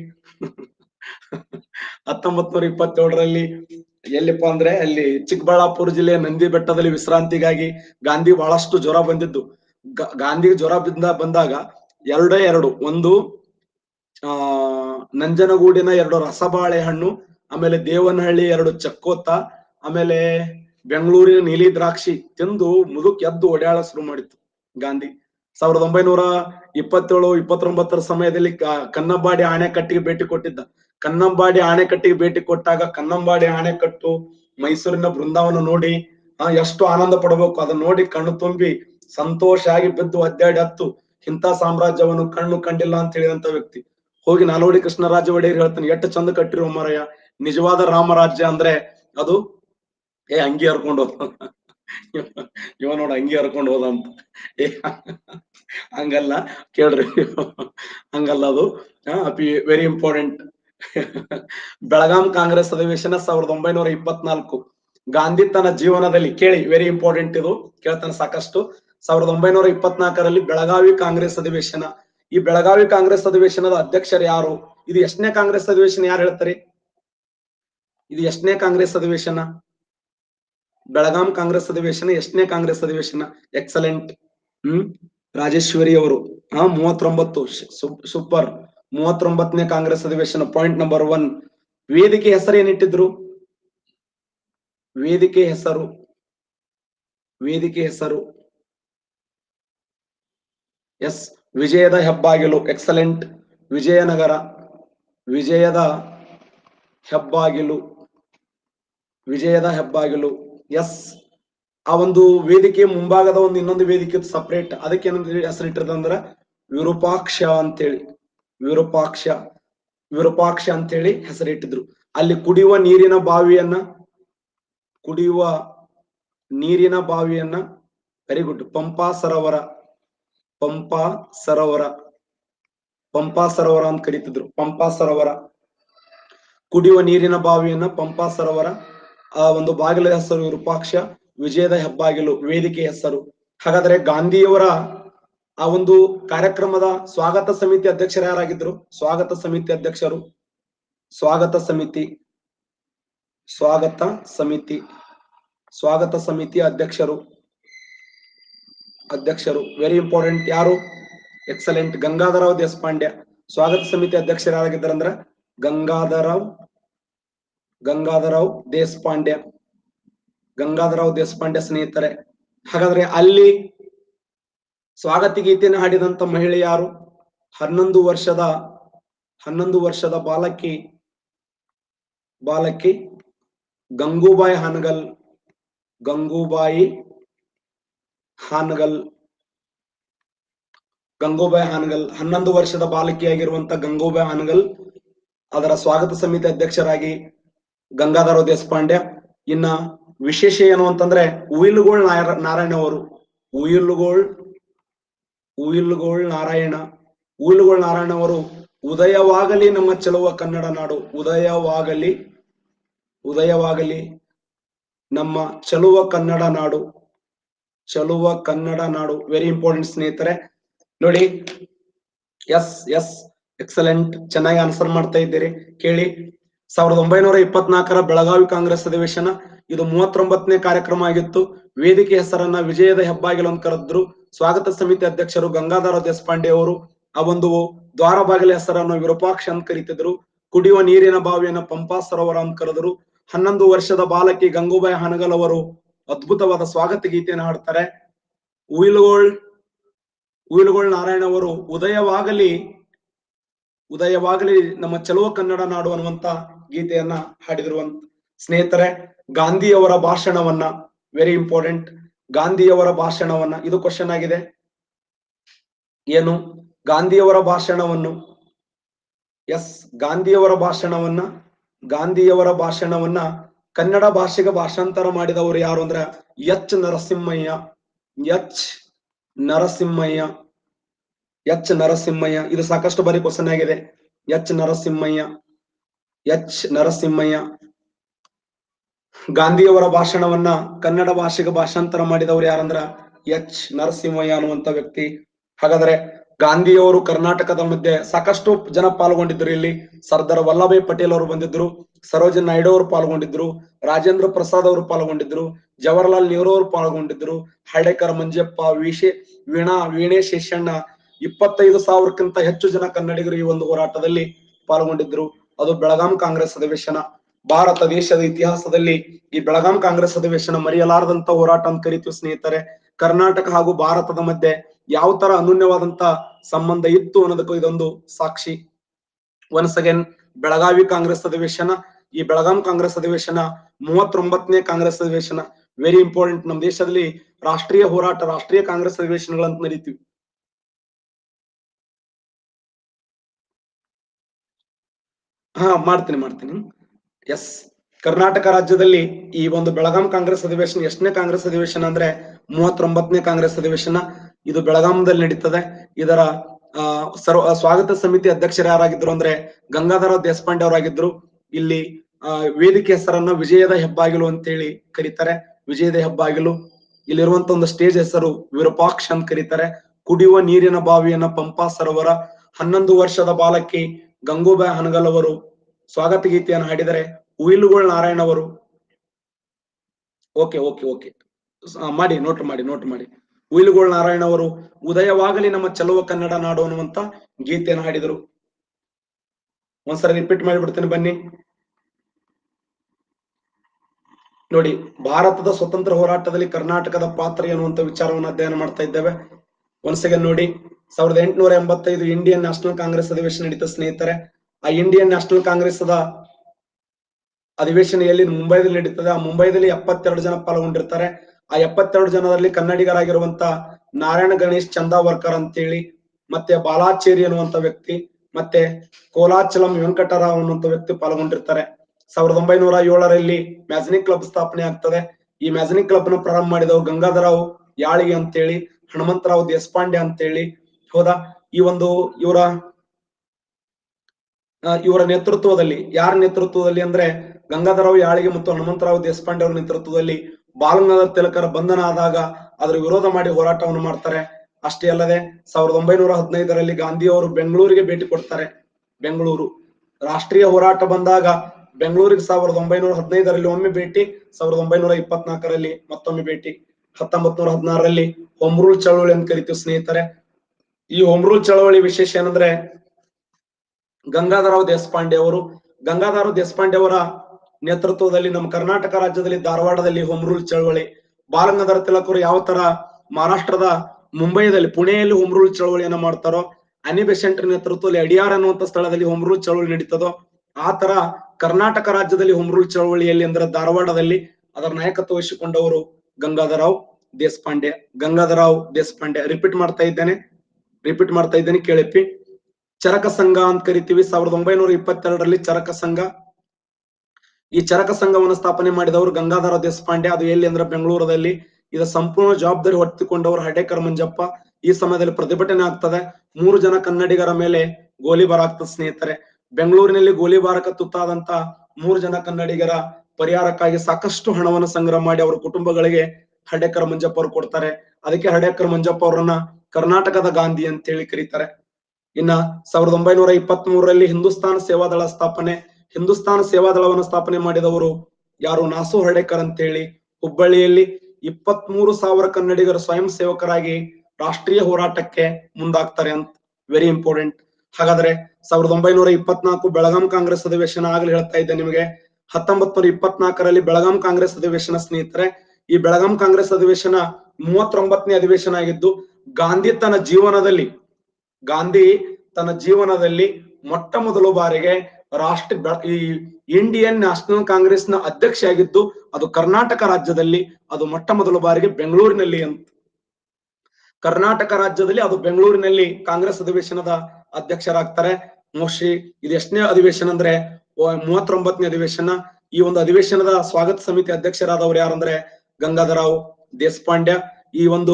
ಹತ್ತೊಂಬತ್ ನೂರ ಇಪ್ಪತ್ತೇಳರಲ್ಲಿ ಎಲ್ಲಿಪ್ಪ ಅಂದ್ರೆ ಅಲ್ಲಿ ಚಿಕ್ಕಬಳ್ಳಾಪುರ ಜಿಲ್ಲೆಯ ನಂದಿ ಬೆಟ್ಟದಲ್ಲಿ ವಿಶ್ರಾಂತಿಗಾಗಿ ಗಾಂಧಿ ಬಹಳಷ್ಟು ಜ್ವರ ಬಂದಿದ್ದು ಗ- ಗಾಂಧಿಗೆ ಜ್ವರ ಬಿಂದ ಬಂದಾಗ ಎರಡೇ ಎರಡು ಒಂದು ಆ ನಂಜನಗೂಡಿನ ಎರಡು ರಸಬಾಳೆ ಹಣ್ಣು ಆಮೇಲೆ ದೇವನಹಳ್ಳಿ ಎರಡು ಚಕ್ಕೋತ ಆಮೇಲೆ ಬೆಂಗಳೂರಿನ ನೀಲಿ ದ್ರಾಕ್ಷಿ ತಿಂದು ಮುದುಕ್ ಎದ್ದು ಓಡಾಡ ಶುರು ಮಾಡಿತ್ತು ಗಾಂಧಿ ಸಾವಿರದ ಒಂಬೈನೂರ ಇಪ್ಪತ್ತೇಳು ಇಪ್ಪತ್ತೊಂಬತ್ತರ ಸಮಯದಲ್ಲಿ ಕ- ಕನ್ನಂಬಾಡಿ ಅಣೆಕಟ್ಟಿಗೆ ಭೇಟಿ ಕೊಟ್ಟಿದ್ದ ಕನ್ನಂಬಾಡಿ ಅಣೆಕಟ್ಟಿಗೆ ಭೇಟಿ ಕೊಟ್ಟಾಗ ಕನ್ನಂಬಾಡಿ ಅಣೆಕಟ್ಟು ಮೈಸೂರಿನ ಬೃಂದಾವನ ನೋಡಿ ಆ, ಎಷ್ಟು ಆನಂದ ಪಡಬೇಕು ಅದನ್ನ ನೋಡಿ ಕಣ್ಣು ತುಂಬಿ ಸಂತೋಷ ಆಗಿ ಬಿದ್ದು ಅಡ್ಡಾಡಿ ಹತ್ತು ಇಂಥ ಸಾಮ್ರಾಜ್ಯವನ್ನು ಕಣ್ಣು ಕಂಡಿಲ್ಲ ಅಂತ ಹೇಳಿದಂತ ವ್ಯಕ್ತಿ ಹೋಗಿ ನಾಲ್ವಡಿ ಕೃಷ್ಣರಾಜ ಒಡೆಯರ್ ಹೇಳ್ತಾನೆ ಎಷ್ಟು ಚಂದ ಕಟ್ಟಿರೋ ಮರಯ್ಯ ನಿಜವಾದ ರಾಮರಾಜ್ಯ ಅಂದ್ರೆ ಅದು ಏ ಅಂಗಿ ಹರ್ಕೊಂಡು ಹೋದ ಇವ ನೋಡ ಅಂಗಿ ಹರ್ಕೊಂಡು ಹೋದ ಅಂತ ಏ ಹಂಗಲ್ಲ ಕೇಳ್ರಿ ಹಂಗಲ್ಲ ಅದು ವೆರಿ ಇಂಪಾರ್ಟೆಂಟ್ ಬೆಳಗಾಂ ಕಾಂಗ್ರೆಸ್ ಅಧಿವೇಶನ ಸಾವಿರದ ಒಂಬೈನೂರ ಇಪ್ಪತ್ನಾಲ್ಕು ಗಾಂಧಿ ತನ್ನ ಜೀವನದಲ್ಲಿ ಕೇಳಿ ವೆರಿ ಇಂಪಾರ್ಟೆಂಟ್ ಇದು ಕೇಳ್ತಾನೆ ಸಾಕಷ್ಟು ಸಾವಿರದ ಒಂಬೈನೂರ ಇಪ್ಪತ್ನಾಲ್ಕರಲ್ಲಿ ಬೆಳಗಾವಿ ಕಾಂಗ್ರೆಸ್ ಅಧಿವೇಶನ ಈ ಬೆಳಗಾವಿ ಕಾಂಗ್ರೆಸ್ ಅಧಿವೇಶನದ ಅಧ್ಯಕ್ಷರು ಯಾರು ಇದು ಎಷ್ಟನೇ ಕಾಂಗ್ರೆಸ್ ಅಧಿವೇಶನ ಯಾರು ಹೇಳ್ತಾರೆ ಇದು ಎಷ್ಟನೇ ಕಾಂಗ್ರೆಸ್ ಅಧಿವೇಶನ ಬೆಳಗಾಂ ಕಾಂಗ್ರೆಸ್ ಅಧಿವೇಶನ ಎಷ್ಟನೇ ಕಾಂಗ್ರೆಸ್ ಅಧಿವೇಶನ ಎಕ್ಸಲೆಂಟ್ ಹ್ಮ್ ರಾಜೇಶ್ವರಿ ಅವರು ಹಾ ಮೂವತ್ತೊಂಬತ್ತು ಸೂಪರ್ ಮೂವತ್ತೊಂಬತ್ತನೇ ಕಾಂಗ್ರೆಸ್ ಅಧಿವೇಶನ ಪಾಯಿಂಟ್ ನಂಬರ್ ಒನ್ ವೇದಿಕೆ ಹೆಸರು ಏನಿಟ್ಟಿದ್ರು ವೇದಿಕೆ ಹೆಸರು ವೇದಿಕೆ ಹೆಸರು ಎಸ್ ವಿಜಯದ ಹೆಬ್ಬಾಗಿಲು ಎಕ್ಸಲೆಂಟ್ ವಿಜಯನಗರ ವಿಜಯದ ಹೆಬ್ಬಾಗಿಲು ವಿಜಯದ ಹೆಬ್ಬಾಗಿಲು ಎಸ್ ಆ ಒಂದು ವೇದಿಕೆ ಮುಂಭಾಗದ ಒಂದು ಇನ್ನೊಂದು ವೇದಿಕೆ ಸಪರೇಟ್ ಅದಕ್ಕೆ ಏನಂತ ಹೆಸರಿಟ್ಟಿರೋದು ಅಂದ್ರ ವಿರೂಪಾಕ್ಷ ಅಂತೇಳಿ ವಿರೂಪಾಕ್ಷ ವಿರೂಪಾಕ್ಷ ಅಂತೇಳಿ ಹೆಸರಿಟ್ಟಿದ್ರು ಅಲ್ಲಿ ಕುಡಿಯುವ ನೀರಿನ ಬಾವಿಯನ್ನ ಕುಡಿಯುವ ನೀರಿನ ಬಾವಿಯನ್ನ ವೆರಿ ಗುಡ್ ಪಂಪಾ ಸರೋವರ ಪಂಪಾ ಸರೋವರ ಪಂಪಾ ಸರೋವರ ಅಂತ ಕರೀತಿದ್ರು ಪಂಪಾ ಸರೋವರ ಕುಡಿಯುವ ನೀರಿನ ಬಾವಿಯನ್ನ ಪಂಪಾ ಸರೋವರ ಆ ಒಂದು ಬಾಗಿಲ ಹೆಸರು ವಿರೂಪಾಕ್ಷ ವಿಜಯದ ಹೆಬ್ಬಾಗಿಲು ವೇದಿಕೆ ಹೆಸರು ಹಾಗಾದ್ರೆ ಗಾಂಧಿಯವರ ಆ ಒಂದು ಕಾರ್ಯಕ್ರಮದ ಸ್ವಾಗತ ಸಮಿತಿ ಅಧ್ಯಕ್ಷರು ಯಾರಾಗಿದ್ರು ಸ್ವಾಗತ ಸಮಿತಿ ಅಧ್ಯಕ್ಷರು ಸ್ವಾಗತ ಸಮಿತಿ ಸ್ವಾಗತ ಸಮಿತಿ ಸ್ವಾಗತ ಸಮಿತಿಯ ಅಧ್ಯಕ್ಷರು ಅಧ್ಯಕ್ಷರು ವೆರಿ ಇಂಪಾರ್ಟೆಂಟ್ ಯಾರು ಎಕ್ಸಲೆಂಟ್ ಗಂಗಾಧರರಾವ್ ದೇಶಪಾಂಡ್ಯ ಸ್ವಾಗತ ಸಮಿತಿ ಅಧ್ಯಕ್ಷರು ಯಾರಾಗಿದ್ದಾರೆ ಅಂದ್ರೆ ಗಂಗಾಧರರಾವ್ ಗಂಗಾಧರರಾವ್ ದೇಶಪಾಂಡ್ಯ ಗಂಗಾಧರರಾವ್ ದೇಶಪಾಂಡ್ಯ ಸ್ನೇಹಿತರೆ ಹಾಗಾದ್ರೆ ಅಲ್ಲಿ ಸ್ವಾಗತ ಗೀತೆಯನ್ನು ಹಾಡಿದಂತ ಮಹಿಳೆ ಯಾರು ಹನ್ನೊಂದು ವರ್ಷದ ಹನ್ನೊಂದು ವರ್ಷದ ಬಾಲಕಿ ಬಾಲಕಿ ಗಂಗೂಬಾಯಿ ಹಾನಗಲ್ ಗಂಗೂಬಾಯಿ ಹಾನಗಲ್ ಗಂಗೂಬಾಯಿ ಹಾನಗಲ್ ಹನ್ನೊಂದು ವರ್ಷದ ಬಾಲಕಿಯಾಗಿರುವಂತ ಗಂಗೂಬಾಯಿ ಹಾನಗಲ್ ಅದರ ಸ್ವಾಗತ ಸಮಿತಿ ಅಧ್ಯಕ್ಷರಾಗಿ ಗಂಗಾಧರ ದೇಶಪಾಂಡ್ಯ ಇನ್ನ ವಿಶೇಷ ಏನು ಅಂತಂದ್ರೆ ಉಯಿಲುಗೋಳ್ ನಾರ ನಾರಾಯಣ ಅವರು ಉಯಿಲುಗೋಳ್ ಉಯಿಲುಗೋಳ್ ನಾರಾಯಣ ಉಯಿಲುಗೋಳ್ ನಾರಾಯಣ ಅವರು ಉದಯವಾಗಲಿ ನಮ್ಮ ಚೆಲುವ ಕನ್ನಡ ನಾಡು ಉದಯವಾಗಲಿ ಉದಯವಾಗಲಿ ನಮ್ಮ ಚಲುವ ಕನ್ನಡ ನಾಡು ಚಲುವ ಕನ್ನಡ ನಾಡು ವೆರಿ ಇಂಪಾರ್ಟೆಂಟ್ ಸ್ನೇಹಿತರೆ ನೋಡಿ ಎಸ್ ಎಸ್ ಎಕ್ಸಲೆಂಟ್ ಚೆನ್ನಾಗಿ ಆನ್ಸರ್ ಮಾಡ್ತಾ ಇದ್ದೀರಿ ಕೇಳಿ ಸಾವಿರದ ಒಂಬೈನೂರ ಇಪ್ಪತ್ನಾಲ್ಕರ ಬೆಳಗಾವಿ ಕಾಂಗ್ರೆಸ್ ಅಧಿವೇಶನ ಇದು ಮೂವತ್ತೊಂಬತ್ತನೇ ಕಾರ್ಯಕ್ರಮ ಆಗಿತ್ತು ವೇದಿಕೆ ಹೆಸರನ್ನ ವಿಜಯದ ಹೆಬ್ಬಾಗಿಲು ಅಂತ ಕರೆದ್ರು ಸ್ವಾಗತ ಸಮಿತಿ ಅಧ್ಯಕ್ಷರು ಗಂಗಾಧರ ದೇಶಪಾಂಡೆ ಅವರು ಆ ಒಂದು ದ್ವಾರ ಬಾಗಿಲ ಹೆಸರನ್ನು ವಿರೂಪಾಕ್ಷ ಅಂತ ಕರೀತಿದ್ರು ಕುಡಿಯುವ ನೀರಿನ ಬಾವಿಯನ್ನ ಪಂಪಾ ಸರೋವರ ಅಂತ ಕರೆದ್ರು ಹನ್ನೊಂದು ವರ್ಷದ ಬಾಲಕಿ ಗಂಗೂಬಾಯಿ ಹನಗಲ್ ಅವರು ಅದ್ಭುತವಾದ ಸ್ವಾಗತ ಗೀತೆಯನ್ನು ಹಾಡ್ತಾರೆ ಉಯಿಲುಗೋಳ್ ಉಯಿಲುಗೋಳ್ ನಾರಾಯಣ ಅವರು ಉದಯವಾಗಲಿ ಉದಯವಾಗಲಿ ನಮ್ಮ ಚಲುವ ಕನ್ನಡ ನಾಡು ಅನ್ನುವಂತ ಗೀತೆಯನ್ನ ಹಾಡಿದಿರುವಂತ ಸ್ನೇಹಿತರೆ ಗಾಂಧಿಯವರ ಭಾಷಣವನ್ನ ವೆರಿ ಇಂಪಾರ್ಟೆಂಟ್ ಗಾಂಧಿಯವರ ಭಾಷಣವನ್ನ ಇದು ಕ್ವಶನ್ ಆಗಿದೆ ಏನು ಗಾಂಧಿಯವರ ಭಾಷಣವನ್ನು ಎಸ್ ಗಾಂಧಿಯವರ ಭಾಷಣವನ್ನ ಗಾಂಧಿಯವರ ಭಾಷಣವನ್ನ ಕನ್ನಡ ಭಾಷೆಗೆ ಭಾಷಾಂತರ ಮಾಡಿದವರು ಯಾರು ಅಂದ್ರೆ H Narasimhaiah H Narasimhaiah H Narasimhaiah ಇದು ಸಾಕಷ್ಟು ಬಾರಿ ಕ್ವಶನ್ ಆಗಿದೆ ಎಚ್ ನರಸಿಂಹಯ್ಯ ಎಚ್ ನರಸಿಂಹಯ್ಯ ಗಾಂಧಿಯವರ ಭಾಷಣವನ್ನ ಕನ್ನಡ ಭಾಷೆಗೆ ಭಾಷಾಂತರ ಮಾಡಿದವರು ಯಾರಂದ್ರ ಎಚ್ ನರಸಿಂಹಯ್ಯ ಅನ್ನುವಂತ ವ್ಯಕ್ತಿ ಹಾಗಾದ್ರೆ ಗಾಂಧಿಯವರು ಕರ್ನಾಟಕದ ಮಧ್ಯೆ ಸಾಕಷ್ಟು ಜನ ಪಾಲ್ಗೊಂಡಿದ್ರು ಇಲ್ಲಿ ಸರ್ದಾರ್ ವಲ್ಲಭಾಯ್ ಪಟೇಲ್ ಅವರು ಬಂದಿದ್ರು ಸರೋಜಿನಿ ನಾಯ್ಡು ಅವರು ಪಾಲ್ಗೊಂಡಿದ್ರು ರಾಜೇಂದ್ರ ಪ್ರಸಾದ್ ಅವರು ಪಾಲ್ಗೊಂಡಿದ್ರು ಜವಾಹರ್ಲಾಲ್ ನೆಹರು ಅವರು ಪಾಲ್ಗೊಂಡಿದ್ರು ಹಳ್ಳೆಕರ್ ಮಂಜಪ್ಪ ವಿಶೇ ವೀಣಾ ವೀಣೆ ಶೇಷಣ್ಣ ಇಪ್ಪತ್ತೈದು ಸಾವಿರಕ್ಕಿಂತ ಹೆಚ್ಚು ಜನ ಕನ್ನಡಿಗರು ಈ ಒಂದು ಹೋರಾಟದಲ್ಲಿ ಪಾಲ್ಗೊಂಡಿದ್ರು ಅದು ಬೆಳಗಾಂ ಕಾಂಗ್ರೆಸ್ ಅಧಿವೇಶನ ಭಾರತ ದೇಶದ ಇತಿಹಾಸದಲ್ಲಿ ಈ ಬೆಳಗಾಂ ಕಾಂಗ್ರೆಸ್ ಅಧಿವೇಶನ ಮರೆಯಲಾರದಂತ ಹೋರಾಟ ಅಂತ ಕರಿತೀವಿ ಸ್ನೇಹಿತರೆ ಕರ್ನಾಟಕ ಹಾಗೂ ಭಾರತದ ಮಧ್ಯೆ ಯಾವ ತರ ಅನನ್ಯವಾದಂತ ಸಂಬಂಧ ಇತ್ತು ಅನ್ನೋದಕ್ಕೂ ಇದೊಂದು ಸಾಕ್ಷಿ ಒನ್ಸ್ ಅಗೇನ್ ಬೆಳಗಾವಿ ಕಾಂಗ್ರೆಸ್ ಅಧಿವೇಶನ ಈ ಬೆಳಗಾಂ ಕಾಂಗ್ರೆಸ್ ಅಧಿವೇಶನ ಮೂವತ್ತೊಂಬತ್ತನೇ ಕಾಂಗ್ರೆಸ್ ಅಧಿವೇಶನ ವೆರಿ ಇಂಪಾರ್ಟೆಂಟ್ ನಮ್ಮ ದೇಶದಲ್ಲಿ ರಾಷ್ಟ್ರೀಯ ಹೋರಾಟ ರಾಷ್ಟ್ರೀಯ ಕಾಂಗ್ರೆಸ್ ಅಧಿವೇಶನಗಳಂತ ನಡೀತೀವಿ ಹಾ ಮಾಡ್ತೀನಿ ಮಾಡ್ತೀನಿ ಎಸ್ ಕರ್ನಾಟಕ ರಾಜ್ಯದಲ್ಲಿ ಈ ಒಂದು ಬೆಳಗಾಂ ಕಾಂಗ್ರೆಸ್ ಅಧಿವೇಶನ ಎಷ್ಟನೇ ಕಾಂಗ್ರೆಸ್ ಅಧಿವೇಶನ ಅಂದ್ರೆ ಮೂವತ್ತೊಂಬತ್ತನೇ ಕಾಂಗ್ರೆಸ್ ಅಧಿವೇಶನ ಇದು ಬೆಳಗಾಂದಲ್ಲಿ ನಡೀತದೆ ಇದರ ಆ ಸರ್ವ ಸ್ವಾಗತ ಸಮಿತಿ ಅಧ್ಯಕ್ಷರು ಯಾರಾಗಿದ್ರು ಅಂದ್ರೆ ಗಂಗಾಧರ ದೇಶಪಾಂಡೆ ಅವರಾಗಿದ್ರು ಇಲ್ಲಿ ಆ ವೇದಿಕೆ ಹೆಸರನ್ನ ವಿಜಯದ ಹೆಬ್ಬಾಗಿಲು ಅಂತೇಳಿ ಕರೀತಾರೆ ವಿಜಯದ ಹೆಬ್ಬಾಗಿಲು ಇಲ್ಲಿರುವಂತ ಒಂದು ಸ್ಟೇಜ್ ಹೆಸರು ವಿರೂಪಾಕ್ಷ ಅಂತ ಕರೀತಾರೆ ಕುಡಿಯುವ ನೀರಿನ ಬಾವಿಯನ್ನ ಪಂಪಾ ಸರೋವರ ಹನ್ನೊಂದು ವರ್ಷದ ಬಾಲಕಿ ಗಂಗೂಬಾಯಿ ಹನಗಲ್ ಅವರು ಸ್ವಾಗತ ಗೀತೆಯನ್ನು ಹಾಡಿದರೆ ಉಯಿಲುಗೋಳ್ ನಾರಾಯಣ ಅವರು ಓಕೆ ಓಕೆ ಓಕೆ ಮಾಡಿ ನೋಟ್ ಮಾಡಿ ನೋಟ್ ಮಾಡಿ ಉಯಿಲುಗೋಳ್ ನಾರಾಯಣ ಅವರು ಉದಯವಾಗಲಿ ನಮ್ಮ ಚಲುವ ಕನ್ನಡ ನಾಡು ಅನ್ನುವಂತ ಗೀತೆಯನ್ನು ಹಾಡಿದರು ಒಂದ್ಸರಿ ರಿಪೀಟ್ ಮಾಡಿಬಿಡ್ತೇನೆ ಬನ್ನಿ ನೋಡಿ ಭಾರತದ ಸ್ವತಂತ್ರ ಹೋರಾಟದಲ್ಲಿ ಕರ್ನಾಟಕದ ಪಾತ್ರ ಎನ್ನುವಂತ ವಿಚಾರವನ್ನು ಅಧ್ಯಯನ ಮಾಡ್ತಾ ಇದ್ದೇವೆ ಒಂದ್ ಸೆಕೆಂಡ್ ನೋಡಿ ಸಾವಿರದ ಎಂಟುನೂರ ಎಂಬತ್ತೈದು ಇಂಡಿಯನ್ ನ್ಯಾಷನಲ್ ಕಾಂಗ್ರೆಸ್ ಅಧಿವೇಶನ ನಡೀತ ಸ್ನೇಹಿತರೆ ಆ ಇಂಡಿಯನ್ ನ್ಯಾಷನಲ್ ಕಾಂಗ್ರೆಸ್ ಅಧಿವೇಶನ ಎಲ್ಲಿ ಮುಂಬೈದಲ್ಲಿ ನಡೀತದೆ ಆ ಮುಂಬೈದಲ್ಲಿ ಎಪ್ಪತ್ತೆರಡು ಜನ ಪಾಲ್ಗೊಂಡಿರ್ತಾರೆ ಆ ಎಪ್ಪತ್ತೆರಡು ಜನರಲ್ಲಿ ಕನ್ನಡಿಗರಾಗಿರುವಂತ ನಾರಾಯಣ ಗಣೇಶ್ ಚಂದಾವರ್ಕರ್ ಅಂತೇಳಿ ಮತ್ತೆ ಬಾಲಾಚೇರಿ ಅನ್ನುವಂತ ವ್ಯಕ್ತಿ ಮತ್ತೆ ಕೋಲಾಚಲಂ ವೆಂಕಟರಾವ್ ಅನ್ನುವಂತ ವ್ಯಕ್ತಿ ಪಾಲ್ಗೊಂಡಿರ್ತಾರೆ ಸಾವಿರದ ಒಂಬೈನೂರ ಏಳರಲ್ಲಿ ಮ್ಯಾಜನಿಕ್ ಕ್ಲಬ್ ಸ್ಥಾಪನೆ ಆಗ್ತದೆ ಈ ಮ್ಯಾಜನಿಕ್ ಕ್ಲಬ್ ನ ಪ್ರಾರಂಭ ಮಾಡಿದವರು ಗಂಗಾಧರರಾವ್ ಯಾಳಿಗೆ ಅಂತೇಳಿ ಹನುಮಂತರಾವ್ ದೇಶಪಾಂಡೆ ಅಂತೇಳಿ ಹೌದಾ ಈ ಒಂದು ಇವರ ಆ, ಇವರ ನೇತೃತ್ವದಲ್ಲಿ ಯಾರ ನೇತೃತ್ವದಲ್ಲಿ ಅಂದ್ರೆ ಗಂಗಾಧರರಾವ್ ಯಾಳಿಗೆ ಮತ್ತು ಹನುಮಂತರಾವ್ ದೇಶಪಾಂಡೆ ಅವರ ನೇತೃತ್ವದಲ್ಲಿ ಬಾಲಗಂಗಾಧರ ತಿಲಕರ ಬಂಧನ ಆದಾಗ ಅದರ ವಿರೋಧ ಮಾಡಿ ಹೋರಾಟವನ್ನು ಮಾಡ್ತಾರೆ ಅಷ್ಟೇ ಅಲ್ಲದೆ ಸಾವಿರದ ಒಂಬೈನೂರ ಹದಿನೈದರಲ್ಲಿ ಗಾಂಧಿ ಅವರು ಬೆಂಗಳೂರಿಗೆ ಭೇಟಿ ಕೊಡ್ತಾರೆ ಬೆಂಗಳೂರು ರಾಷ್ಟ್ರೀಯ ಹೋರಾಟ ಬಂದಾಗ ಬೆಂಗಳೂರಿಗೆ ಸಾವಿರದ ಒಂಬೈನೂರ ಹದಿನೈದರಲ್ಲಿ ಒಮ್ಮೆ ಭೇಟಿ ಸಾವಿರದ ಒಂಬೈನೂರ ಇಪ್ಪತ್ನಾಲ್ಕರಲ್ಲಿ ಮತ್ತೊಮ್ಮೆ ಭೇಟಿ ಹತ್ತೊಂಬತ್ ನೂರ ಹದಿನಾರರಲ್ಲಿ ಹೋಮ್ ರೂಲ್ ಚಳವಳಿ ಅಂತ ಕರಿತೀವಿ ಸ್ನೇಹಿತರೆ ಈ ಹೋಮ್ ರೂಲ್ ಚಳವಳಿ ವಿಶೇಷ ಏನಂದ್ರೆ ಗಂಗಾಧರರಾವ್ ದೇಶಪಾಂಡೆ ಅವರು ಗಂಗಾಧರರಾವ್ ದೇಶಪಾಂಡೆ ಅವರ ನೇತೃತ್ವದಲ್ಲಿ ನಮ್ಮ ಕರ್ನಾಟಕ ರಾಜ್ಯದಲ್ಲಿ ಧಾರವಾಡದಲ್ಲಿ ಹೋಮ್ ರೂಲ್ ಚಳವಳಿ ಬಾಲಗಂಗಾಧರ ತಿಲಕರು ಯಾವ ತರ ಮಹಾರಾಷ್ಟ್ರದ ಮುಂಬೈದಲ್ಲಿ ಪುಣೆಯಲ್ಲಿ ಹೋಮ್ ರೂಲ್ ಚಳವಳಿಯನ್ನ ಮಾಡ್ತಾರೋ ಅನಿ ಬೆಸೆಂಟ್ ನೇತೃತ್ವದಲ್ಲಿ ಅಡಿಯಾರ್ ಅನ್ನುವಂತ ಸ್ಥಳದಲ್ಲಿ ಹೋಮ್ ರೂಲ್ ಚಳವಳಿ ನಡೀತದೋ ಆ ತರ ಕರ್ನಾಟಕ ರಾಜ್ಯದಲ್ಲಿ ಹೋಮ್ ರೂಲ್ ಚಳವಳಿಯಲ್ಲಿ ಅಂದ್ರೆ ಧಾರವಾಡದಲ್ಲಿ ಅದರ ನಾಯಕತ್ವ ವಹಿಸಿಕೊಂಡವರು ಗಂಗಾಧರರಾವ್ ದೇಶಪಾಂಡೆ ಗಂಗಾಧರರಾವ್ ದೇಶಪಾಂಡೆ ರಿಪೀಟ್ ಮಾಡ್ತಾ ಇದ್ದೇನೆ ರಿಪೀಟ್ ಮಾಡ್ತಾ ಇದ್ದೇನೆ ಕೇಳಿಪಿ ಚರಕ ಸಂಘ ಅಂತ ಕರಿತೀವಿ ಸಾವಿರದ ಒಂಬೈನೂರ ಇಪ್ಪತ್ತೆರಡರಲ್ಲಿ ಚರಕ ಸಂಘ ಈ ಚರಕ ಸಂಘವನ್ನು ಸ್ಥಾಪನೆ ಮಾಡಿದವರು ಗಂಗಾಧರ ದೇಶಪಾಂಡೆ ಅದು ಎಲ್ಲಿ ಅಂದ್ರೆ ಬೆಂಗಳೂರಲ್ಲಿ ಇದರ ಸಂಪೂರ್ಣ ಜವಾಬ್ದಾರಿ ಹೊತ್ತುಕೊಂಡವರು ಹಡೇಕರ್ ಮಂಜಪ್ಪ ಈ ಸಮಯದಲ್ಲಿ ಪ್ರತಿಭಟನೆ ಆಗ್ತದೆ ಮೂರು ಜನ ಕನ್ನಡಿಗರ ಮೇಲೆ ಗೋಲಿಬಾರ್ ಆಗ್ತದೆ ಸ್ನೇಹಿತರೆ ಬೆಂಗಳೂರಿನಲ್ಲಿ ಗೋಲಿಬಾರಕ್ಕೆ ತುತ್ತಾದಂತ ಮೂರು ಜನ ಕನ್ನಡಿಗರ ಪರಿಹಾರಕ್ಕಾಗಿ ಸಾಕಷ್ಟು ಹಣವನ್ನು ಸಂಗ್ರಹ ಮಾಡಿ ಅವರ ಕುಟುಂಬಗಳಿಗೆ ಹಡೇಕರ್ ಮಂಜಪ್ಪ ಅವರು ಕೊಡ್ತಾರೆ ಅದಕ್ಕೆ ಹಡೇಕರ್ ಮಂಜಪ್ಪ ಅವರನ್ನ ಕರ್ನಾಟಕದ ಗಾಂಧಿ ಅಂತ ಹೇಳಿ ಕರೀತಾರೆ ಇನ್ನ ಸಾವಿರದ ಒಂಬೈನೂರ ಇಪ್ಪತ್ತ್ ಮೂರರಲ್ಲಿ ಹಿಂದೂಸ್ತಾನ ಸೇವಾದಳ ಸ್ಥಾಪನೆ ಹಿಂದೂಸ್ತಾನ ಸೇವಾದಳವನ್ನು ಸ್ಥಾಪನೆ ಮಾಡಿದವರು ಯಾರು ನಾಸು ಹರ್ಡೇಕರ್ ಅಂತೇಳಿ ಹುಬ್ಬಳ್ಳಿಯಲ್ಲಿ ಇಪ್ಪತ್ತ್ ಮೂರು ಸಾವಿರ ಕನ್ನಡಿಗರು ಸ್ವಯಂ ಸೇವಕರಾಗಿ ರಾಷ್ಟ್ರೀಯ ಹೋರಾಟಕ್ಕೆ ಮುಂದಾಗ್ತಾರೆ ಅಂತ ವೆರಿ ಇಂಪಾರ್ಟೆಂಟ್ ಹಾಗಾದ್ರೆ ಸಾವಿರದ ಒಂಬೈನೂರ ಇಪ್ಪತ್ನಾಲ್ಕು ಬೆಳಗಾಂ ಕಾಂಗ್ರೆಸ್ ಅಧಿವೇಶನ ಆಗ್ಲೇ ಹೇಳ್ತಾ ಇದ್ದೆ ನಿಮಗೆ ಹತ್ತೊಂಬತ್ ನೂರ ಇಪ್ಪತ್ನಾಲ್ಕರಲ್ಲಿ ಬೆಳಗಾಂ ಕಾಂಗ್ರೆಸ್ ಅಧಿವೇಶನ ಸ್ನೇಹಿತರೆ ಈ ಬೆಳಗಾಂ ಕಾಂಗ್ರೆಸ್ ಅಧಿವೇಶನ ಮೂವತ್ತೊಂಬತ್ತನೇ ಅಧಿವೇಶನ ಆಗಿದ್ದು ಗಾಂಧಿ ತನ್ನ ಜೀವನದಲ್ಲಿ ಗಾಂಧಿ ತನ್ನ ಜೀವನದಲ್ಲಿ ಮೊಟ್ಟ ಮೊದಲ ಬಾರಿಗೆ ರಾಷ್ಟ್ರ ಬೆ- ಈ ಇಂಡಿಯನ್ ನ್ಯಾಷನಲ್ ಕಾಂಗ್ರೆಸ್ ನ ಅಧ್ಯಕ್ಷ ಆಗಿದ್ದು ಅದು ಕರ್ನಾಟಕ ರಾಜ್ಯದಲ್ಲಿ ಅದು ಮೊಟ್ಟ ಮೊದಲ ಬಾರಿಗೆ ಬೆಂಗಳೂರಿನಲ್ಲಿ ಅಂತ ಕರ್ನಾಟಕ ರಾಜ್ಯದಲ್ಲಿ ಅದು ಬೆಂಗಳೂರಿನಲ್ಲಿ ಕಾಂಗ್ರೆಸ್ ಅಧಿವೇಶನದ ಅಧ್ಯಕ್ಷರಾಗ್ತಾರೆ ಮೋಸ್ಟ್ಲಿ ಇದು ಎಷ್ಟನೇ ಅಧಿವೇಶನ ಅಂದ್ರೆ ವ- ಮೂವತ್ತೊಂಬತ್ತನೇ ಅಧಿವೇಶನ ಈ ಒಂದು ಅಧಿವೇಶನದ ಸ್ವಾಗತ ಸಮಿತಿ ಅಧ್ಯಕ್ಷರಾದವರು ಯಾರಂದ್ರೆ ಗಂಗಾಧರರಾವ್ ದೇಶಪಾಂಡ್ಯ ಈ ಒಂದು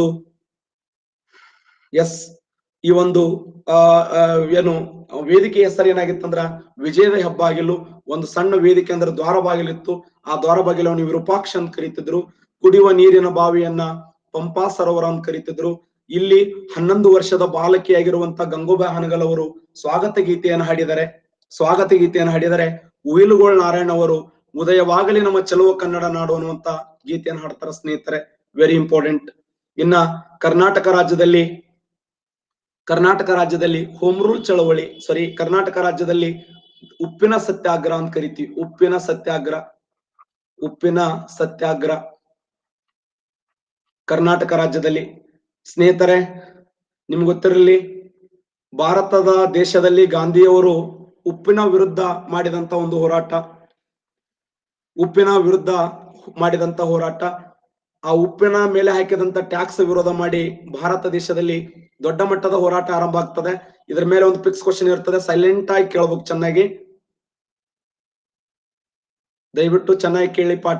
ಎಸ್ ಈ ಒಂದು ಆ ಆ, ಏನು ವೇದಿಕೆ ಹೆಸರು ಏನಾಗಿತ್ತಂದ್ರ ವಿಜಯದ ಹಬ್ಬ ಆಗಿಲು ಒಂದು ಸಣ್ಣ ವೇದಿಕೆ ಅಂದ್ರೆ ದ್ವಾರ ಬಾಗಿಲಿತ್ತು ಆ ದ್ವಾರ ಬಾಗಿಲವನ್ನು ವಿರೂಪಾಕ್ಷ ಅಂತ ಕರೀತಿದ್ರು ಕುಡಿಯುವ ನೀರಿನ ಬಾವಿಯನ್ನ ಪಂಪಾ ಸರೋವರ ಅಂತ ಕರೀತಿದ್ರು ಇಲ್ಲಿ ಹನ್ನೊಂದು ವರ್ಷದ ಬಾಲಕಿಯಾಗಿರುವಂತ ಗಂಗೂಬಾಯಿ ಹನಗಲ್ ಅವರು ಸ್ವಾಗತ ಗೀತೆಯನ್ನು ಹಾಡಿದ್ದಾರೆ ಸ್ವಾಗತ ಗೀತೆಯನ್ನು ಹಾಡಿದರೆ ಉಯಿಲುಗೋಳ್ ನಾರಾಯಣ ಅವರು ಉದಯವಾಗಲಿ ನಮ್ಮ ಚಲುವ ಕನ್ನಡ ನಾಡು ಅನ್ನುವಂತ ಗೀತೆಯನ್ನು ಹಾಡ್ತಾರೆ ಸ್ನೇಹಿತರೆ ವೆರಿ ಇಂಪಾರ್ಟೆಂಟ್ ಇನ್ನ ಕರ್ನಾಟಕ ರಾಜ್ಯದಲ್ಲಿ ಕರ್ನಾಟಕ ರಾಜ್ಯದಲ್ಲಿ ಹೋಮ್ ರೂಲ್ ಚಳವಳಿ ಸಾರಿ ಕರ್ನಾಟಕ ರಾಜ್ಯದಲ್ಲಿ ಉಪ್ಪಿನ ಸತ್ಯಾಗ್ರಹ ಅಂತ ಕರಿತೀವಿ ಉಪ್ಪಿನ ಸತ್ಯಾಗ್ರಹ ಉಪ್ಪಿನ ಸತ್ಯಾಗ್ರಹ ಕರ್ನಾಟಕ ರಾಜ್ಯದಲ್ಲಿ ಸ್ನೇಹಿತರೆ ನಿಮ್ಗೆ ಗೊತ್ತಿರಲಿ ಭಾರತದ ದೇಶದಲ್ಲಿ ಗಾಂಧಿಯವರು ಉಪ್ಪಿನ ವಿರುದ್ಧ ಮಾಡಿದಂತ ಒಂದು ಹೋರಾಟ ಉಪ್ಪಿನ ವಿರುದ್ಧ ಮಾಡಿದಂತ ಹೋರಾಟ ಆ ಉಪ್ಪಿನ ಮೇಲೆ ಹಾಕಿದಂತ ಟ್ಯಾಕ್ಸ್ ವಿರೋಧ ಮಾಡಿ ಭಾರತ ದೇಶದಲ್ಲಿ ದೊಡ್ಡ ಮಟ್ಟದ ಹೋರಾಟ ಆರಂಭ ಆಗ್ತದೆ ಇದ್ರ ಮೇಲೆ ಒಂದು ಫಿಕ್ಸ್ ಕ್ವಶನ್ ಇರ್ತದೆ ಸೈಲೆಂಟ್ ಆಗಿ ಕೇಳ್ಬೇಕು ಚೆನ್ನಾಗಿ ದಯವಿಟ್ಟು ಚೆನ್ನಾಗಿ ಕೇಳಿ ಪಾಠ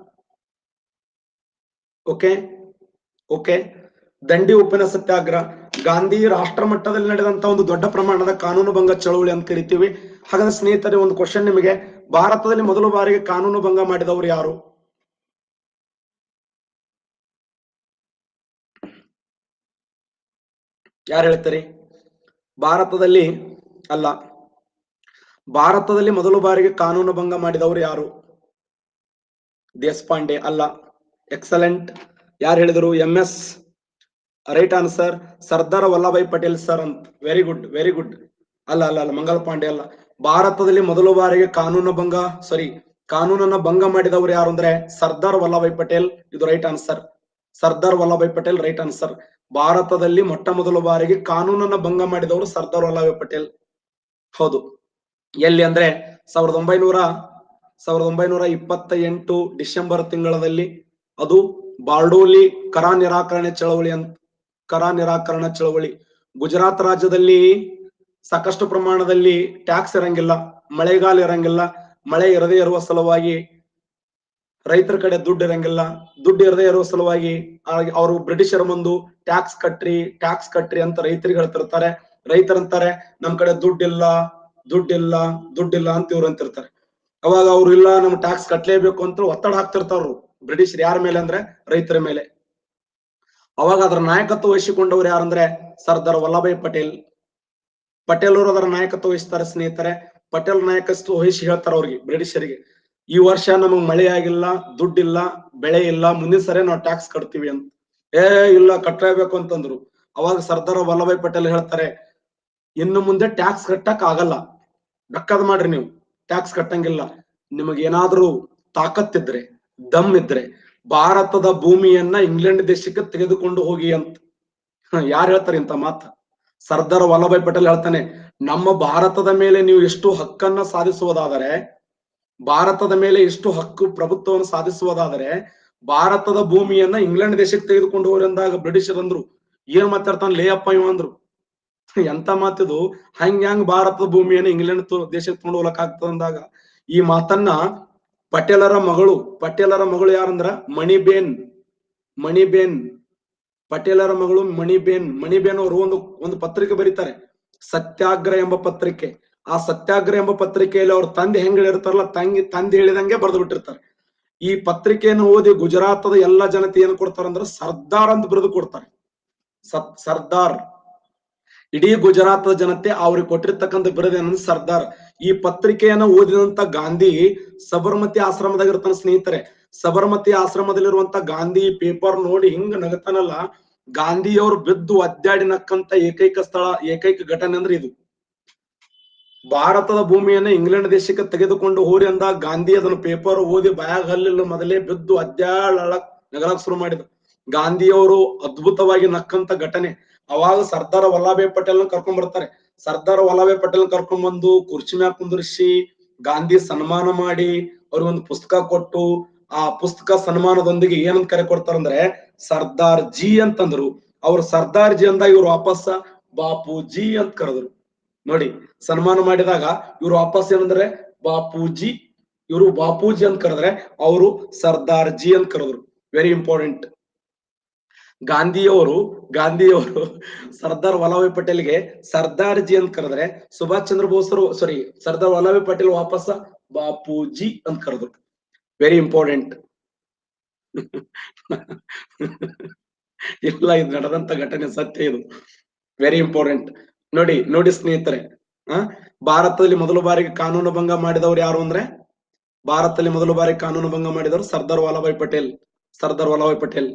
ಓಕೆ ಓಕೆ ದಂಡಿ ಉಪ್ಪಿನ ಸತ್ಯಾಗ್ರಹ ಗಾಂಧಿ ರಾಷ್ಟ್ರ ಮಟ್ಟದಲ್ಲಿ ನಡೆದಂತ ಒಂದು ದೊಡ್ಡ ಪ್ರಮಾಣದ ಕಾನೂನು ಭಂಗ ಚಳವಳಿ ಅಂತ ಕರಿತೀವಿ ಹಾಗಾದ್ರೆ ಸ್ನೇಹಿತರೆ ಒಂದು ಕ್ವಶನ್ ನಿಮಗೆ ಭಾರತದಲ್ಲಿ ಮೊದಲ ಬಾರಿಗೆ ಕಾನೂನು ಭಂಗ ಮಾಡಿದವರು ಯಾರು ಯಾರು ಹೇಳ್ತೀರಿ ಭಾರತದಲ್ಲಿ ಅಲ್ಲ ಭಾರತದಲ್ಲಿ ಮೊದಲ ಬಾರಿಗೆ ಕಾನೂನು ಭಂಗ ಮಾಡಿದವರು ಯಾರು ದೇಶಪಾಂಡೆ ಅಲ್ಲ ಎಕ್ಸಲೆಂಟ್ ಯಾರು ಹೇಳಿದರು M S right answer Sardar Vallabhbhai Patel sir ಅಂತ ವೆರಿ ಗುಡ್ ವೆರಿ ಗುಡ್ ಅಲ್ಲ ಅಲ್ಲ ಅಲ್ಲ ಮಂಗಲ್ ಪಾಂಡೆ ಅಲ್ಲ ಭಾರತದಲ್ಲಿ ಮೊದಲ ಬಾರಿಗೆ ಕಾನೂನು ಭಂಗ ಸಾರಿ ಕಾನೂನನ್ನ ಭಂಗ ಮಾಡಿದವರು ಯಾರು ಅಂದ್ರೆ ಸರ್ದಾರ್ ವಲ್ಲಭಾಯ್ ಪಟೇಲ್ ಇದು right answer Sardar Vallabhbhai Patel right answer ಭಾರತದಲ್ಲಿ ಮೊಟ್ಟ ಮೊದಲ ಬಾರಿಗೆ ಕಾನೂನನ್ನ ಭಂಗ ಮಾಡಿದವರು ಸರ್ದಾರ್ ವಲ್ಲಭಾಯ್ ಪಟೇಲ್ ಹೌದು ಎಲ್ಲಿ ಅಂದ್ರೆ ಸಾವಿರದ ಒಂಬೈನೂರ ಸಾವಿರದ ಒಂಬೈನೂರ ಇಪ್ಪತ್ತ ಎಂಟು ಡಿಸೆಂಬರ್ ತಿಂಗಳಲ್ಲಿ ಅದು ಬಾರ್ಡೋಲಿ ಕರ ನಿರಾಕರಣೆ ಚಳವಳಿ ಅಂತ ಕರ ನಿರಾಕರಣೆ ಚಳವಳಿ ಗುಜರಾತ್ ರಾಜ್ಯದಲ್ಲಿ ಸಾಕಷ್ಟು ಪ್ರಮಾಣದಲ್ಲಿ ಟ್ಯಾಕ್ಸ್ ಇರಂಗಿಲ್ಲ ಮಳೆಗಾಲ ಇರಂಗಿಲ್ಲ ಮಳೆ ಇರದೇ ಇರುವ ಸಲುವಾಗಿ ರೈತರ ಕಡೆ ದುಡ್ಡು ಇರಂಗಿಲ್ಲ ದುಡ್ಡು ಇರದೇ ಇರುವ ಸಲುವಾಗಿ ಆ- ಅವರು ಬ್ರಿಟಿಷರ ಮುಂದು ಟ್ಯಾಕ್ಸ್ ಕಟ್ರಿ ಟ್ಯಾಕ್ಸ್ ಕಟ್ರಿ ಅಂತ ರೈತರಿಗೆ ಹೇಳ್ತಿರ್ತಾರೆ ರೈತರಂತಾರೆ ನಮ್ ಕಡೆ ದುಡ್ಡಿಲ್ಲ ದುಡ್ಡಿಲ್ಲ ದುಡ್ಡಿಲ್ಲ ಅಂತ ಇವ್ರು ಅಂತಿರ್ತಾರೆ ಅವಾಗ ಅವ್ರು ಇಲ್ಲ ನಮ್ ಟ್ಯಾಕ್ಸ್ ಕಟ್ಲೇಬೇಕು ಅಂತ ಒತ್ತಡ ಹಾಕ್ತಿರ್ತಾವ್ರು ಬ್ರಿಟಿಷರ್ ಯಾರ ಮೇಲೆ ಅಂದ್ರೆ ರೈತರ ಮೇಲೆ ಅವಾಗ ಅದರ ನಾಯಕತ್ವ ವಹಿಸಿಕೊಂಡವ್ರು ಯಾರಂದ್ರೆ ಸರ್ದಾರ್ ವಲ್ಲಭಾಯ್ ಪಟೇಲ್ ಪಟೇಲ್ ಅವರು ಅದರ ನಾಯಕತ್ವ ವಹಿಸ್ತಾರೆ ಸ್ನೇಹಿತರೆ ಪಟೇಲ್ ನಾಯಕತ್ವ ವಹಿಸಿ ಹೇಳ್ತಾರೆ ಅವ್ರಿಗೆ ಬ್ರಿಟಿಷರಿಗೆ ಈ ವರ್ಷ ನಮಗ್ ಮಳೆ ಆಗಿಲ್ಲ ದುಡ್ಡಿಲ್ಲ ಬೆಳೆ ಇಲ್ಲ ಮುಂದಿನ ಸರಿ ನಾವು ಟ್ಯಾಕ್ಸ್ ಕಟ್ತೀವಿ ಅಂತ ಏ ಇಲ್ಲ ಕಟ್ಟಲೇಬೇಕು ಅಂತಂದ್ರು ಅವಾಗ ಸರ್ದಾರ್ ವಲ್ಲಭಾಯ್ ಪಟೇಲ್ ಹೇಳ್ತಾರೆ ಇನ್ನು ಮುಂದೆ ಟ್ಯಾಕ್ಸ್ ಕಟ್ಟಕ್ ಆಗಲ್ಲ ಬೆಕ್ಕದ್ ಮಾಡ್ರಿ ನೀವು ಟ್ಯಾಕ್ಸ್ ಕಟ್ಟಂಗಿಲ್ಲ ನಿಮಗೆ ಏನಾದ್ರೂ ತಾಕತ್ತಿದ್ರೆ ದಮ್ ಇದ್ರೆ ಭಾರತದ ಭೂಮಿಯನ್ನ ಇಂಗ್ಲೆಂಡ್ ದೇಶಕ್ಕೆ ತೆಗೆದುಕೊಂಡು ಹೋಗಿ ಅಂತ ಯಾರು ಹೇಳ್ತಾರೆ ಇಂತ ಮಾತ ಸರ್ದಾರ್ ವಲ್ಲಭಾಯ್ ಪಟೇಲ್ ಹೇಳ್ತಾನೆ ನಮ್ಮ ಭಾರತದ ಮೇಲೆ ನೀವು ಎಷ್ಟು ಹಕ್ಕನ್ನ ಸಾಧಿಸುವುದಾದರೆ ಭಾರತದ ಮೇಲೆ ಎಷ್ಟು ಹಕ್ಕು ಪ್ರಭುತ್ವವನ್ನು ಸಾಧಿಸುವುದಾದರೆ ಭಾರತದ ಭೂಮಿಯನ್ನ ಇಂಗ್ಲೆಂಡ್ ದೇಶಕ್ಕೆ ತೆಗೆದುಕೊಂಡು ಹೋಗ್ರಿ ಅಂದಾಗ ಬ್ರಿಟಿಷರ್ ಅಂದ್ರು ಏನ್ ಮಾತಾಡ್ತಾನ ಲೇ ಅಪ್ಪ ಇವ ಅಂದ್ರು ಎಂತ ಮಾತಿದು ಹಂಗ್ ಹೆಂಗ್ ಭಾರತದ ಭೂಮಿಯನ್ನ ಇಂಗ್ಲೆಂಡ್ ತು- ದೇಶಕ್ಕೆ ತಗೊಂಡು ಹೋಗ್ಲಕ್ ಆಗ್ತದ ಅಂದಾಗ ಈ ಮಾತನ್ನ ಪಟೇಲರ ಮಗಳು ಪಟೇಲರ ಮಗಳು ಯಾರಂದ್ರ ಮಣಿಬೇನ್ ಮಣಿಬೇನ್ ಪಟೇಲರ ಮಗಳು ಮಣಿಬೇನ್ ಮಣಿಬೇನ್ ಅವರು ಒಂದು ಒಂದು ಪತ್ರಿಕೆ ಬರೀತಾರೆ ಸತ್ಯಾಗ್ರಹ ಎಂಬ ಪತ್ರಿಕೆ ಆ ಸತ್ಯಾಗ್ರಹ ಎಂಬ ಪತ್ರಿಕೆಯಲ್ಲಿ ಅವ್ರ ತಂದೆ ಹೆಂಗ್ ಹೇಳಿರ್ತಾರಲ್ಲ ತಂಗಿ ತಂದೆ ಹೇಳಿದಂಗೆ ಬರೆದು ಬಿಟ್ಟಿರ್ತಾರೆ ಈ ಪತ್ರಿಕೆಯನ್ನು ಓದಿ ಗುಜರಾತದ ಎಲ್ಲ ಜನತೆ ಏನ್ ಕೊಡ್ತಾರ ಅಂದ್ರೆ ಸರ್ದಾರ್ ಅಂತ ಬರೆದು ಕೊಡ್ತಾರೆ ಸತ್ ಸರ್ದಾರ್ ಇಡೀ ಗುಜರಾತದ ಜನತೆ ಅವ್ರಿಗೆ ಕೊಟ್ಟಿರ್ತಕ್ಕಂಥ ಬಿರುದು ಏನಂದ್ರೆ ಸರ್ದಾರ್ ಈ ಪತ್ರಿಕೆಯನ್ನ ಓದಿದಂತ ಗಾಂಧಿ ಸಬರ್ಮತಿ ಆಶ್ರಮದಾಗ ಇರ್ತಾನ ಸ್ನೇಹಿತರೆ ಸಬರ್ಮತಿ ಆಶ್ರಮದಲ್ಲಿರುವಂತ ಗಾಂಧಿ ಪೇಪರ್ ನೋಡಿ ಹಿಂಗ ನಗತಾನಲ್ಲ ಗಾಂಧಿಯವರು ಬಿದ್ದು ಅದ್ದಾಡಿ ನಕ್ಕಂತ ಏಕೈಕ ಸ್ಥಳ ಏಕೈಕ ಘಟನೆ ಅಂದ್ರೆ ಇದು ಭಾರತದ ಭೂಮಿಯನ್ನ ಇಂಗ್ಲೆಂಡ್ ದೇಶಕ್ಕೆ ತೆಗೆದುಕೊಂಡು ಹೋರಿ ಅಂದಾಗ ಗಾಂಧಿ ಅದನ್ನ ಪೇಪರ್ ಓದಿ ಬಾಯಾಗ ಹಲ್ಲಿಲ್ಲ ಮೊದಲೇ ಬಿದ್ದು ಅದ್ಯಾಳಕ್ ನಗಲಕ್ ಶುರು ಮಾಡಿದ ಗಾಂಧಿಯವರು ಅದ್ಭುತವಾಗಿ ನಕ್ಕಂತ ಘಟನೆ ಅವಾಗ ಸರ್ದಾರ್ ವಲ್ಲಭಾಯ್ ಪಟೇಲ್ ಕರ್ಕೊಂಡ್ ಬರ್ತಾರೆ ಸರ್ದಾರ್ ವಲ್ಲಭಾಯ್ ಪಟೇಲ್ ಕರ್ಕೊಂಡ್ ಬಂದು ಕುರ್ಚಿ ಮ್ಯಾಗ ಕುಂದರ್ಸಿ ಗಾಂಧಿ ಸನ್ಮಾನ ಮಾಡಿ ಅವ್ರಿಗೆ ಒಂದು ಪುಸ್ತಕ ಕೊಟ್ಟು ಆ ಪುಸ್ತಕ ಸನ್ಮಾನದೊಂದಿಗೆ ಏನಂತ ಕರೆ ಕೊಡ್ತಾರಂದ್ರೆ ಸರ್ದಾರ್ ಜಿ ಅಂತಂದ್ರು ಅವ್ರು ಸರ್ದಾರ್ ಜಿ ಅಂದಾಗ ಇವ್ರು ವಾಪಸ್ಸ ಬಾಪು ಜಿ ಅಂತ ಕರೆದ್ರು ನೋಡಿ ಸನ್ಮಾನ ಮಾಡಿದಾಗ ಇವ್ರು ವಾಪಸ್ ಏನಂದ್ರೆ ಬಾಪೂಜಿ ಇವರು ಬಾಪೂಜಿ ಅಂತ ಕರೆದ್ರೆ ಅವರು ಸರ್ದಾರ್ ಜಿ ಅಂತ ಕರೆದ್ರು ವೆರಿ ಇಂಪಾರ್ಟೆಂಟ್ ಗಾಂಧಿಯವರು ಗಾಂಧಿಯವರು ಸರ್ದಾರ್ ವಲ್ಲಭಾಯ್ ಪಟೇಲ್ಗೆ ಸರ್ದಾರ್ ಜಿ ಅಂತ ಕರೆದ್ರೆ ಸುಭಾಷ್ ಚಂದ್ರ ಬೋಸರು ಸಾರಿ ಸರ್ದಾರ್ ವಲ್ಲಭಾಯ್ ಪಟೇಲ್ ವಾಪಸ್ ಬಾಪೂಜಿ ಅಂತ ಕರೆದ್ರು ವೆರಿ ಇಂಪಾರ್ಟೆಂಟ್ ಇಲ್ಲ ಇದು ನಡೆದಂತ ಘಟನೆ ಸತ್ಯ ಇದು ವೆರಿ ಇಂಪಾರ್ಟೆಂಟ್ ನೋಡಿ ನೋಡಿ ಸ್ನೇಹಿತರೆ ಆ ಭಾರತದಲ್ಲಿ ಮೊದಲ ಬಾರಿಗೆ ಕಾನೂನು ಭಂಗ ಮಾಡಿದವರು ಯಾರು ಅಂದ್ರೆ ಭಾರತದಲ್ಲಿ ಮೊದಲ ಬಾರಿ ಕಾನೂನು ಭಂಗ ಮಾಡಿದವರು ಸರ್ದಾರ್ ವಲ್ಲಭಾಯ್ ಪಟೇಲ್ ಸರ್ದಾರ್ ವಲ್ಲಭಾಯ್ ಪಟೇಲ್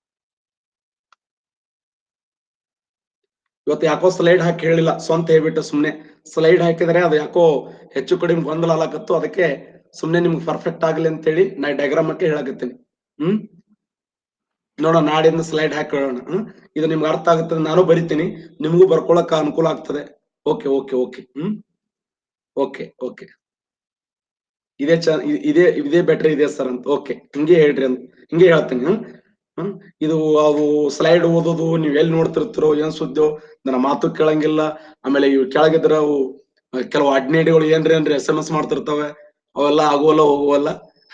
ಇವತ್ತು ಯಾಕೋ ಸ್ಲೈಡ್ ಹಾಕಿ ಹೇಳಿಲ್ಲ ಸ್ವಂತ ಹೇಳ್ಬಿಟ್ಟು ಸುಮ್ನೆ ಸ್ಲೈಡ್ ಹಾಕಿದ್ರೆ ಅದು ಯಾಕೋ ಹೆಚ್ಚು ಕಡಿಮೆ ಗೊಂದಲ ಆಲಕತ್ತು ಅದಕ್ಕೆ ಸುಮ್ನೆ ನಿಮ್ಗೆ ಪರ್ಫೆಕ್ಟ್ ಆಗ್ಲಿ ಅಂತೇಳಿ ನಾ ಡಯಾಗ್ರಾಮ್ ಹಾಕಿ ಹೇಳಕತ್ತೀನಿ ಹ್ಮ್ ನೋಡೋಣ ನಾಡಿಂದ ಸ್ಲೈಡ್ ಹಾಕಿ ಹೇಳೋಣ ಹ್ಮ್ ಇದು ನಿಮ್ಗೆ ಅರ್ಥ ಆಗುತ್ತದೆ ನಾನು ಬರಿತೀನಿ ನಿಮಗೂ ಬರ್ಕೊಳಕ ಅನುಕೂಲ ಆಗ್ತದೆ okay okay okay hmm okay okay ಇದೇ ಚ ಇ- ಇದೇ ಇದೇ ಬೆಟ್ರ್ ಇದೆ ಸರ್ ಅಂತ ಓಕೆ ಹಿಂಗೆ ಹೇಳ್ರಿ ಅಂತ ಹಿಂಗೆ ಹೇಳ್ತೀನಿ ಹ್ಮ್ ಹ್ಮ್ ಇದು ಅವು ಸ್ಲೈಡ್ ಓದೋದು ನೀವ್ ಎಲ್ಲಿ ನೋಡ್ತಿರ್ತಿರೋ ಏನ್ ಸುದ್ದಿಯೋ ನನ್ನ ಮಾತು ಕೇಳಂಗಿಲ್ಲ ಆಮೇಲೆ ಇವು ಕೆಳಗಿದ್ರ ಅವು ಅಹ್, ಕೆಲವು ಅಡ್ನೇಡಿಗಳು ಏನ್ರಿ ಏನ್ರಿ ಎಸ್ ಎಂ ಎಸ್ ಮಾಡ್ತಿರ್ತಾವೆ ಅವೆಲ್ಲ ಆಗುವಲ್ಲ ಹೋಗುವಲ್ಲ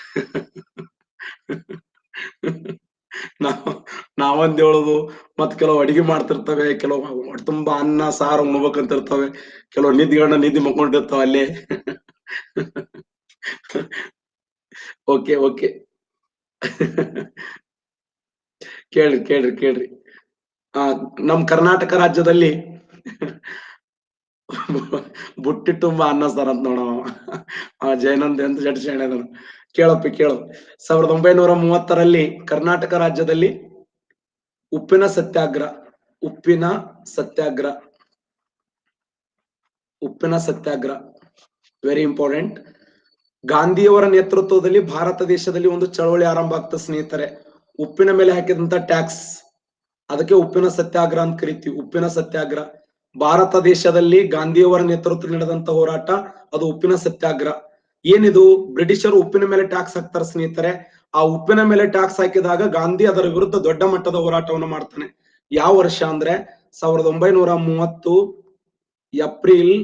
ನಾವ್ ನಾವೊಂದ್ ಹೇಳೋದು ಮತ್ ಕೆಲವು ಅಡಿಗೆ ಮಾಡ್ತಿರ್ತವೆ ಕೆಲವು ಹೊಟ್ಟೆ ತುಂಬಾ ಅನ್ನ ಸಾರು ಉಣ್ಬೇಕಂತ ಇರ್ತವೆ ಕೆಲವು ನಿಧಿಗಳನ್ನ ನಿಧಿ ಮಕ್ಕೊಂಡಿರ್ತಾವ ಅಲ್ಲೇ ಓಕೆ ಓಕೆ ಕೇಳ್ರಿ ಕೇಳ್ರಿ ಕೇಳ್ರಿ ಆ ನಮ್ ಕರ್ನಾಟಕ ರಾಜ್ಯದಲ್ಲಿ ಬುಟ್ಟಿ ತುಂಬಾ ಅನ್ನ ಸರ್ ಅಂತ ನೋಡವ ಆ ಜಯನಂದ್ ಅಂತ ಜಡ್ ಶರಣದನು ಕೇಳಪ್ಪಿ ಕೇಳು ಸಾವಿರದ ಒಂಬೈನೂರ ಮೂವತ್ತರಲ್ಲಿ ಕರ್ನಾಟಕ ರಾಜ್ಯದಲ್ಲಿ ಉಪ್ಪಿನ ಸತ್ಯಾಗ್ರಹ ಉಪ್ಪಿನ ಸತ್ಯಾಗ್ರಹ ಉಪ್ಪಿನ ಸತ್ಯಾಗ್ರಹ ವೆರಿ ಇಂಪಾರ್ಟೆಂಟ್ ಗಾಂಧಿಯವರ ನೇತೃತ್ವದಲ್ಲಿ ಭಾರತ ದೇಶದಲ್ಲಿ ಒಂದು ಚಳವಳಿ ಆರಂಭ ಆಗ್ತದೆ ಸ್ನೇಹಿತರೆ ಉಪ್ಪಿನ ಮೇಲೆ ಹಾಕಿದಂತ ಟ್ಯಾಕ್ಸ್ ಅದಕ್ಕೆ ಉಪ್ಪಿನ ಸತ್ಯಾಗ್ರಹ ಅಂತ ಕರಿತೀವಿ ಉಪ್ಪಿನ ಸತ್ಯಾಗ್ರಹ ಭಾರತ ದೇಶದಲ್ಲಿ ಗಾಂಧಿಯವರ ನೇತೃತ್ವ ನಡೆದಂತ ಹೋರಾಟ ಅದು ಉಪ್ಪಿನ ಸತ್ಯಾಗ್ರಹ ಏನಿದು ಬ್ರಿಟಿಷರು ಉಪ್ಪಿನ ಮೇಲೆ ಟ್ಯಾಕ್ಸ್ ಹಾಕ್ತಾರೆ ಸ್ನೇಹಿತರೆ ಆ ಉಪ್ಪಿನ ಮೇಲೆ ಟ್ಯಾಕ್ಸ್ ಹಾಕಿದಾಗ ಗಾಂಧಿ ಅದರ ವಿರುದ್ಧ ದೊಡ್ಡ ಮಟ್ಟದ ಹೋರಾಟವನ್ನು ಮಾಡ್ತಾನೆ ಯಾವ ವರ್ಷ ಅಂದ್ರೆ ಸಾವಿರದ ಒಂಬೈನೂರ ಮೂವತ್ತು ಏಪ್ರಿಲ್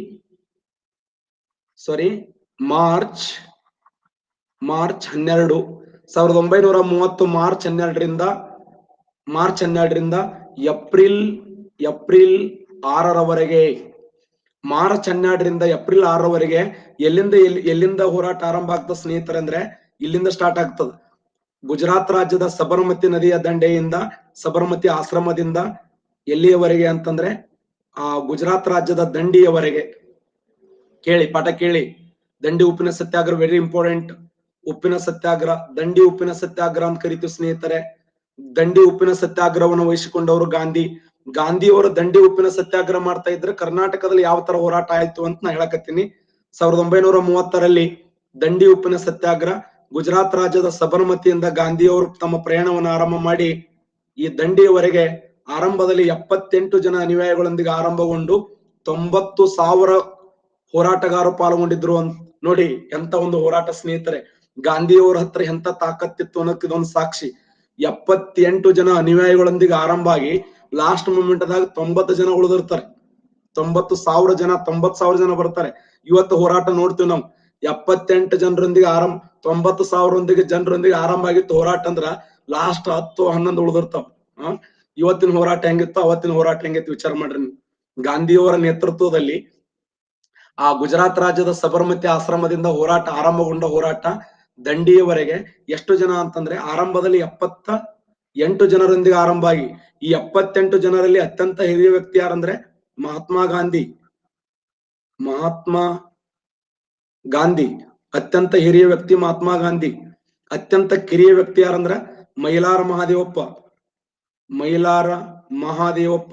ಸಾರಿ ಮಾರ್ಚ್ ಮಾರ್ಚ್ ಹನ್ನೆರಡು ಸಾವಿರದ ಒಂಬೈನೂರ ಮೂವತ್ತು ಮಾರ್ಚ್ ಹನ್ನೆರಡರಿಂದ ಮಾರ್ಚ್ ಹನ್ನೆರಡರಿಂದ ಏಪ್ರಿಲ್ ಏಪ್ರಿಲ್ ಆರರವರೆಗೆ ಮಾರ್ಚ್ ಹನ್ನೆರಡರಿಂದ ಏಪ್ರಿಲ್ ಆರರವರೆಗೆ ಎಲ್ಲಿಂದ ಎಲ್ಲಿ ಎಲ್ಲಿಂದ ಹೋರಾಟ ಆರಂಭ ಆಗ್ತದೆ ಸ್ನೇಹಿತರೆ ಅಂದ್ರೆ ಇಲ್ಲಿಂದ ಸ್ಟಾರ್ಟ್ ಆಗ್ತದೆ ಗುಜರಾತ್ ರಾಜ್ಯದ ಸಬರಮತಿ ನದಿಯ ದಂಡೆಯಿಂದ ಸಬರಮತಿ ಆಶ್ರಮದಿಂದ ಎಲ್ಲಿಯವರೆಗೆ ಅಂತಂದ್ರೆ ಆ ಗುಜರಾತ್ ರಾಜ್ಯದ ದಂಡಿಯವರೆಗೆ ಕೇಳಿ ಪಾಠ ಕೇಳಿ ದಂಡಿ ಉಪ್ಪಿನ ಸತ್ಯಾಗ್ರಹ ವೆರಿ ಇಂಪಾರ್ಟೆಂಟ್ ಉಪ್ಪಿನ ಸತ್ಯಾಗ್ರಹ ದಂಡಿ ಉಪ್ಪಿನ ಸತ್ಯಾಗ್ರಹ ಅಂತ ಕರಿತೀವಿ ಸ್ನೇಹಿತರೆ ದಂಡಿ ಉಪ್ಪಿನ ಸತ್ಯಾಗ್ರಹವನ್ನು ವಹಿಸಿಕೊಂಡವರು ಗಾಂಧಿ ಗಾಂಧಿಯವರು ದಂಡಿ ಉಪ್ಪಿನ ಸತ್ಯಾಗ್ರಹ ಮಾಡ್ತಾ ಇದ್ರೆ ಕರ್ನಾಟಕದಲ್ಲಿ ಯಾವ ತರ ಹೋರಾಟ ಆಯ್ತು ಅಂತ ನಾ ಹೇಳಕತ್ತೀನಿ ಸಾವಿರದ ಒಂಬೈನೂರ ಮೂವತ್ತರಲ್ಲಿ ದಂಡಿ ಉಪ್ಪಿನ ಸತ್ಯಾಗ್ರಹ ಗುಜರಾತ್ ರಾಜ್ಯದ ಸಬರಮತಿಯಿಂದ ಗಾಂಧಿಯವರು ತಮ್ಮ ಪ್ರಯಾಣವನ್ನು ಆರಂಭ ಮಾಡಿ ಈ ದಂಡಿಯವರೆಗೆ ಆರಂಭದಲ್ಲಿ ಎಪ್ಪತ್ತೆಂಟು ಜನ ಅನುಯಾಯಿಗಳೊಂದಿಗೆ ಆರಂಭಗೊಂಡು ತೊಂಬತ್ತು ಸಾವಿರ ಹೋರಾಟಗಾರರು ಪಾಲ್ಗೊಂಡಿದ್ರು ಅಂತ ನೋಡಿ ಎಂತ ಒಂದು ಹೋರಾಟ ಸ್ನೇಹಿತರೆ ಗಾಂಧಿಯವರ ಹತ್ರ ಎಂತ ತಾಕತ್ತಿತ್ತು ಅನ್ನೋಕೆ ಇದೊಂದು ಸಾಕ್ಷಿ ಎಪ್ಪತ್ತೆಂಟು ಜನ ಅನುಯಾಯಿಗಳೊಂದಿಗೆ ಆರಂಭ ಆಗಿ ಲಾಸ್ಟ್ ಮೂಮೆಂಟ್ ದಾಗ ತೊಂಬತ್ತು ಜನ ಉಳಿದಿರ್ತಾರೆ ತೊಂಬತ್ತು ಸಾವಿರ ಜನ ತೊಂಬತ್ ಸಾವಿರ ಜನ ಬರ್ತಾರೆ ಇವತ್ತು ಹೋರಾಟ ನೋಡ್ತೀವಿ ನಾವು ಎಪ್ಪತ್ತೆಂಟು ಜನರೊಂದಿಗೆ ಆರಂಭ ತೊಂಬತ್ತು ಸಾವಿರದೊಂದಿಗೆ ಜನರೊಂದಿಗೆ ಆರಂಭ ಆಗಿತ್ತು ಹೋರಾಟ ಅಂದ್ರ ಲಾಸ್ಟ್ ಹತ್ತು ಹನ್ನೊಂದು ಉಳಿದಿರ್ತಾವ ಆ ಇವತ್ತಿನ ಹೋರಾಟ ಹೆಂಗಿತ್ತು ಅವತ್ತಿನ ಹೋರಾಟ ಹೆಂಗಿತ್ತು ವಿಚಾರ ಮಾಡ್ರಿ ನೀವು ಗಾಂಧಿಯವರ ನೇತೃತ್ವದಲ್ಲಿ ಆ ಗುಜರಾತ್ ರಾಜ್ಯದ ಸಬರಮತಿ ಆಶ್ರಮದಿಂದ ಹೋರಾಟ ಆರಂಭಗೊಂಡ ಹೋರಾಟ ದಂಡಿಯವರೆಗೆ ಎಷ್ಟು ಜನ ಅಂತಂದ್ರೆ ಆರಂಭದಲ್ಲಿ ಎಪ್ಪತ್ತ ಎಂಟು ಜನರೊಂದಿಗೆ ಆರಂಭ ಆಗಿ ಈ ಎಪ್ಪತ್ತೆಂಟು ಜನರಲ್ಲಿ ಅತ್ಯಂತ ಹಿರಿಯ ವ್ಯಕ್ತಿ ಯಾರಂದ್ರೆ ಮಹಾತ್ಮ ಗಾಂಧಿ ಮಹಾತ್ಮ ಗಾಂಧಿ ಅತ್ಯಂತ ಹಿರಿಯ ವ್ಯಕ್ತಿ ಮಹಾತ್ಮ ಗಾಂಧಿ ಅತ್ಯಂತ ಕಿರಿಯ ವ್ಯಕ್ತಿ ಯಾರಂದ್ರ ಮೈಲಾರ ಮಹಾದೇವಪ್ಪ ಮೈಲಾರ ಮಹಾದೇವಪ್ಪ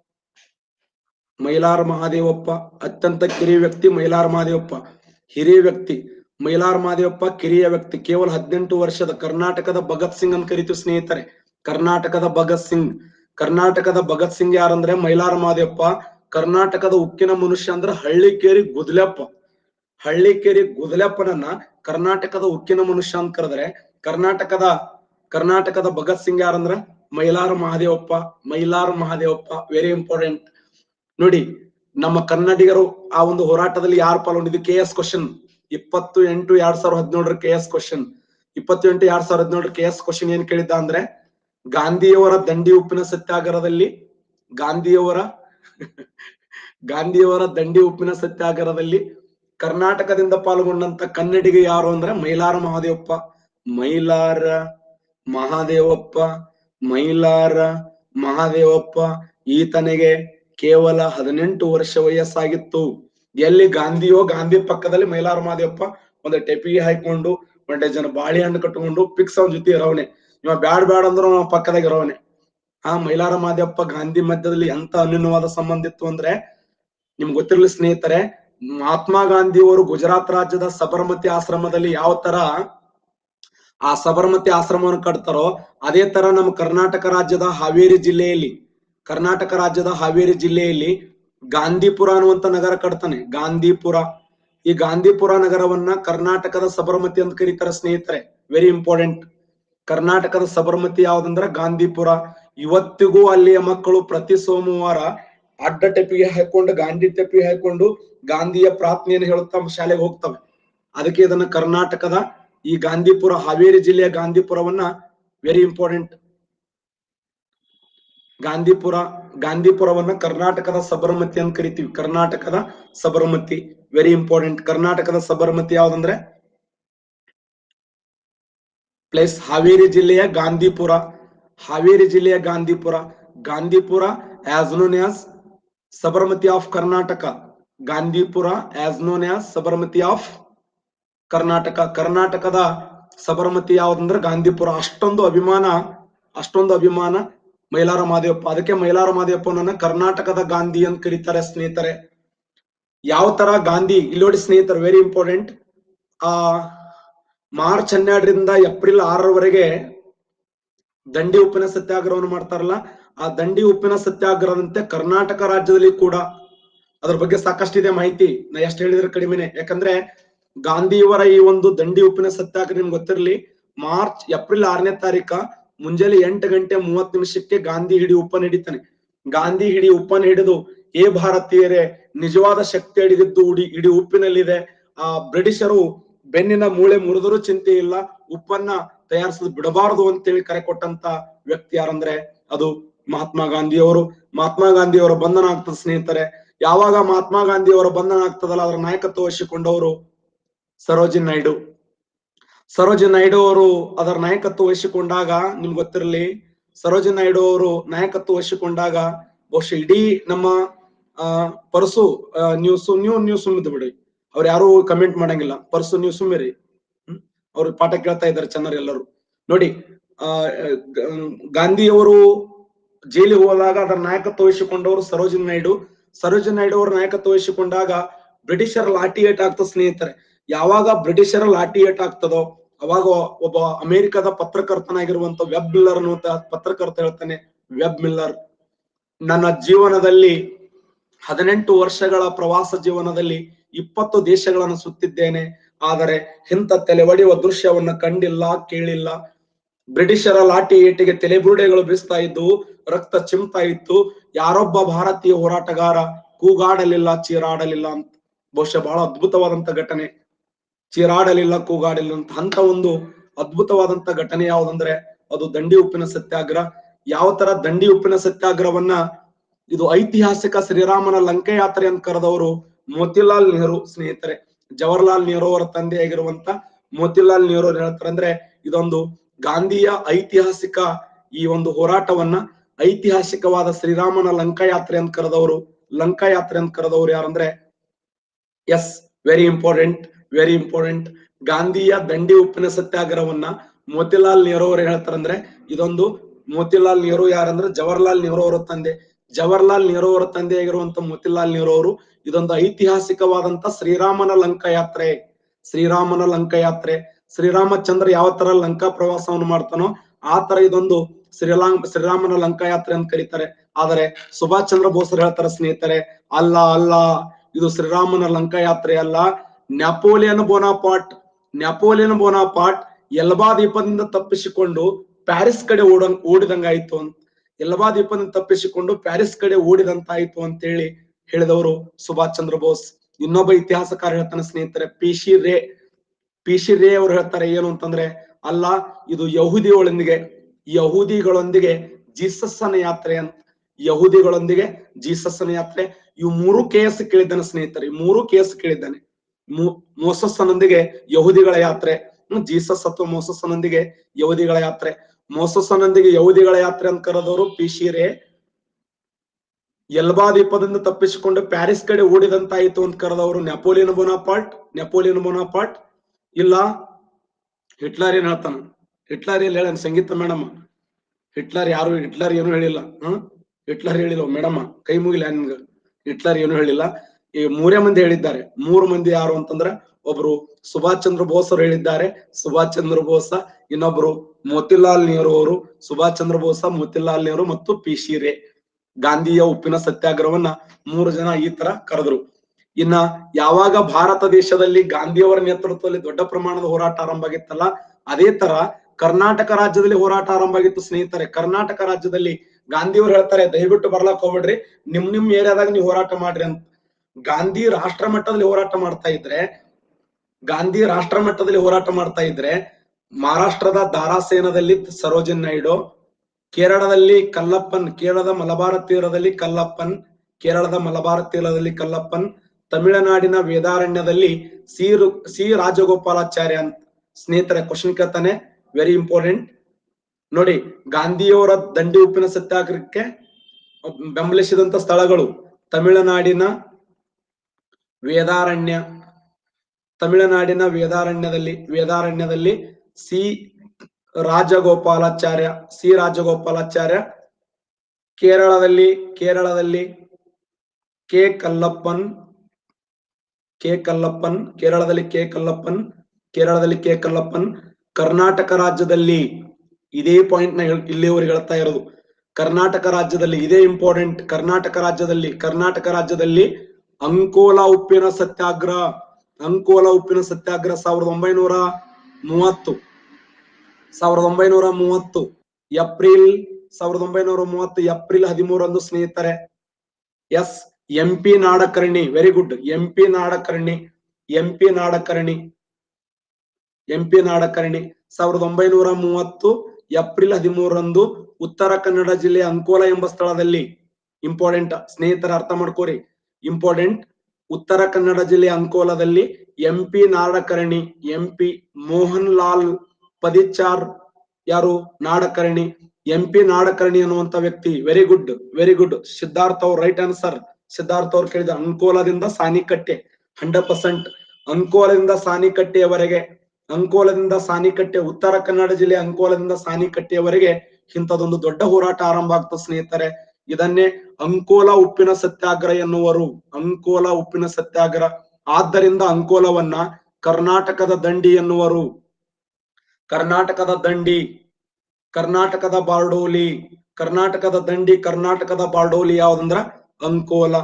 ಮೈಲಾರ ಮಹಾದೇವಪ್ಪ ಅತ್ಯಂತ ಕಿರಿಯ ವ್ಯಕ್ತಿ ಮೈಲಾರ ಮಹಾದೇವಪ್ಪ ಹಿರಿಯ ವ್ಯಕ್ತಿ ಮೈಲಾರ ಮಹಾದೇವಪ್ಪ ಕಿರಿಯ ವ್ಯಕ್ತಿ ಕೇವಲ ಹದಿನೆಂಟು ವರ್ಷದ ಕರ್ನಾಟಕದ ಭಗತ್ ಸಿಂಗ್ ಅಂತ ಕರಿತೀವಿ ಸ್ನೇಹಿತರೆ ಕರ್ನಾಟಕದ ಭಗತ್ ಸಿಂಗ್ ಕರ್ನಾಟಕದ ಭಗತ್ ಸಿಂಗ್ ಯಾರಂದ್ರೆ ಮೈಲಾರ ಮಹಾದೇವಪ್ಪ ಕರ್ನಾಟಕದ ಉಕ್ಕಿನ ಮನುಷ್ಯ ಅಂದ್ರೆ ಹಳ್ಳಿಕೇರಿ ಗುದ್ಲೆಪ್ಪ ಹಳ್ಳಿಕೇರಿ ಗುದ್ಲೆಪ್ಪನನ್ನ ಕರ್ನಾಟಕದ ಉಕ್ಕಿನ ಮನುಷ್ಯ ಅಂತ ಕರೆದ್ರೆ ಕರ್ನಾಟಕದ ಕರ್ನಾಟಕದ ಭಗತ್ ಸಿಂಗ್ ಯಾರಂದ್ರ ಮೈಲಾರ ಮಹಾದೇವಪ್ಪ ಮೈಲಾರ ಮಹಾದೇವಪ್ಪ ವೆರಿ ಇಂಪಾರ್ಟೆಂಟ್ ನೋಡಿ ನಮ್ಮ ಕನ್ನಡಿಗರು ಆ ಒಂದು ಹೋರಾಟದಲ್ಲಿ ಯಾರು ಪಾಲ್ಗೊಂಡಿದ್ದು ಕೆ ಎಸ್ ಕ್ವಶನ್ ಇಪ್ಪತ್ತು ಎಂಟು ಎರಡ್ ಸಾವಿರದ ಹದಿನೇಳರ ಕೆ ಎಸ್ ಕ್ವಶನ್ ಇಪ್ಪತ್ತು ಎಂಟು ಎರಡ್ ಸಾವಿರದ ಹದಿನೇಳರ ಕೆ ಎಸ್ ಕ್ವಶನ್ ಏನ್ ಕೇಳಿದ್ದ ಅಂದ್ರೆ ಗಾಂಧಿಯವರ ದಂಡಿ ಉಪ್ಪಿನ ಸತ್ಯಾಗ್ರಹದಲ್ಲಿ ಗಾಂಧಿಯವರ ಗಾಂಧಿಯವರ ದಂಡಿ ಉಪ್ಪಿನ ಸತ್ಯಾಗ್ರಹದಲ್ಲಿ ಕರ್ನಾಟಕದಿಂದ ಪಾಲ್ಗೊಂಡಂತ ಕನ್ನಡಿಗ ಯಾರು ಅಂದ್ರೆ ಮೈಲಾರ ಮಹಾದೇವಪ್ಪ ಮೈಲಾರ ಮಹಾದೇವಪ್ಪ ಮೈಲಾರ ಮಹಾದೇವಪ್ಪ ಈತನಿಗೆ ಕೇವಲ ಹದಿನೆಂಟು ವರ್ಷ ವಯಸ್ಸಾಗಿತ್ತು ಎಲ್ಲಿ ಗಾಂಧಿಯೋ ಗಾಂಧಿ ಪಕ್ಕದಲ್ಲಿ ಮೈಲಾರ ಮಹಾದೇವಪ್ಪ ಒಂದು ಟೆಪಿಗೆ ಹಾಕೊಂಡು ಒಂದೇ ಜನ ಬಾಳೆಹಣ್ಣು ಕಟ್ಕೊಂಡು ಪಿಕ್ಸ್ ಅವನ ಜೊತೆ ಇರೋವನೆ ಇವ ಬ್ಯಾಡ್ ಬ್ಯಾಡ್ ಅಂದ್ರು ಅವ ಪಕ್ಕದಾಗ ಇರೋವನೆ ಆ ಮೈಲಾರ ಮಹಾದೇವಪ್ಪ ಗಾಂಧಿ ಮಧ್ಯದಲ್ಲಿ ಎಂತ ಅನ್ಯೂನ್ಯವಾದ ಸಂಬಂಧ ಇತ್ತು ಅಂದ್ರೆ ನಿಮ್ಗೆ ಗೊತ್ತಿರ್ಲಿ ಸ್ನೇಹಿತರೆ ಮಹಾತ್ಮ ಗಾಂಧಿಯವರು ಗುಜರಾತ್ ರಾಜ್ಯದ ಸಬರಮತಿ ಆಶ್ರಮದಲ್ಲಿ ಯಾವ ತರ ಆ ಸಬರಮತಿ ಆಶ್ರಮವನ್ನು ಕಟ್ತಾರೋ ಅದೇ ತರ ನಮ್ಮ ಕರ್ನಾಟಕ ರಾಜ್ಯದ ಹಾವೇರಿ ಜಿಲ್ಲೆಯಲ್ಲಿ ಕರ್ನಾಟಕ ರಾಜ್ಯದ ಹಾವೇರಿ ಜಿಲ್ಲೆಯಲ್ಲಿ ಗಾಂಧಿಪುರ ಅನ್ನುವಂತ ನಗರ ಕಟ್ತಾನೆ ಗಾಂಧಿಪುರ ಈ ಗಾಂಧಿಪುರ ನಗರವನ್ನ ಕರ್ನಾಟಕದ ಸಬರಮತಿ ಅಂತ ಕರೀತಾರೆ ಸ್ನೇಹಿತರೆ ವೆರಿ ಇಂಪಾರ್ಟೆಂಟ್ ಕರ್ನಾಟಕದ ಸಬರಮತಿ ಯಾವ್ದಂದ್ರ ಗಾಂಧಿಪುರ ಇವತ್ತಿಗೂ ಅಲ್ಲಿಯ ಮಕ್ಕಳು ಪ್ರತಿ ಸೋಮವಾರ ಅಡ್ಡ ಟೆಪ್ಪಿಗೆ ಹಾಕೊಂಡು ಗಾಂಧಿ ಟೆಪ್ಪಿಗೆ ಹಾಕೊಂಡು ಗಾಂಧಿಯ ಪ್ರಾರ್ಥನೆಯನ್ನು ಹೇಳುತ್ತಾ ಶಾಲೆಗೆ ಹೋಗ್ತವೆ ಅದಕ್ಕೆ ಇದನ್ನ ಕರ್ನಾಟಕದ ಈ ಗಾಂಧಿಪುರ ಹಾವೇರಿ ಜಿಲ್ಲೆಯ ಗಾಂಧಿಪುರವನ್ನ ವೆರಿ ಇಂಪಾರ್ಟೆಂಟ್ ಗಾಂಧಿಪುರ ಗಾಂಧಿಪುರವನ್ನ ಕರ್ನಾಟಕದ ಸಬರಮತಿ ಅಂತ ಕರಿತೀವಿ ಕರ್ನಾಟಕದ ಸಬರಮತಿ ವೆರಿ ಇಂಪಾರ್ಟೆಂಟ್ ಕರ್ನಾಟಕದ ಸಬರಮತಿ ಯಾವ್ದಂದ್ರೆ ಪ್ಲೇಸ್ ಹಾವೇರಿ ಜಿಲ್ಲೆಯ ಗಾಂಧಿಪುರ ಹಾವೇರಿ ಜಿಲ್ಲೆಯ Gandhipura Gandhipura as known as Sabarmati of Karnataka Gandhipura as known as Sabarmati of Karnataka ಕರ್ನಾಟಕದ ಸಬರಮತಿ ಯಾವ್ದಂದ್ರೆ ಗಾಂಧಿಪುರ ಅಷ್ಟೊಂದು ಅಭಿಮಾನ ಅಷ್ಟೊಂದು ಅಭಿಮಾನ ಮೈಲಾರ ಮಾದೇವಪ್ಪ ಅದಕ್ಕೆ ಮೈಲಾರ ಮಾದೇವಪ್ಪನನ್ನ ಕರ್ನಾಟಕದ ಗಾಂಧಿ ಅಂತ ಕರೀತಾರೆ ಸ್ನೇಹಿತರೆ ಯಾವ ತರ ಗಾಂಧಿ ಇಲ್ಲಿ ನೋಡಿ ಸ್ನೇಹಿತರು ವೆರಿ ಇಂಪಾರ್ಟೆಂಟ್ ಆ ಮಾರ್ಚ್ ಹನ್ನೆರಡರಿಂದ ಏಪ್ರಿಲ್ ಆರರವರೆಗೆ ದಂಡಿ ಉಪ್ಪಿನ ಸತ್ಯಾಗ್ರಹವನ್ನು ಮಾಡ್ತಾರಲ್ಲ ಆ ದಂಡಿ ಉಪ್ಪಿನ ಸತ್ಯಾಗ್ರಹದಂತೆ ಕರ್ನಾಟಕ ರಾಜ್ಯದಲ್ಲಿ ಕೂಡ ಅದ್ರ ಬಗ್ಗೆ ಸಾಕಷ್ಟಿದೆ ಮಾಹಿತಿ ನಾ ಎಷ್ಟು ಹೇಳಿದ್ರೆ ಕಡಿಮೆನೆ ಯಾಕಂದ್ರೆ ಗಾಂಧಿಯವರ ಈ ಒಂದು ದಂಡಿ ಉಪ್ಪಿನ ಸತ್ಯಾಗ್ರಹ ನಿಮ್ಗೆ ಗೊತ್ತಿರಲಿ ಮಾರ್ಚ್ ಏಪ್ರಿಲ್ ಆರನೇ ತಾರೀಕ ಮುಂಜಾನೆ ಎಂಟು ಗಂಟೆ ಮೂವತ್ತು ನಿಮಿಷಕ್ಕೆ ಗಾಂಧಿ ಹಿಡಿ ಉಪ್ಪನ್ ಹಿಡಿತಾನೆ ಗಾಂಧಿ ಹಿಡಿ ಉಪ್ಪನ್ ಹಿಡಿದು ಏ ಭಾರತೀಯರೇ ನಿಜವಾದ ಶಕ್ತಿ ಅಡಿಗಿದ್ದು ಉಡಿ ಇಡೀ ಉಪ್ಪಿನಲ್ಲಿದೆ ಆ ಬ್ರಿಟಿಷರು ಬೆನ್ನಿನ ಮೂಳೆ ಮುರಿದರೂ ಚಿಂತೆ ಇಲ್ಲ ಉಪ್ಪನ್ನ ತಯಾರಿಸಲು ಬಿಡಬಾರದು ಅಂತೇಳಿ ಕರೆ ಕೊಟ್ಟಂತ ವ್ಯಕ್ತಿ ಯಾರಂದ್ರೆ ಅದು ಮಹಾತ್ಮ ಗಾಂಧಿಯವರು ಮಹಾತ್ಮ ಗಾಂಧಿಯವರ ಬಂಧನ ಆಗ್ತದೆ ಸ್ನೇಹಿತರೆ ಯಾವಾಗ ಮಹಾತ್ಮ ಗಾಂಧಿಯವರ ಬಂಧನ ಆಗ್ತದಲ್ಲ ಅದರ ನಾಯಕತ್ವ ವಹಿಸಿಕೊಂಡವರು ಸರೋಜಿನ್ ನಾಯ್ಡು ಸರೋಜಿನ್ ನಾಯ್ಡು ಅವರು ಅದರ ನಾಯಕತ್ವ ವಹಿಸಿಕೊಂಡಾಗ ನಿಮ್ಗೆ ಗೊತ್ತಿರಲಿ ಸರೋಜಿನ್ ನಾಯ್ಡು ಅವರು ನಾಯಕತ್ವ ವಹಿಸಿಕೊಂಡಾಗ ಬಹುಶಃ ಇಡೀ ನಮ್ಮ ಆ ಪರಸು ನೀವು ಸು ನೀವು ನೀವು ಸುಮ್ಮಿದ್ದು ಬಿಡಿ ಅವ್ರು ಯಾರು ಕಮೆಂಟ್ ಮಾಡಂಗಿಲ್ಲ ಪರ್ಸು ನೀವು ಸುಮ್ಮಿರಿ ಹ್ಮ್ ಅವ್ರು ಪಾಠ ಕೇಳ್ತಾ ಇದ್ದಾರೆ ಚೆನ್ನಾಗಿ ಎಲ್ಲರೂ ನೋಡಿ ಆ ಗ- ಗಾಂಧಿಯವರು ಜೈಲಿಗೆ ಹೋದಾಗ ಅದರ ನಾಯಕತ್ವ ವಹಿಸಿಕೊಂಡವರು ಸರೋಜಿನ್ ನಾಯ್ಡು ಸರೋಜಿನ್ ನಾಯ್ಡು ಅವರ ನಾಯಕತ್ವ ವಹಿಸಿಕೊಂಡಾಗ ಬ್ರಿಟಿಷರ ಲಾಠಿ ಏಟ್ ಆಗ್ತದೆ ಸ್ನೇಹಿತರೆ ಯಾವಾಗ ಬ್ರಿಟಿಷರ ಲಾಠಿ ಏಟ್ ಆಗ್ತದೋ ಅವಾಗ ಒಬ್ಬ ಅಮೆರಿಕದ ಪತ್ರಕರ್ತನಾಗಿರುವಂತ ವೆಬ್ ಮಿಲ್ಲರ್ ಅನ್ನುವಂತ ಪತ್ರಕರ್ತ ಹೇಳ್ತಾನೆ ವೆಬ್ ಮಿಲ್ಲರ್ ನನ್ನ ಜೀವನದಲ್ಲಿ ಹದಿನೆಂಟು ವರ್ಷಗಳ ಪ್ರವಾಸ ಜೀವನದಲ್ಲಿ ಇಪ್ಪತ್ತು ದೇಶಗಳನ್ನು ಸುತ್ತಿದ್ದೇನೆ ಆದರೆ ಇಂಥ ತಲೆ ಒಡೆಯುವ ದೃಶ್ಯವನ್ನ ಕಂಡಿಲ್ಲ ಕೇಳಿಲ್ಲ ಬ್ರಿಟಿಷರ ಲಾಠಿ ಏಟಿಗೆ ತಲೆಬುರುಡೆಗಳು ಬೀಸ್ತಾ ಇದ್ವು ರಕ್ತ ಚಿಮ್ತಾ ಇತ್ತು ಯಾರೊಬ್ಬ ಭಾರತೀಯ ಹೋರಾಟಗಾರ ಕೂಗಾಡಲಿಲ್ಲ ಚೀರಾಡಲಿಲ್ಲ ಅಂತ ಬಹುಶಃ ಬಹಳ ಅದ್ಭುತವಾದಂತ ಘಟನೆ ಚೀರಾಡಲಿಲ್ಲ ಕೂಗಾಡಲಿಲ್ಲ ಅಂತ ಅಂತ ಒಂದು ಅದ್ಭುತವಾದಂತ ಘಟನೆ ಯಾವ್ದಂದ್ರೆ ಅದು ದಂಡಿ ಉಪ್ಪಿನ ಸತ್ಯಾಗ್ರಹ ಯಾವ ತರ ದಂಡಿ ಉಪ್ಪಿನ ಸತ್ಯಾಗ್ರಹವನ್ನ ಇದು ಐತಿಹಾಸಿಕ ಶ್ರೀರಾಮನ ಲಂಕೆ ಯಾತ್ರೆ ಅಂತ ಕರೆದವರು ಮೋತಿಲಾಲ್ ನೆಹರು ಸ್ನೇಹಿತರೆ ಜವಾಹರ್ಲಾಲ್ ನೆಹರು ಅವರ ತಂದೆ ಆಗಿರುವಂತ ಮೋತಿಲಾಲ್ ನೆಹರು ಅವ್ರು ಹೇಳ್ತಾರೆ ಅಂದ್ರೆ ಇದೊಂದು ಗಾಂಧಿಯ ಐತಿಹಾಸಿಕ ಈ ಒಂದು ಹೋರಾಟವನ್ನ ಐತಿಹಾಸಿಕವಾದ ಶ್ರೀರಾಮನ ಲಂಕಾ ಯಾತ್ರೆ ಅಂತ ಕರೆದವರು ಲಂಕಾ ಯಾತ್ರೆ ಅಂತ ಕರೆದವರು ಯಾರಂದ್ರೆ yes very important very important ಗಾಂಧಿಯ ದಂಡಿ ಉಪ್ಪಿನ ಸತ್ಯಾಗ್ರಹವನ್ನ ಮೋತಿಲಾಲ್ ನೆಹರು ಅವರು ಹೇಳ್ತಾರಂದ್ರೆ ಇದೊಂದು ಮೋತಿಲಾಲ್ ನೆಹರು ಯಾರಂದ್ರೆ ಜವಾಹರ್ಲಾಲ್ ನೆಹರು ಅವರ ತಂದೆ ಜವಾಹರ್ಲಾಲ್ ನೆಹರು ಅವರ ತಂದೆ ಆಗಿರುವಂತ ಮೋತಿಲಾಲ್ ನೆಹರು ಅವರು ಇದೊಂದು ಐತಿಹಾಸಿಕವಾದಂತ ಶ್ರೀರಾಮನ ಲಂಕಾ ಯಾತ್ರೆ ಶ್ರೀರಾಮನ ಲಂಕಾ ಯಾತ್ರೆ ಶ್ರೀರಾಮಚಂದ್ರ ಯಾವ ತರ ಲಂಕಾ ಪ್ರವಾಸವನ್ನು ಮಾಡ್ತಾನೋ ಆ ತರ ಇದೊಂದು ಶ್ರೀರಾಮ್ ಶ್ರೀರಾಮನ ಲಂಕಾ ಯಾತ್ರೆ ಅಂತ ಕರೀತಾರೆ ಆದರೆ ಸುಭಾಷ್ ಚಂದ್ರ ಬೋಸರು ಹೇಳ್ತಾರೆ ಸ್ನೇಹಿತರೆ ಅಲ್ಲ ಅಲ್ಲ ಇದು ಶ್ರೀರಾಮನ ಲಂಕಾ ಯಾತ್ರೆ ಅಲ್ಲ Napoleon Bonaparte Napoleon Bonaparte Elba ದ್ವೀಪದಿಂದ ತಪ್ಪಿಸಿಕೊಂಡು ಪ್ಯಾರಿಸ್ ಕಡೆ ಓಡ ಓಡಿದಂಗಾಯ್ತು ಅಂತ ಎಲ್ಬಾ ದ್ವೀಪದಿಂದ ತಪ್ಪಿಸಿಕೊಂಡು ಪ್ಯಾರಿಸ್ ಕಡೆ ಓಡಿದಂತಾಯ್ತು ಅಂತೇಳಿ ಹೇಳಿದವರು ಸುಭಾಷ್ ಚಂದ್ರ ಬೋಸ್ ಇನ್ನೊಬ್ಬ ಇತಿಹಾಸಕಾರ ಹೇಳ್ತಾನೆ ಸ್ನೇಹಿತರೆ P C Ray P C Ray ಅವ್ರು ಹೇಳ್ತಾರೆ ಏನು ಅಂತಂದ್ರೆ ಅಲ್ಲ ಇದು ಯಹೂದಿಗಳೊಂದಿಗೆ ಯಹೂದಿಗಳೊಂದಿಗೆ ಜೀಸಸ್ಸನ ಯಾತ್ರೆ ಅಂತ ಯಹೂದಿಗಳೊಂದಿಗೆ ಜೀಸಸ್ಸನ ಯಾತ್ರೆ ಇವು ಮೂರು ಕೇಸ್ ಕೇಳಿದ್ದಾನೆ ಸ್ನೇಹಿತರೆ ಈ ಮೂರು ಕೇಸ್ ಕೇಳಿದ್ದಾನೆ ಮೋ- ಮೋಸಸ್ಸನೊಂದಿಗೆ ಯಹೂದಿಗಳ ಯಾತ್ರೆ ಹ್ಮ್, ಜೀಸಸ್ ಅಥವಾ ಮೋಸಸ್ಸನೊಂದಿಗೆ ಯಹೂದಿಗಳ ಯಾತ್ರೆ ಮೋಸಸ್ಸನೊಂದಿಗೆ ಯಹೂದಿಗಳ ಯಾತ್ರೆ ಅಂತ ಕರೆದವರು ಪಿ ಸಿ ರೇ ಎಲ್ಬಾ ದ್ವೀಪದಿಂದ ತಪ್ಪಿಸಿಕೊಂಡು ಪ್ಯಾರಿಸ್ ಕಡೆ ಓಡಿದಂತಾಯಿತು ಅಂತ ಕರೆದವರು ನೆಪೋಲಿಯನ್ ಬೋನಾಪಾಟ್ ನೆಪೋಲಿಯನ್ ಬೋನಾಪಾಟ್ ಇಲ್ಲ ಹಿಟ್ಲರ್ ಏನ್ ಹೇಳ್ತಾನ ಹಿಟ್ಲರ್ ಎಲ್ಲಿ ಹೇಳ ಸಂಗೀತ ಮೇಡಮ್ ಹಿಟ್ಲರ್ ಯಾರು ಹಿಟ್ಲರ್ ಏನು ಹೇಳಿಲ್ಲ ಹ್ಮ್ ಹಿಟ್ಲರ್ ಹೇಳಿಲ್ಲ ಮೇಡಮ್ ಕೈ ಮುಗಿಲ್ಲ ನಿಮ್ಗ ಹಿಟ್ಲರ್ ಏನು ಹೇಳಿಲ್ಲ ಈ ಮೂರೇ ಮಂದಿ ಹೇಳಿದ್ದಾರೆ ಮೂರು ಮಂದಿ ಯಾರು ಅಂತಂದ್ರೆ ಒಬ್ರು ಸುಭಾಷ್ ಚಂದ್ರ ಬೋಸ್ ಅವರು ಹೇಳಿದ್ದಾರೆ ಸುಭಾಷ್ ಚಂದ್ರ ಬೋಸ ಇನ್ನೊಬ್ರು ಮೋತಿಲಾಲ್ ನೆಹರು ಅವರು ಸುಭಾಷ್ ಚಂದ್ರ ಬೋಸ ಮೋತಿಲಾಲ್ ನೆಹರು ಮತ್ತು ಪಿ ಸಿ ರೇ ಗಾಂಧಿಯ ಉಪ್ಪಿನ ಸತ್ಯಾಗ್ರಹವನ್ನ ಮೂರು ಜನ ಈ ತರ ಕರೆದ್ರು ಇನ್ನ ಯಾವಾಗ ಭಾರತ ದೇಶದಲ್ಲಿ ಗಾಂಧಿಯವರ ನೇತೃತ್ವದಲ್ಲಿ ದೊಡ್ಡ ಪ್ರಮಾಣದ ಹೋರಾಟ ಆರಂಭ ಆಗಿತ್ತಲ್ಲ ಅದೇ ತರ ಕರ್ನಾಟಕ ರಾಜ್ಯದಲ್ಲಿ ಹೋರಾಟ ಆರಂಭ ಆಗಿತ್ತು ಸ್ನೇಹಿತರೆ ಕರ್ನಾಟಕ ರಾಜ್ಯದಲ್ಲಿ ಗಾಂಧಿಯವರು ಹೇಳ್ತಾರೆ ದಯವಿಟ್ಟು ಬರ್ಲಾಕ್ ಹೋಗ್ಬೇಡ್ರಿ ನಿಮ್ ನಿಮ್ ಏರಿಯಾದಾಗ ನೀವು ಹೋರಾಟ ಮಾಡ್ರಿ ಅಂತ ಗಾಂಧಿ ರಾಷ್ಟ್ರ ಮಟ್ಟದಲ್ಲಿ ಹೋರಾಟ ಮಾಡ್ತಾ ಇದ್ರೆ ಗಾಂಧಿ ರಾಷ್ಟ್ರ ಮಟ್ಟದಲ್ಲಿ ಹೋರಾಟ ಮಾಡ್ತಾ ಇದ್ರೆ ಮಹಾರಾಷ್ಟ್ರದ ದಾರಾಸೇನದಲ್ಲಿ ಸರೋಜಿನ್ ನಾಯ್ಡು ಕೇರಳದಲ್ಲಿ ಕಲ್ಲಪ್ಪನ್ ಕೇರಳದ ಮಲಬಾರ ತೀರದಲ್ಲಿ ಕಲ್ಲಪ್ಪನ್ ಕೇರಳದ ಮಲಬಾರ ತೀರದಲ್ಲಿ ಕಲ್ಲಪ್ಪನ್ ತಮಿಳುನಾಡಿನ ವೇದಾರಣ್ಯದಲ್ಲಿ ಸಿ ರು ಸಿ ರಾಜಗೋಪಾಲಾಚಾರ್ಯ ಅಂತ ಸ್ನೇಹಿತರೆ ಕ್ವಶನ್ ಕೇಳ್ತಾನೆ ವೆರಿ ಇಂಪಾರ್ಟೆಂಟ್ ನೋಡಿ ಗಾಂಧಿಯವರ ದಂಡಿ ಉಪ್ಪಿನ ಸತ್ಯಾಗ್ರಹಕ್ಕೆ ಬೆಂಬಲಿಸಿದಂತ ಸ್ಥಳಗಳು ತಮಿಳುನಾಡಿನ ವೇದಾರಣ್ಯ ತಮಿಳುನಾಡಿನ ವೇದಾರಣ್ಯದಲ್ಲಿ ವೇದಾರಣ್ಯದಲ್ಲಿ ಸಿ ರಾಜಗೋಪಾಲಾಚಾರ್ಯ ಸಿ ರಾಜಗೋಪಾಲಾಚಾರ್ಯ ಕೇರಳದಲ್ಲಿ ಕೇರಳದಲ್ಲಿ ಕೆ ಕಲ್ಲಪ್ಪನ್ ಕೆ ಕಲ್ಲಪ್ಪನ್ ಕೇರಳದಲ್ಲಿ ಕೆ ಕಲ್ಲಪ್ಪನ್ ಕೇರಳದಲ್ಲಿ ಕೆ ಕಲ್ಲಪ್ಪನ್ ಕರ್ನಾಟಕ ರಾಜ್ಯದಲ್ಲಿ ಇದೇ ಪಾಯಿಂಟ್ ನ ಹೇಳ್- ಇಲ್ಲಿವರೆಗೆ ಹೇಳ್ತಾ ಇರೋದು ಕರ್ನಾಟಕ ರಾಜ್ಯದಲ್ಲಿ ಇದೇ ಇಂಪಾರ್ಟೆಂಟ್ ಕರ್ನಾಟಕ ರಾಜ್ಯದಲ್ಲಿ ಕರ್ನಾಟಕ ರಾಜ್ಯದಲ್ಲಿ ಅಂಕೋಲಾ ಉಪ್ಪಿನ ಸತ್ಯಾಗ್ರಹ ಅಂಕೋಲಾ ಉಪ್ಪಿನ ಸತ್ಯಾಗ್ರಹ ಸಾವಿರದ ಒಂಬೈನೂರ ಮೂವತ್ತು ಸಾವಿರದ ಒಂಬೈನೂರ ಮೂವತ್ತು ಏಪ್ರಿಲ್ ಸಾವಿರದ ಒಂಬೈನೂರ ಮೂವತ್ತು ಏಪ್ರಿಲ್ ಹದಿಮೂರಂದು ಸ್ನೇಹಿತರೆ S M P Nadkarni very good M P Nadkarni M P Nadkarni M P Nadkarni ಸಾವಿರದ ಒಂಬೈನೂರ ಮೂವತ್ತು ಏಪ್ರಿಲ್ ಹದಿಮೂರರಂದು ಉತ್ತರ ಕನ್ನಡ ಜಿಲ್ಲೆಯ ಅಂಕೋಲಾ ಎಂಬ ಸ್ಥಳದಲ್ಲಿ ಇಂಪಾರ್ಟೆಂಟ್ ಸ್ನೇಹಿತರ ಅರ್ಥ ಮಾಡ್ಕೋರಿ ಇಂಪಾರ್ಟೆಂಟ್ ಉತ್ತರ ಕನ್ನಡ ಜಿಲ್ಲೆಯ ಅಂಕೋಲಾದಲ್ಲಿ M P Nadkarni M P Mohan Lal ಪದಿಚಾರ್ ಯಾರು ನಾಡಕರ್ಣಿ ಎಂ ಪಿ ನಾಡಕರ್ಣಿ ಅನ್ನುವಂತ ವ್ಯಕ್ತಿ very good very good Siddharth ಅವ್ರ ರೈಟ್ ಆನ್ಸರ್ ಸಿದ್ಧಾರ್ಥ್ ಅವ್ರು ಕೇಳಿದ ಅಂಕೋಲಾದಿಂದ ಸಾನಿಕಟ್ಟೆ ಹಂಡ್ರೆಡ್ ಪರ್ಸೆಂಟ್ ಅಂಕೋಲದಿಂದ ಸಾನಿಕಟ್ಟೆಯವರೆಗೆ ಅಂಕೋಲದಿಂದ ಸಾನಿಕಟ್ಟೆ ಉತ್ತರ ಕನ್ನಡ ಜಿಲ್ಲೆ ಅಂಕೋಲದಿಂದ ಸಾನಿಕಟ್ಟೆಯವರೆಗೆ ಇಂಥದೊಂದು ದೊಡ್ಡ ಹೋರಾಟ ಆರಂಭ ಆಗ್ತದೆ ಸ್ನೇಹಿತರೆ ಇದನ್ನೇ ಅಂಕೋಲಾ ಉಪ್ಪಿನ ಸತ್ಯಾಗ್ರಹ ಎನ್ನುವರು ಅಂಕೋಲಾ ಉಪ್ಪಿನ ಸತ್ಯಾಗ್ರಹ ಆದ್ದರಿಂದ ಅಂಕೋಲವನ್ನ ಕರ್ನಾಟಕದ ದಂಡಿ ಎನ್ನುವರು ಕರ್ನಾಟಕದ ದಂಡಿ ಕರ್ನಾಟಕದ ಬಾರ್ಡೋಲಿ ಕರ್ನಾಟಕದ ದಂಡಿ ಕರ್ನಾಟಕದ ಬಾರ್ಡೋಲಿ ಯಾವ್ದಂದ್ರ ಅಂಕೋಲಾ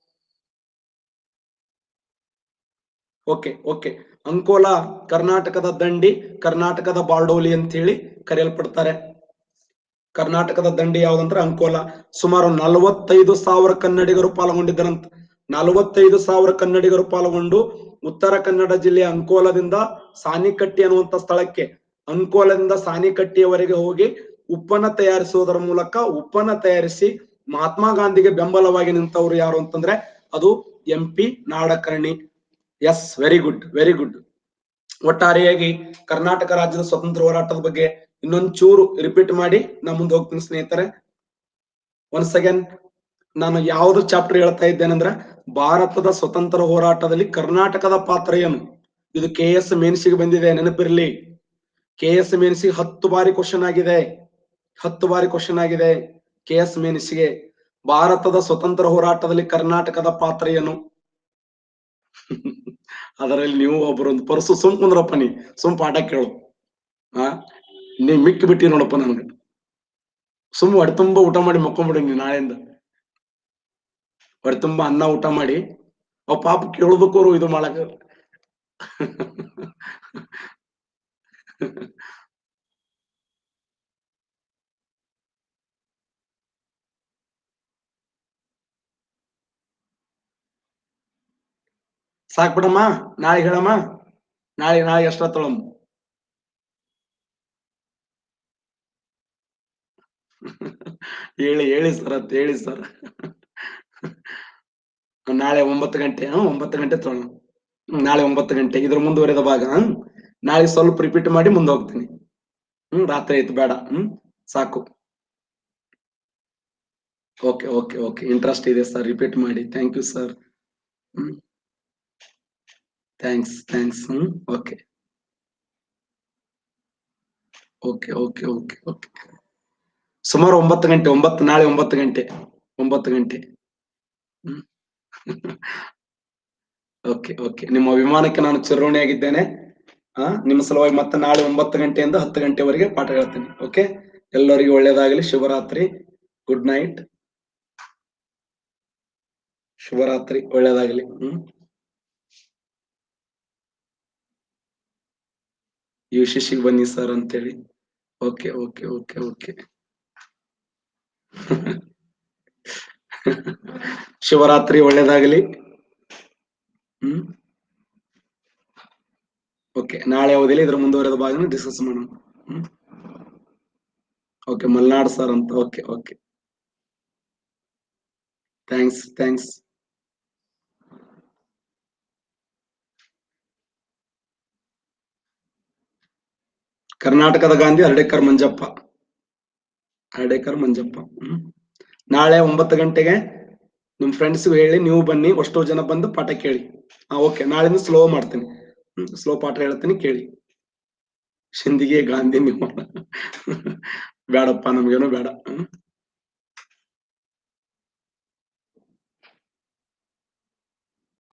ಓಕೆ ಓಕೆ ಅಂಕೋಲಾ ಕರ್ನಾಟಕದ ದಂಡಿ ಕರ್ನಾಟಕದ ಬಾರ್ಡೋಲಿ ಅಂತ ಹೇಳಿ ಕರೆಯಲ್ಪಡ್ತಾರೆ ಕರ್ನಾಟಕದ ದಂಡಿ ಯಾವ್ದಂದ್ರ ಅಂಕೋಲಾ ಸುಮಾರು ನಲವತ್ತೈದು ಸಾವಿರ ಕನ್ನಡಿಗರು ಪಾಲ್ಗೊಂಡಿದ್ದರಂತ ನಲವತ್ತೈದು ಸಾವಿರ ಕನ್ನಡಿಗರು ಪಾಲ್ಗೊಂಡು ಉತ್ತರ ಕನ್ನಡ ಜಿಲ್ಲೆಯ ಅಂಕೋಲದಿಂದ ಸಾನಿಕಟ್ಟಿ ಅನ್ನುವಂತ ಸ್ಥಳಕ್ಕೆ ಅಂಕೋಲದಿಂದ ಸಾನಿಕಟ್ಟಿಯವರೆಗೆ ಹೋಗಿ ಉಪ್ಪನ್ನ ತಯಾರಿಸುವುದರ ಮೂಲಕ ಉಪ್ಪನ್ನ ತಯಾರಿಸಿ ಮಹಾತ್ಮ ಗಾಂಧಿಗೆ ಬೆಂಬಲವಾಗಿ ನಿಂತವರು ಯಾರು ಅಂತಂದ್ರೆ ಅದು M P Nadkarni S very good very good ಒಟ್ಟಾರೆಯಾಗಿ ಕರ್ನಾಟಕ ರಾಜ್ಯದ ಸ್ವತಂತ್ರ ಹೋರಾಟದ ಬಗ್ಗೆ ಇನ್ನೊಂದ್ ಚೂರು ರಿಪೀಟ್ ಮಾಡಿ ನಾ ಮುಂದೆ ಹೋಗ್ತೀನಿ ಸ್ನೇಹಿತರೆ ಒನ್ಸ್ ಅಗೇನ್ ನಾನು ಯಾವ್ದು ಚಾಪ್ಟರ್ ಹೇಳ್ತಾ ಇದ್ದೇನೆಂದ್ರೆ ಭಾರತದ ಸ್ವತಂತ್ರ ಹೋರಾಟದಲ್ಲಿ ಕರ್ನಾಟಕದ ಪಾತ್ರ ಏನು ಇದು ಕೆ ಎಸ್ ಮೇನ್ಸಿಗೆ ಬಂದಿದೆ ನೆನಪಿರ್ಲಿ ಕೆ ಎಸ್ ಮೇನ್ಸಿಗೆ ಹತ್ತು ಬಾರಿ ಕ್ವಶನ್ ಆಗಿದೆ ಹತ್ತು ಬಾರಿ ಕ್ವಶನ್ ಆಗಿದೆ ಕೆ ಎಸ್ ಮೇನ್ಸಿಗೆ ಭಾರತದ ಸ್ವತಂತ್ರ ಹೋರಾಟದಲ್ಲಿ ಕರ್ನಾಟಕದ ಪಾತ್ರ ಏನು ಅದರಲ್ಲಿ ನೀವು ಒಬ್ಬರು ಒಂದು ಪರ್ಸು ಸುಮ್ ಕುಂದ್ರಪ್ಪ ನೀ ಸುಮ್ ಪಾಠ ಕೇಳು ಆ ನೀ ಮಿಕ್ಕಿ ಬಿಟ್ಟಿ ನೋಡಪ್ಪ ನನ್ಗೆ ಸುಮ್ ಹೊಟ್ಟೆ ತುಂಬ ಊಟ ಮಾಡಿ ಮಕ್ಕೊಂಬಿಡಿ ನೀ ನಾಳೆಯಿಂದ ಹೊಟ್ಟೆ ತುಂಬ ಅನ್ನ ಊಟ ಮಾಡಿ ಅವ್ ಪಾಪ ಕೇಳೋದಕ್ಕೂ ಇದು ಮಾಡಕ ಸಾಕ್ ಬಿಡಮ್ಮ ನಾಳೆ ಹೇಳಮ್ಮ ನಾಳೆ ನಾಳೆ ಎಷ್ಟ ತೊಳಮ್ಮ ಹೇಳಿ ಹೇಳಿ ಸರ್ ಅಂತ ಹೇಳಿ ಸರ್ ನಾಳೆ ಒಂಬತ್ತು ಗಂಟೆ ಹ್ಮ್ ಒಂಬತ್ತು ಗಂಟೆ ತೊಗೊಳ್ಳೋಣ ಹ್ಮ್, ನಾಳೆ ಒಂಬತ್ತು ಗಂಟೆ ಇದ್ರ ಮುಂದುವರೆದ ಭಾಗ ಹ್ಮ್? ನಾಳೆ ಸ್ವಲ್ಪ ರಿಪೀಟ್ ಮಾಡಿ ಮುಂದೆ ಹೋಗ್ತೀನಿ ಹ್ಮ್ ರಾತ್ರಿ ಆಯ್ತು ಬೇಡ ಹ್ಮ್ ಸಾಕು ಓಕೆ ಓಕೆ ಓಕೆ ಇಂಟ್ರೆಸ್ಟ್ ಇದೆ ಸರ್ ರಿಪೀಟ್ ಮಾಡಿ ಥ್ಯಾಂಕ್ ಯು ಸರ್ ಹ್ಮ್ ಥ್ಯಾಂಕ್ಸ್ ಥ್ಯಾಂಕ್ಸ್ ಹ್ಮ್ okay okay okay okay okay ಸುಮಾರು ಒಂಬತ್ತು ಗಂಟೆ ಒಂಬತ್ತು ನಾಳೆ ಒಂಬತ್ತು ಗಂಟೆ ಒಂಬತ್ತು ಗಂಟೆ ಹ್ಮ್ ಓಕೆ ಓಕೆ ನಿಮ್ಮ ಅಭಿಮಾನಕ್ಕೆ ನಾನು ಚಿರೋಣಿಯಾಗಿದ್ದೇನೆ ಆ ನಿಮ್ಮ ಸಲುವಾಗಿ ಮತ್ತೆ ನಾಳೆ ಒಂಬತ್ತು ಗಂಟೆಯಿಂದ ಹತ್ತು ಗಂಟೆವರೆಗೆ ಪಾಠ ಹೇಳ್ತೀನಿ ಓಕೆ ಎಲ್ಲರಿಗೂ ಒಳ್ಳೇದಾಗಲಿ ಶುಭರಾತ್ರಿ ಗುಡ್ ನೈಟ್ ಶುಭರಾತ್ರಿ ಒಳ್ಳೇದಾಗಲಿ ಹ್ಮ್ ಯು ಶಿಶಿಗೆ ಬನ್ನಿ ಸರ್ ಅಂತೇಳಿ okay okay okay okay Shivaratri ಒಳ್ಳೇದಾಗಲಿ ಹ್ಮ್ ಓಕೆ ನಾಳೆ ಯಾವುದಿಲ್ಲ ಇದ್ರ ಮುಂದುವರೆದ ಭಾಗನ ಡಿಸ್ಕಸ್ ಮಾಡೋಣ ಹ್ಮ್ ಓಕೆ ಮಲ್ನಾಡ್ ಸರ್ ಅಂತ ಓಕೆ ಓಕೆ ಥ್ಯಾಂಕ್ಸ್ ಥ್ಯಾಂಕ್ಸ್ ಕರ್ನಾಟಕದ ಗಾಂಧಿ ಹರ್ಡೇಕರ್ ಮಂಜಪ್ಪ ಹರ್ಡೇಕರ್ ಮಂಜಪ್ಪ ಹ್ಮ್ ನಾಳೆ ಒಂಬತ್ತು ಗಂಟೆಗೆ ನಿಮ್ ಫ್ರೆಂಡ್ಸ್ಗೂ ಹೇಳಿ ನೀವು ಬನ್ನಿ ಅಷ್ಟೋ ಜನ ಬಂದು ಪಾಠ ಕೇಳಿ ಹಾ ಓಕೆ ನಾಳಿಂದ ಸ್ಲೋ ಮಾಡ್ತೀನಿ ಸ್ಲೋ ಪಾಠ ಹೇಳ್ತೀನಿ ಕೇಳಿ ಸಿಂಧಿಗೆ ಗಾಂಧಿ ನೀವು ಬೇಡಪ್ಪ ನಮ್ಗೇನು ಬೇಡ ಹ್ಮ್